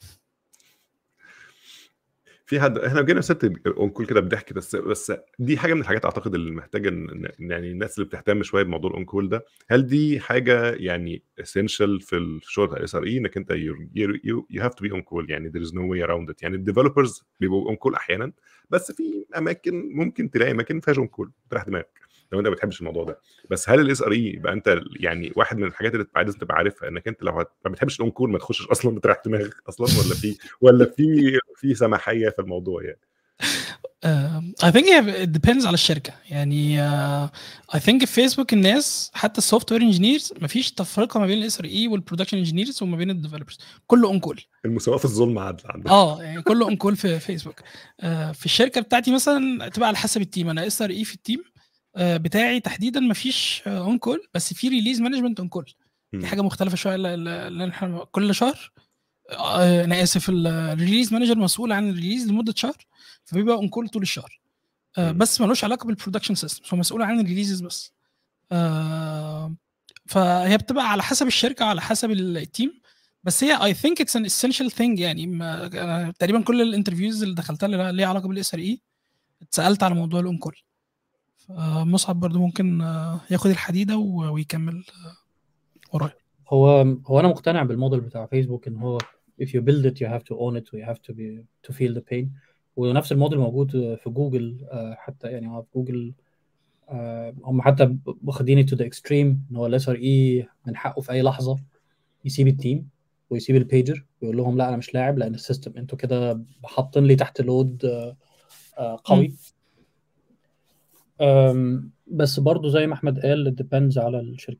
في حد احنا جينا ست اونكول كده بضحك بس بس دي حاجه من الحاجات اعتقد اللي محتاجه ان إن- يعني الناس اللي بتهتم شويه بموضوع الاونكول ده هل دي حاجه يعني اسينشال في الشغل بتاع الاس ار اي انك انت يو هاف تو بي اون كول يعني there is no way around it يعني الديفلوبرز بيبقوا اون كول احيانا بس في اماكن ممكن تلاقي اماكن ما فيهاش اون كول تريح دماغك لو انت ما بتحبش الموضوع ده بس هل الاس ار اي يبقى انت يعني واحد من الحاجات اللي بعد لازم تبقى عارفها انك انت لو هت- ما بتحبش الاون كول ما تخشش اصلا بتريح دماغك اصلا ولا في ولا في في سماحيه في الموضوع يعني اي ثينك it depends على الشركه يعني اي ثينك في فيسبوك الناس حتى السوفت وير انجينيرز مفيش تفرقه ما بين الاس ار اي والبرودكشن انجينيرز وما بين الديفلوبرز كله اون كول المساواه في الظلم عدل عندنا اه يعني كله اون كول في فيسبوك آه، في الشركه بتاعتي مثلا تبقى على حسب التيم انا اس ار اي في التيم آه، بتاعي تحديدا مفيش اون كول بس في ريليز مانجمنت اون كول دي حاجه مختلفه شويه ل- ل- لان احنا كل شهر آه، انا اسف الريليز مانجر مسؤول عن الريليز لمده شهر فبيبقى اون كول طول الشهر آه، مم. بس ملوش علاقه بالبرودكشن سيستم هو مسؤول عن الريليزز بس آه، فهي بتبقى على حسب الشركه وعلى حسب التيم بس هي اي ثينك اتس ان essential ثينج يعني ما أنا تقريبا كل الانترفيوز اللي دخلتها اللي ليها علاقه بالاس ار اي اتسالت على موضوع الاون كول مصعب برضو ممكن آه، ياخد الحديده و- ويكمل آه، ورايا هو هو انا مقتنع بالموديل بتاع فيسبوك ان هو if you build it you have to own it you have to be to feel the pain ونفس الموديل موجود في جوجل آه، حتى يعني هو في جوجل آه، هم حتى واخدين to the extreme ان هو الاس ار اي من حقه في اي لحظه يسيب التيم ويسيب البيجر ويقول لهم لا انا مش لاعب لان السيستم انتوا كده حاطين لي تحت لود قوي أم، بس برضو زي ما احمد قال it depends على الشركه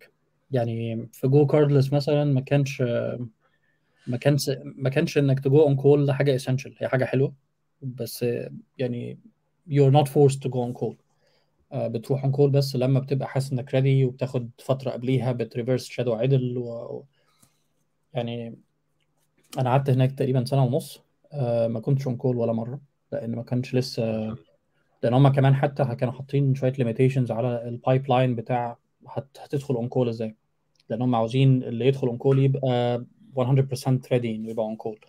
يعني في جو كاردلس مثلا ما كانش ما كانش ما كانش انك تجو اون كول ده حاجه اسينشال هي حاجه حلوه بس يعني you're not forced to go on call آه، بتروح اون كول بس لما بتبقى حاسس انك ريدي وبتاخد فتره قبليها بتريفرس شادو عدل و... يعني انا قعدت هناك تقريبا سنه ونص آه، ما كنتش اون كول ولا مره لان ما كانش لسه لان هم كمان حتى كانوا حاطين شويه ليميتيشنز على البايب لاين بتاع هت... هتدخل اون كول ازاي لان هم عاوزين اللي يدخل اون كول يبقى 100% ريدي انه يبقى اون كول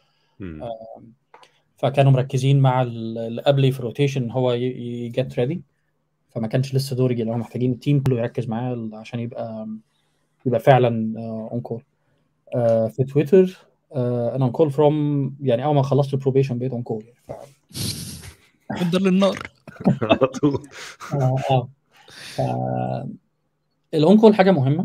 فكانوا مركزين مع اللي قبلي في الروتيشن هو يجت ريدي فما كانش لسه دوري لان هم محتاجين التيم كله يركز معاه عشان يبقى يبقى فعلا اون كول في تويتر انا اون كول فروم يعني اول ما خلصت البروبيشن بقيت اون كول ف... للنار على طول اه اه الاون كول حاجه مهمه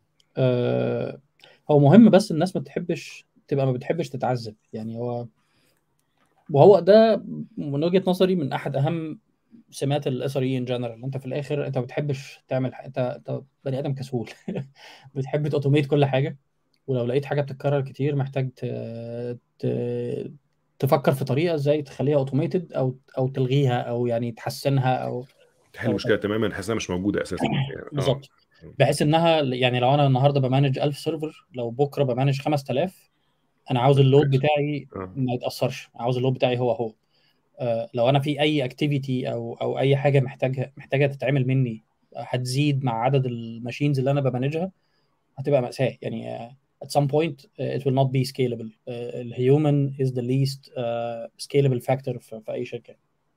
آه هو مهم بس الناس ما بتحبش تبقى ما بتحبش تتعذب يعني هو وهو ده من وجهه نظري من احد اهم سمات الاس ار اي ان جنرال انت في الاخر انت ما بتحبش تعمل ح... انت انت بني ادم كسول بتحب توتوميت كل حاجه ولو لقيت حاجه بتتكرر كتير محتاج ت... ت... تفكر في طريقه ازاي تخليها اوتوميتد او او تلغيها او يعني تحسنها او تحل المشكله تماما تحس انها مش موجوده اساسا يعني آه. بالظبط بحيث انها يعني لو انا النهارده بمانج 1000 سيرفر لو بكره بمانج 5000 انا عاوز اللود بتاعي آه. ما يتاثرش عاوز اللود بتاعي هو هو آه، لو انا في اي اكتيفيتي او او اي حاجه محتاجه محتاجه تتعمل مني هتزيد مع عدد الماشينز اللي انا بمانجها هتبقى مأساة يعني آه، at some point uh, it will not be scalable uh, الهيومن is the least uh, scalable factor في, في اي شركه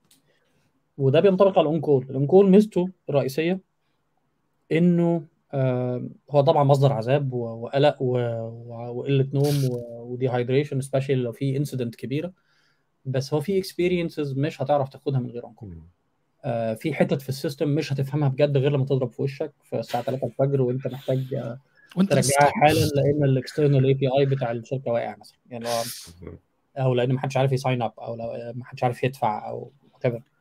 وده بينطبق على الاون كول الاون كول ميزته الرئيسيه انه آه، هو طبعا مصدر عذاب و- وقلق و- و- وقله نوم وديهايدريشن سبيشالي لو في انسيدنت كبيره بس هو في اكسبيرينسز مش هتعرف تاخدها من غير اون كول آه، في حتت في السيستم مش هتفهمها بجد غير لما تضرب في وشك في الساعه 3 الفجر وانت محتاج آه، وانت ترجعها لسه حالا لان الاكسترنال اي بي اي بتاع الشركه واقع مثلا يعني لو او لان ما حدش عارف يساين اب او لو ما حدش عارف يدفع او وات ايفر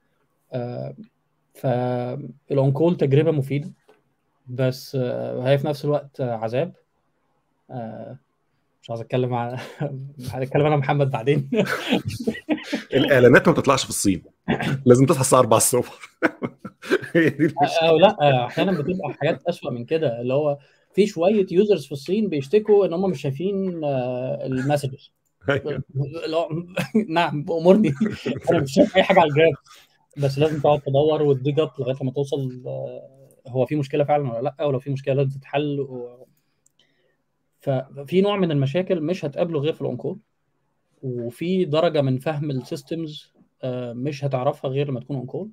فالاون كول تجربه مفيده بس آه، هي في نفس الوقت آه، عذاب آه، مش عايز اتكلم عن هنتكلم انا محمد بعدين الاعلانات ما بتطلعش في الصين لازم تصحى الساعه 4 الصبح هي دي المشكلة. او لا احيانا بتبقى حاجات اسوء من كده اللي هو في شويه يوزرز في الصين بيشتكوا ان هم مش شايفين المسجز أيوة. نعم امرني انا مش شايف اي حاجه على الجراف بس لازم تقعد تدور وتديج اب لغايه لما توصل آه، هو في مشكله فعلا ولا لا ولو في مشكله لازم تتحل و... ففي نوع من المشاكل مش هتقابله غير في الاونكول وفي درجه من فهم السيستمز مش هتعرفها غير لما تكون اون كول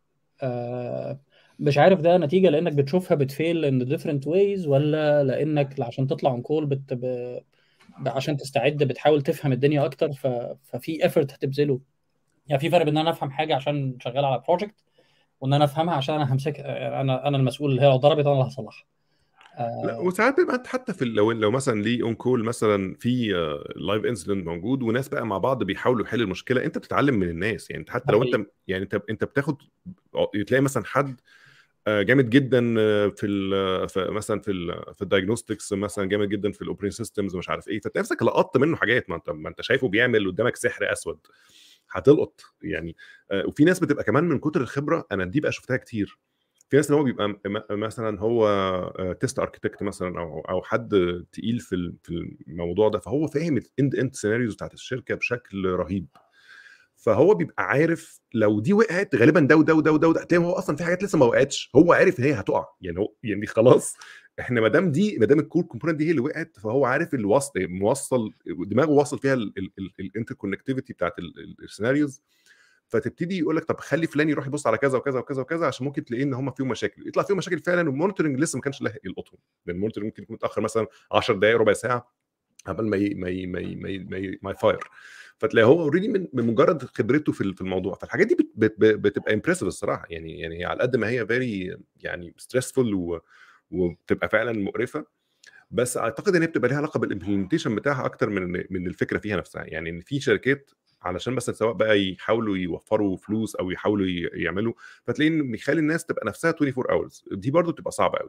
مش عارف ده نتيجه لانك بتشوفها بتفيل ان ديفرنت ويز ولا لانك عشان تطلع اون كول بت... ب... ب- عشان تستعد بتحاول تفهم الدنيا اكتر ف... ففي ايفورت هتبذله يعني في فرق بين ان انا افهم حاجه عشان شغال على بروجكت وان انا افهمها عشان انا همسك انا انا المسؤول اللي هي لو ضربت انا اللي هصلحها لا آه، وساعات بيبقى انت حتى في ال- لو لو مثلا ليه اون كول مثلا في لايف انسيدنت موجود وناس بقى مع بعض بيحاولوا يحلوا المشكله انت بتتعلم من الناس يعني حتى لو انت يعني انت انت بتاخد تلاقي مثلا حد آه، جامد جدا آه، في ال في مثلا في ال في الدايجنوستكس مثلا جامد جدا في الاوبريشن سيستمز ومش عارف ايه فتلاقي نفسك لقطت منه حاجات ما انت ما انت شايفه بيعمل قدامك سحر اسود هتلقط يعني آه، وفي ناس بتبقى كمان من كتر الخبره انا دي بقى شفتها كتير في ناس اللي هو بيبقى م- م- مثلا هو تيست اركتكت مثلا او او حد تقيل في ال- في الموضوع ده فهو فاهم الاند اند سيناريوز بتاعت الشركه بشكل رهيب فهو بيبقى عارف لو دي وقعت غالبا ده وده وده وده وده تلاقي هو اصلا في حاجات لسه ما وقعتش هو عارف ان هي هتقع يعني هو يعني خلاص احنا ما دام دي ما دام الكور كومبوننت دي هي اللي وقعت فهو عارف اللي وصل موصل دماغه وصل فيها الانتر كونكتيفيتي بتاعت السيناريوز فتبتدي يقول لك طب خلي فلان يروح يبص على كذا وكذا وكذا وكذا عشان ممكن تلاقيه ان هم فيهم مشاكل يطلع فيهم مشاكل فعلا والمونيتورنج لسه ما كانش لاحق يلقطهم لان المونيتورنج ممكن يكون متاخر مثلا 10 دقائق ربع ساعه قبل ما ي... ما ي... ما ي... ما ي... ما, ي... ما يفاير فتلاقي هو اوريدي من... من مجرد خبرته في في الموضوع فالحاجات دي بت... بت... بتبقى امبرسيف الصراحه يعني يعني هي على قد ما هي فيري يعني ستريسفول و... وبتبقى فعلا مقرفه بس اعتقد ان هي بتبقى ليها علاقه بالامبلمنتيشن بتاعها اكتر من من الفكره فيها نفسها يعني ان في شركات علشان بس سواء بقى يحاولوا يوفروا فلوس او يحاولوا ي- يعملوا فتلاقي ان بيخلي الناس تبقى نفسها 24 اورز دي برضو بتبقى صعبه قوي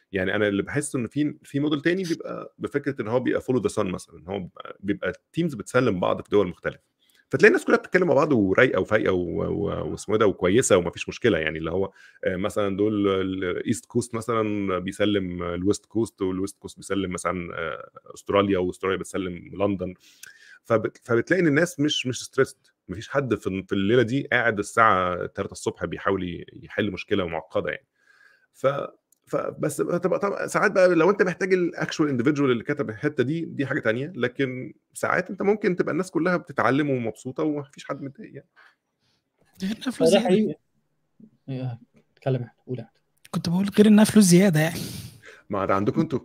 يعني انا اللي بحس ان في في موديل تاني بيبقى بفكره ان هو بيبقى فولو ذا سان مثلا ان هو بيبقى تيمز بتسلم بعض في دول مختلفه فتلاقي الناس كلها بتتكلم مع بعض ورايقه وفايقه واسمه ايه ده وكويسه ومفيش مشكله يعني اللي هو مثلا دول الايست كوست مثلا بيسلم الويست كوست والويست كوست بيسلم مثلا استراليا واستراليا بتسلم لندن فبتلاقي ان الناس مش مش ستريسد مفيش حد في الليله دي قاعد الساعه 3 الصبح بيحاول يحل مشكله معقده يعني ف فبس طبعا طبعا ساعات بقى لو انت محتاج الاكشوال اندفجوال اللي كتب الحته دي دي حاجه تانية لكن ساعات انت ممكن تبقى الناس كلها بتتعلم ومبسوطه ومفيش حد متضايق يعني غير فلوس ده زياده حقيقي اتكلم احمد قول احمد كنت بقول غير انها فلوس زياده يعني ما ده عندكم انتوا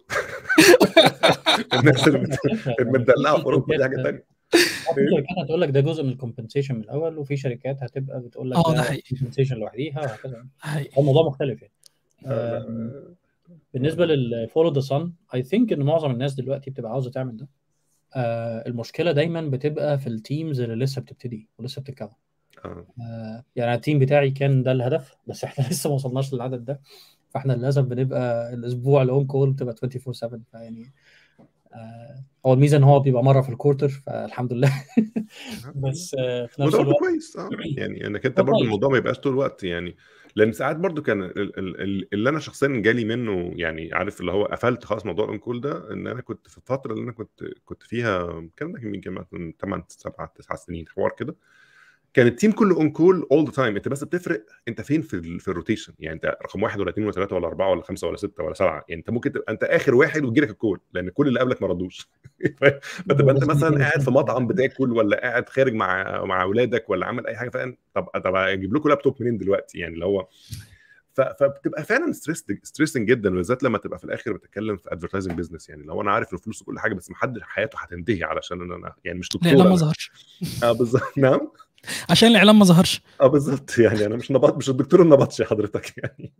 الناس اللي المدلعه في اوروبا دي حاجه تانية في شركات هتقول لك ده جزء من الكومبنسيشن من الاول وفي شركات هتبقى بتقول لك اه ده ده حقيقي كومبنسيشن لوحديها وهكذا حقيقي هو الموضوع مختلف يعني ف- آم، بالنسبه للفولو ذا صن اي ثينك ان معظم الناس دلوقتي بتبقى عاوزه تعمل ده آه المشكله دايما بتبقى في التيمز اللي لسه بتبتدي ولسه بتتكون آه. آه يعني أنا التيم بتاعي كان ده الهدف بس احنا لسه ما وصلناش للعدد ده فاحنا للاسف بنبقى الاسبوع الاون كول بتبقى 24 7 فيعني آه هو الميزه ان هو بيبقى مره في الكورتر فالحمد لله بس آه في نفس وده برضه الوقت كويس اه يعني انك انت ده برضه كويس. الموضوع ما يبقاش طول الوقت يعني لان ساعات برضه كان ال- ال- ال- اللي انا شخصيا جالي منه يعني عارف اللي هو قفلت خلاص موضوع الانكول ده ان انا كنت في الفتره اللي انا كنت كنت فيها الكلام ده كان يمكن من 8 7 9 سنين حوار كده كان التيم كله اون كول اول ذا تايم انت بس بتفرق انت فين في ال في الروتيشن يعني انت رقم واحد ولا اثنين ولا ثلاثه ولا اربعه ولا خمسه ولا سته ولا سبعه يعني انت ممكن تبقى انت اخر واحد وتجيلك الكول لان كل اللي قبلك ما ردوش فتبقى انت مثلا قاعد في مطعم بتاكل ولا قاعد خارج مع مع اولادك ولا عامل اي حاجه فاهم طب طب اجيب لكم لابتوب منين دلوقتي يعني اللي هو ف- فبتبقى فعلا ستريسنج جدا بالذات لما تبقى في الاخر بتتكلم في ادفرتايزنج بزنس يعني لو انا عارف الفلوس وكل حاجه بس محدش حياته هتنتهي علشان انا يعني مش دكتور الاعلان ما أنا. ظهرش اه بالظبط نعم عشان الاعلان ما ظهرش اه بالظبط يعني انا مش نبط مش الدكتور النبطشي حضرتك يعني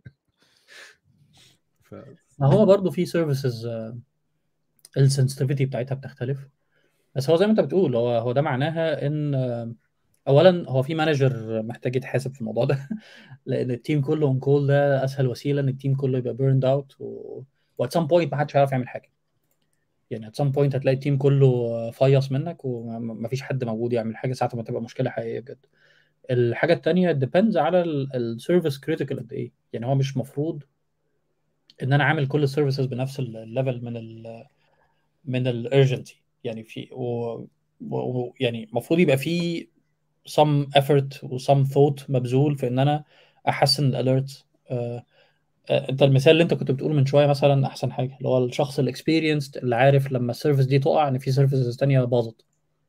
ف... ما هو برضه في سيرفيسز السنسitivity بتاعتها بتختلف بس هو زي ما انت بتقول هو هو ده معناها ان آه، اولا هو في مانجر محتاج يتحاسب في الموضوع ده لان التيم كله اون كول ده اسهل وسيله ان التيم كله يبقى بيرند اوت و وات سام بوينت ما حدش هيعرف يعمل حاجه يعني ات سام بوينت هتلاقي التيم كله فيص منك وما فيش حد موجود يعمل حاجه ساعه ما تبقى مشكله حقيقيه بجد الحاجه التانيه ديبندز على السيرفيس كريتيكال قد ايه يعني هو مش مفروض ان انا عامل كل السيرفيسز بنفس الليفل من ال من الارجنسي يعني في و, و يعني المفروض يبقى في some effort و some thought مبذول في ان انا احسن الاليرت انت المثال اللي انت كنت بتقوله من شويه مثلا احسن حاجه اللي هو الشخص الاكسبيرينسد اللي عارف لما السيرفيس دي تقع ان في سيرفيسز تانية باظت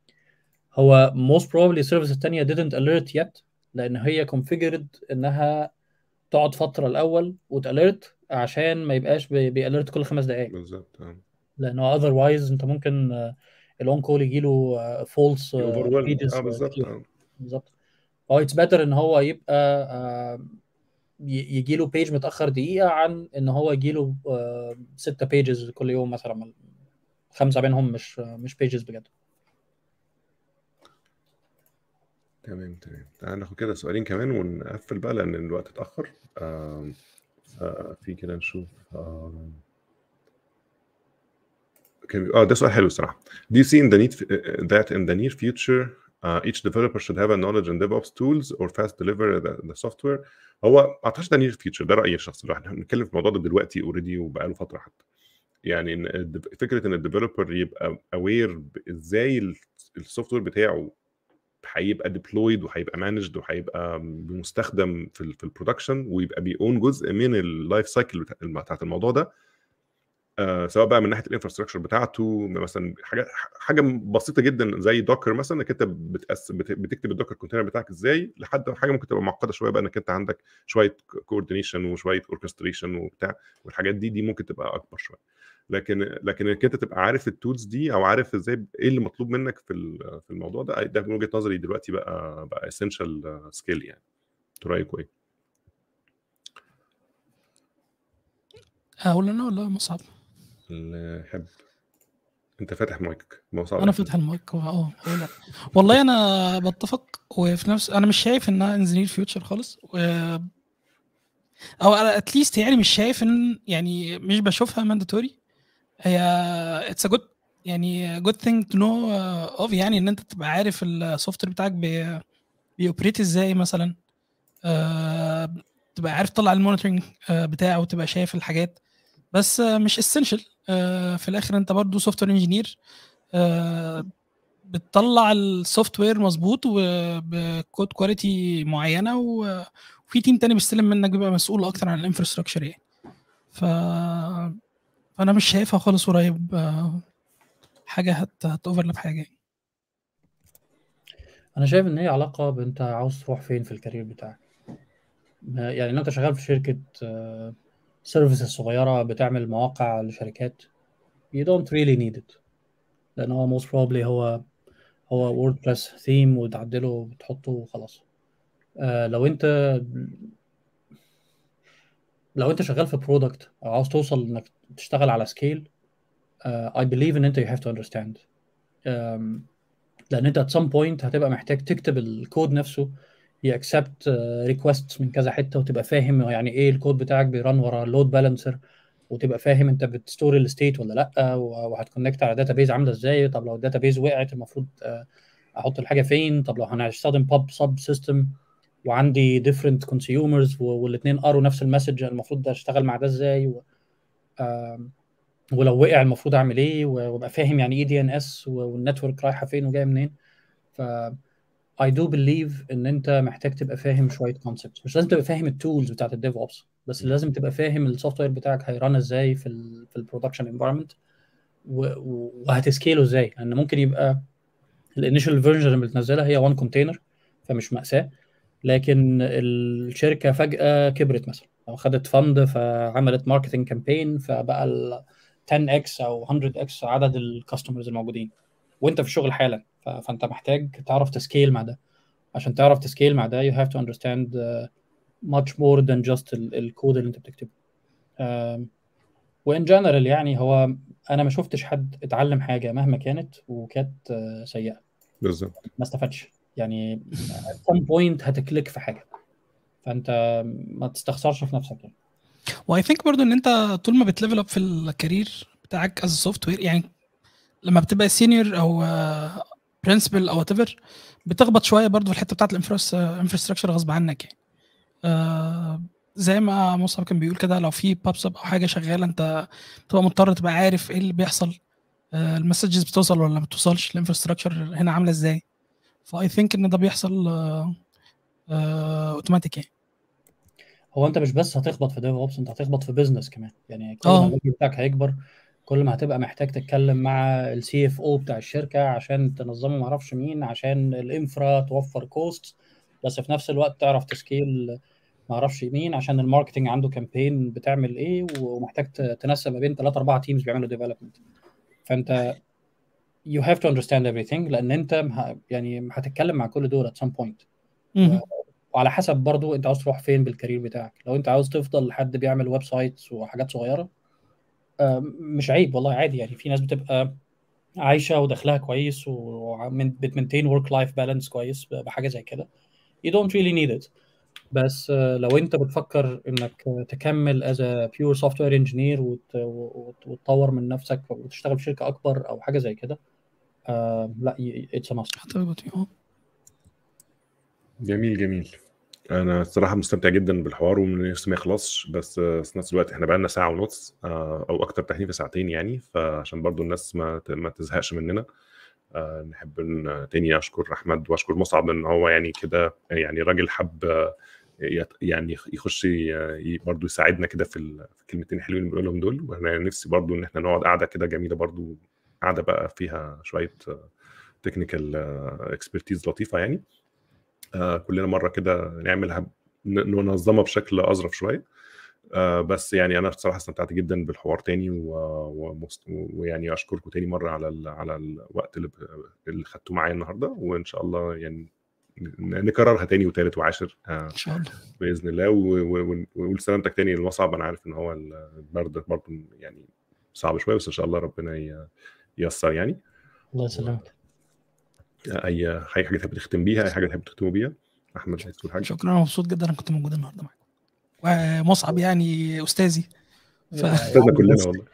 هو most probably السيرفيس التانية didn't alert yet لان هي configured انها تقعد فتره الاول وتاليرت عشان ما يبقاش بي- بياليرت كل خمس دقائق بالظبط اه لانه اذروايز انت ممكن الاون كول يجي له فولس overwhelmed. بيجز اه بالظبط اه بالظبط هو اتس بيتر ان هو يبقى آه، ي- يجي له بيج متاخر دقيقه عن ان هو يجي له ستة بيجز كل يوم مثلا خمسه منهم مش مش بيجز بجد تمام تمام تعال ناخد كده سؤالين كمان ونقفل بقى لان الوقت اتاخر آم، ففي كده نشوف آم، كان اه ده سؤال حلو الصراحه Do you see in the need that in the near future uh, each developer should have a knowledge in DevOps tools or fast deliver the, the software هو ما اعتقدش ده near future ده رايي الشخصي لو احنا بنتكلم في الموضوع ده دلوقتي اوريدي وبقاله فتره حتى يعني ان الد- فكره ان الديفلوبر يبقى اوير ازاي السوفت وير بتاعه هيبقى ديبلويد وهيبقى مانجد وهيبقى مستخدم في ال في البرودكشن ويبقى بيون جزء من اللايف سايكل بتاعت الموضوع ده آه سواء بقى من ناحيه الانفراستراكشر بتاعته مثلا حاجه حاجه بسيطه جدا زي دوكر مثلا انك انت بتقس بت- بتكتب الدوكر كونتينر بتاعك ازاي لحد حاجه ممكن تبقى معقده شويه بقى انك انت عندك شويه كوردينيشن وشويه اوركستريشن وبتاع والحاجات دي دي ممكن تبقى اكبر شويه لكن لكن انك انت تبقى عارف التولز دي او عارف ازاي ايه اللي مطلوب منك في ال- في الموضوع ده ده من وجهه نظري دلوقتي بقى بقى اسينشال سكيل يعني انتوا رايكم ايه؟ اقول انا ولا مصعب اللي يحب انت فاتح مايك مصعب انا فاتح المايك اه أقول أنا. والله انا بتفق وفي نفس انا مش شايف انها انجينير فيوتشر خالص و... او اتليست يعني مش شايف ان يعني مش بشوفها مانداتوري هي اتس ا جود يعني جود ثينج تو نو اوف يعني ان انت تبقى عارف السوفت وير بتاعك بي بيوبريت ازاي مثلا آه، تبقى عارف تطلع المونيتورنج بتاعه وتبقى شايف الحاجات بس آه، مش اسينشال في الاخر انت برضو سوفت وير انجينير بتطلع السوفت وير مظبوط وبكود كواليتي معينه وفي تيم تاني بيستلم منك بيبقى مسؤول اكتر عن الانفراستراكشر يعني ف فانا مش شايفها خالص قريب آه، حاجه هت هتوفرلاب حاجه يعني. انا شايف ان هي علاقه بانت عاوز تروح فين في الكارير بتاعك ما- يعني لو انت شغال في شركه سيرفيسز صغيره بتعمل مواقع لشركات you don't really need it لان هو most probably هو هو ووردبريس ثيم وتعدله وتحطه وخلاص آه لو انت لو انت شغال في برودكت او عاوز توصل انك تشتغل على سكيل uh, I believe ان انت you have to understand um, لان انت at some point هتبقى محتاج تكتب الكود نفسه يأكسبت ريكوست من كذا حته وتبقى فاهم يعني ايه الكود بتاعك بيرن ورا لود بالانسر وتبقى فاهم انت بتستور الستيت ولا لا وهتكونكت على داتابيز عامله ازاي طب لو الداتابيز وقعت المفروض آه، احط الحاجه فين طب لو هنستخدم باب سب سيستم وعندي ديفرنت كونسيومرز والاثنين قروا نفس المسج المفروض ده اشتغل مع ده ازاي و... آم، ولو وقع المفروض اعمل ايه و- وابقى فاهم يعني ايه دي ان اس والنتورك رايحه فين وجايه منين ف I do believe ان انت محتاج تبقى فاهم شويه كونسبتس مش لازم تبقى فاهم التولز بتاعت الديف اوبس بس لازم تبقى فاهم السوفت وير بتاعك هيران ازاي في ال في البرودكشن انفايرمنت وهتسكيله ازاي لان ممكن يبقى الانيشال فيرجن اللي بتنزلها هي وان كونتينر فمش مأساة لكن الشركه فجاه كبرت مثلا او خدت فند فعملت ماركتنج كامبين فبقى ال 10x او 100x عدد الكاستمرز الموجودين وانت في الشغل حالا ف- فانت محتاج تعرف تسكيل مع ده عشان تعرف تسكيل مع ده you have to understand uh, much more than just ال- الكود اللي انت بتكتبه um, وان جنرال يعني هو انا ما شفتش حد اتعلم حاجه مهما كانت وكانت uh, سيئه بالظبط ما استفادش يعني at some point هتكليك في حاجه فانت ما تستخسرش في نفسك يعني واي ثينك برضو ان انت طول ما بتليفل اب في الكارير بتاعك از سوفت وير يعني لما بتبقى سينيور او برنسبل او وات ايفر بتخبط شويه برضو في الحته بتاعت الانفراستراكشر غصب عنك يعني آه، زي ما مصعب كان بيقول كده لو في بابس اب او حاجه شغاله انت بتبقى مضطر تبقى عارف ايه اللي بيحصل آه، المسجز بتوصل ولا ما بتوصلش الانفراستراكشر هنا عامله ازاي فاي ثينك ان ده بيحصل اوتوماتيك يعني هو انت مش بس هتخبط في ديف اوبس انت هتخبط في بيزنس كمان يعني كل آه. ما الراجل بتاعك هيكبر كل ما هتبقى محتاج تتكلم مع السي اف او بتاع الشركه عشان تنظمه ما اعرفش مين عشان الانفرا توفر كوست بس في نفس الوقت تعرف تسكيل ما اعرفش مين عشان الماركتنج عنده كامبين بتعمل ايه ومحتاج ت- تنسق ما بين ثلاثة أربعة تيمز بيعملوا ديفلوبمنت فانت you have to understand everything لان انت ه- يعني هتتكلم مع كل دول at some point مهم. وعلى حسب برضو انت عاوز تروح فين بالكارير بتاعك لو انت عاوز تفضل حد بيعمل ويب سايتس وحاجات صغيره آه، مش عيب والله عادي يعني في ناس بتبقى عايشه ودخلها كويس وبتمنتين ورك لايف بالانس كويس بحاجه زي كده you don't really need it بس آه، لو انت بتفكر انك تكمل as a pure software engineer وت- وت- وتطور من نفسك وتشتغل في شركه اكبر او حاجه زي كده آه، لا it's a must هتربط اه جميل جميل انا الصراحه مستمتع جدا بالحوار ونفسي ما يخلصش بس آه، في نفس الوقت احنا بقالنا ساعه ونص آه، او اكتر تحديدا في ساعتين يعني فعشان برضو الناس ما ت- ما تزهقش مننا آه، نحب ان تاني اشكر احمد واشكر مصعب ان هو يعني كده يعني راجل حب آه، يت- يعني يخش ي- برضو يساعدنا كده في ال- في الكلمتين الحلوين اللي بنقولهم دول وانا نفسي برضو ان احنا نقعد قاعده كده جميله برضو قاعده بقى فيها شويه تكنيكال اكسبرتيز لطيفه يعني آه، كلنا مره كده نعملها ن- ننظمها بشكل اظرف شويه آه، بس يعني انا بصراحه استمتعت جدا بالحوار تاني و- ومست- ويعني اشكركم تاني مره على ال... على الوقت اللي, ب... اللي خدتوه معايا النهارده وان شاء الله يعني ن- نكررها تاني وتالت وعاشر آه، ان شاء الله باذن الله و- و- ونقول سلامتك تاني للمصعب انا عارف ان هو البرد برضه يعني صعب شويه بس ان شاء الله ربنا ي- ييسر يعني الله يسلمك اي اي حاجه تحب تختم بيها اي حاجه تحب تختموا بيها احمد عايز تقول حاجه شكرا انا مبسوط جدا انا كنت موجود النهارده معاك ومصعب يعني استاذي ف... استاذنا كلنا والله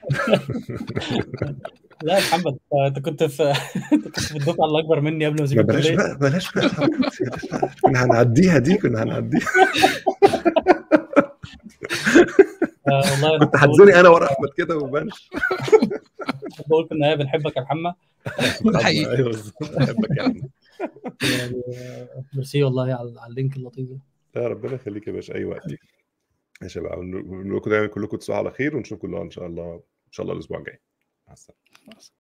لا يا محمد انت كنت في انت كنت في الدفعه اللي اكبر مني قبل ما اسيب ما بلاش الكليه بقى بلاش بقى الحركات دي، بلاش بقى. كنا هنعديها دي كنا هنعديها آه، والله انا كنت هتزني انا ورا احمد كده وما بانش كنت بقول في النهايه بنحبك يا محمد ده حقيقي ايوه بالظبط بحبك يا احمد يعني آه، ميرسي والله على على اللينك اللطيف ده لا ربنا يخليك يا باشا اي وقت ماشي يا بقى ونقول لكم دايما كلكم تصبحوا على خير ونشوفكم ان شاء الله ان شاء الله الاسبوع الجاي مع السلامه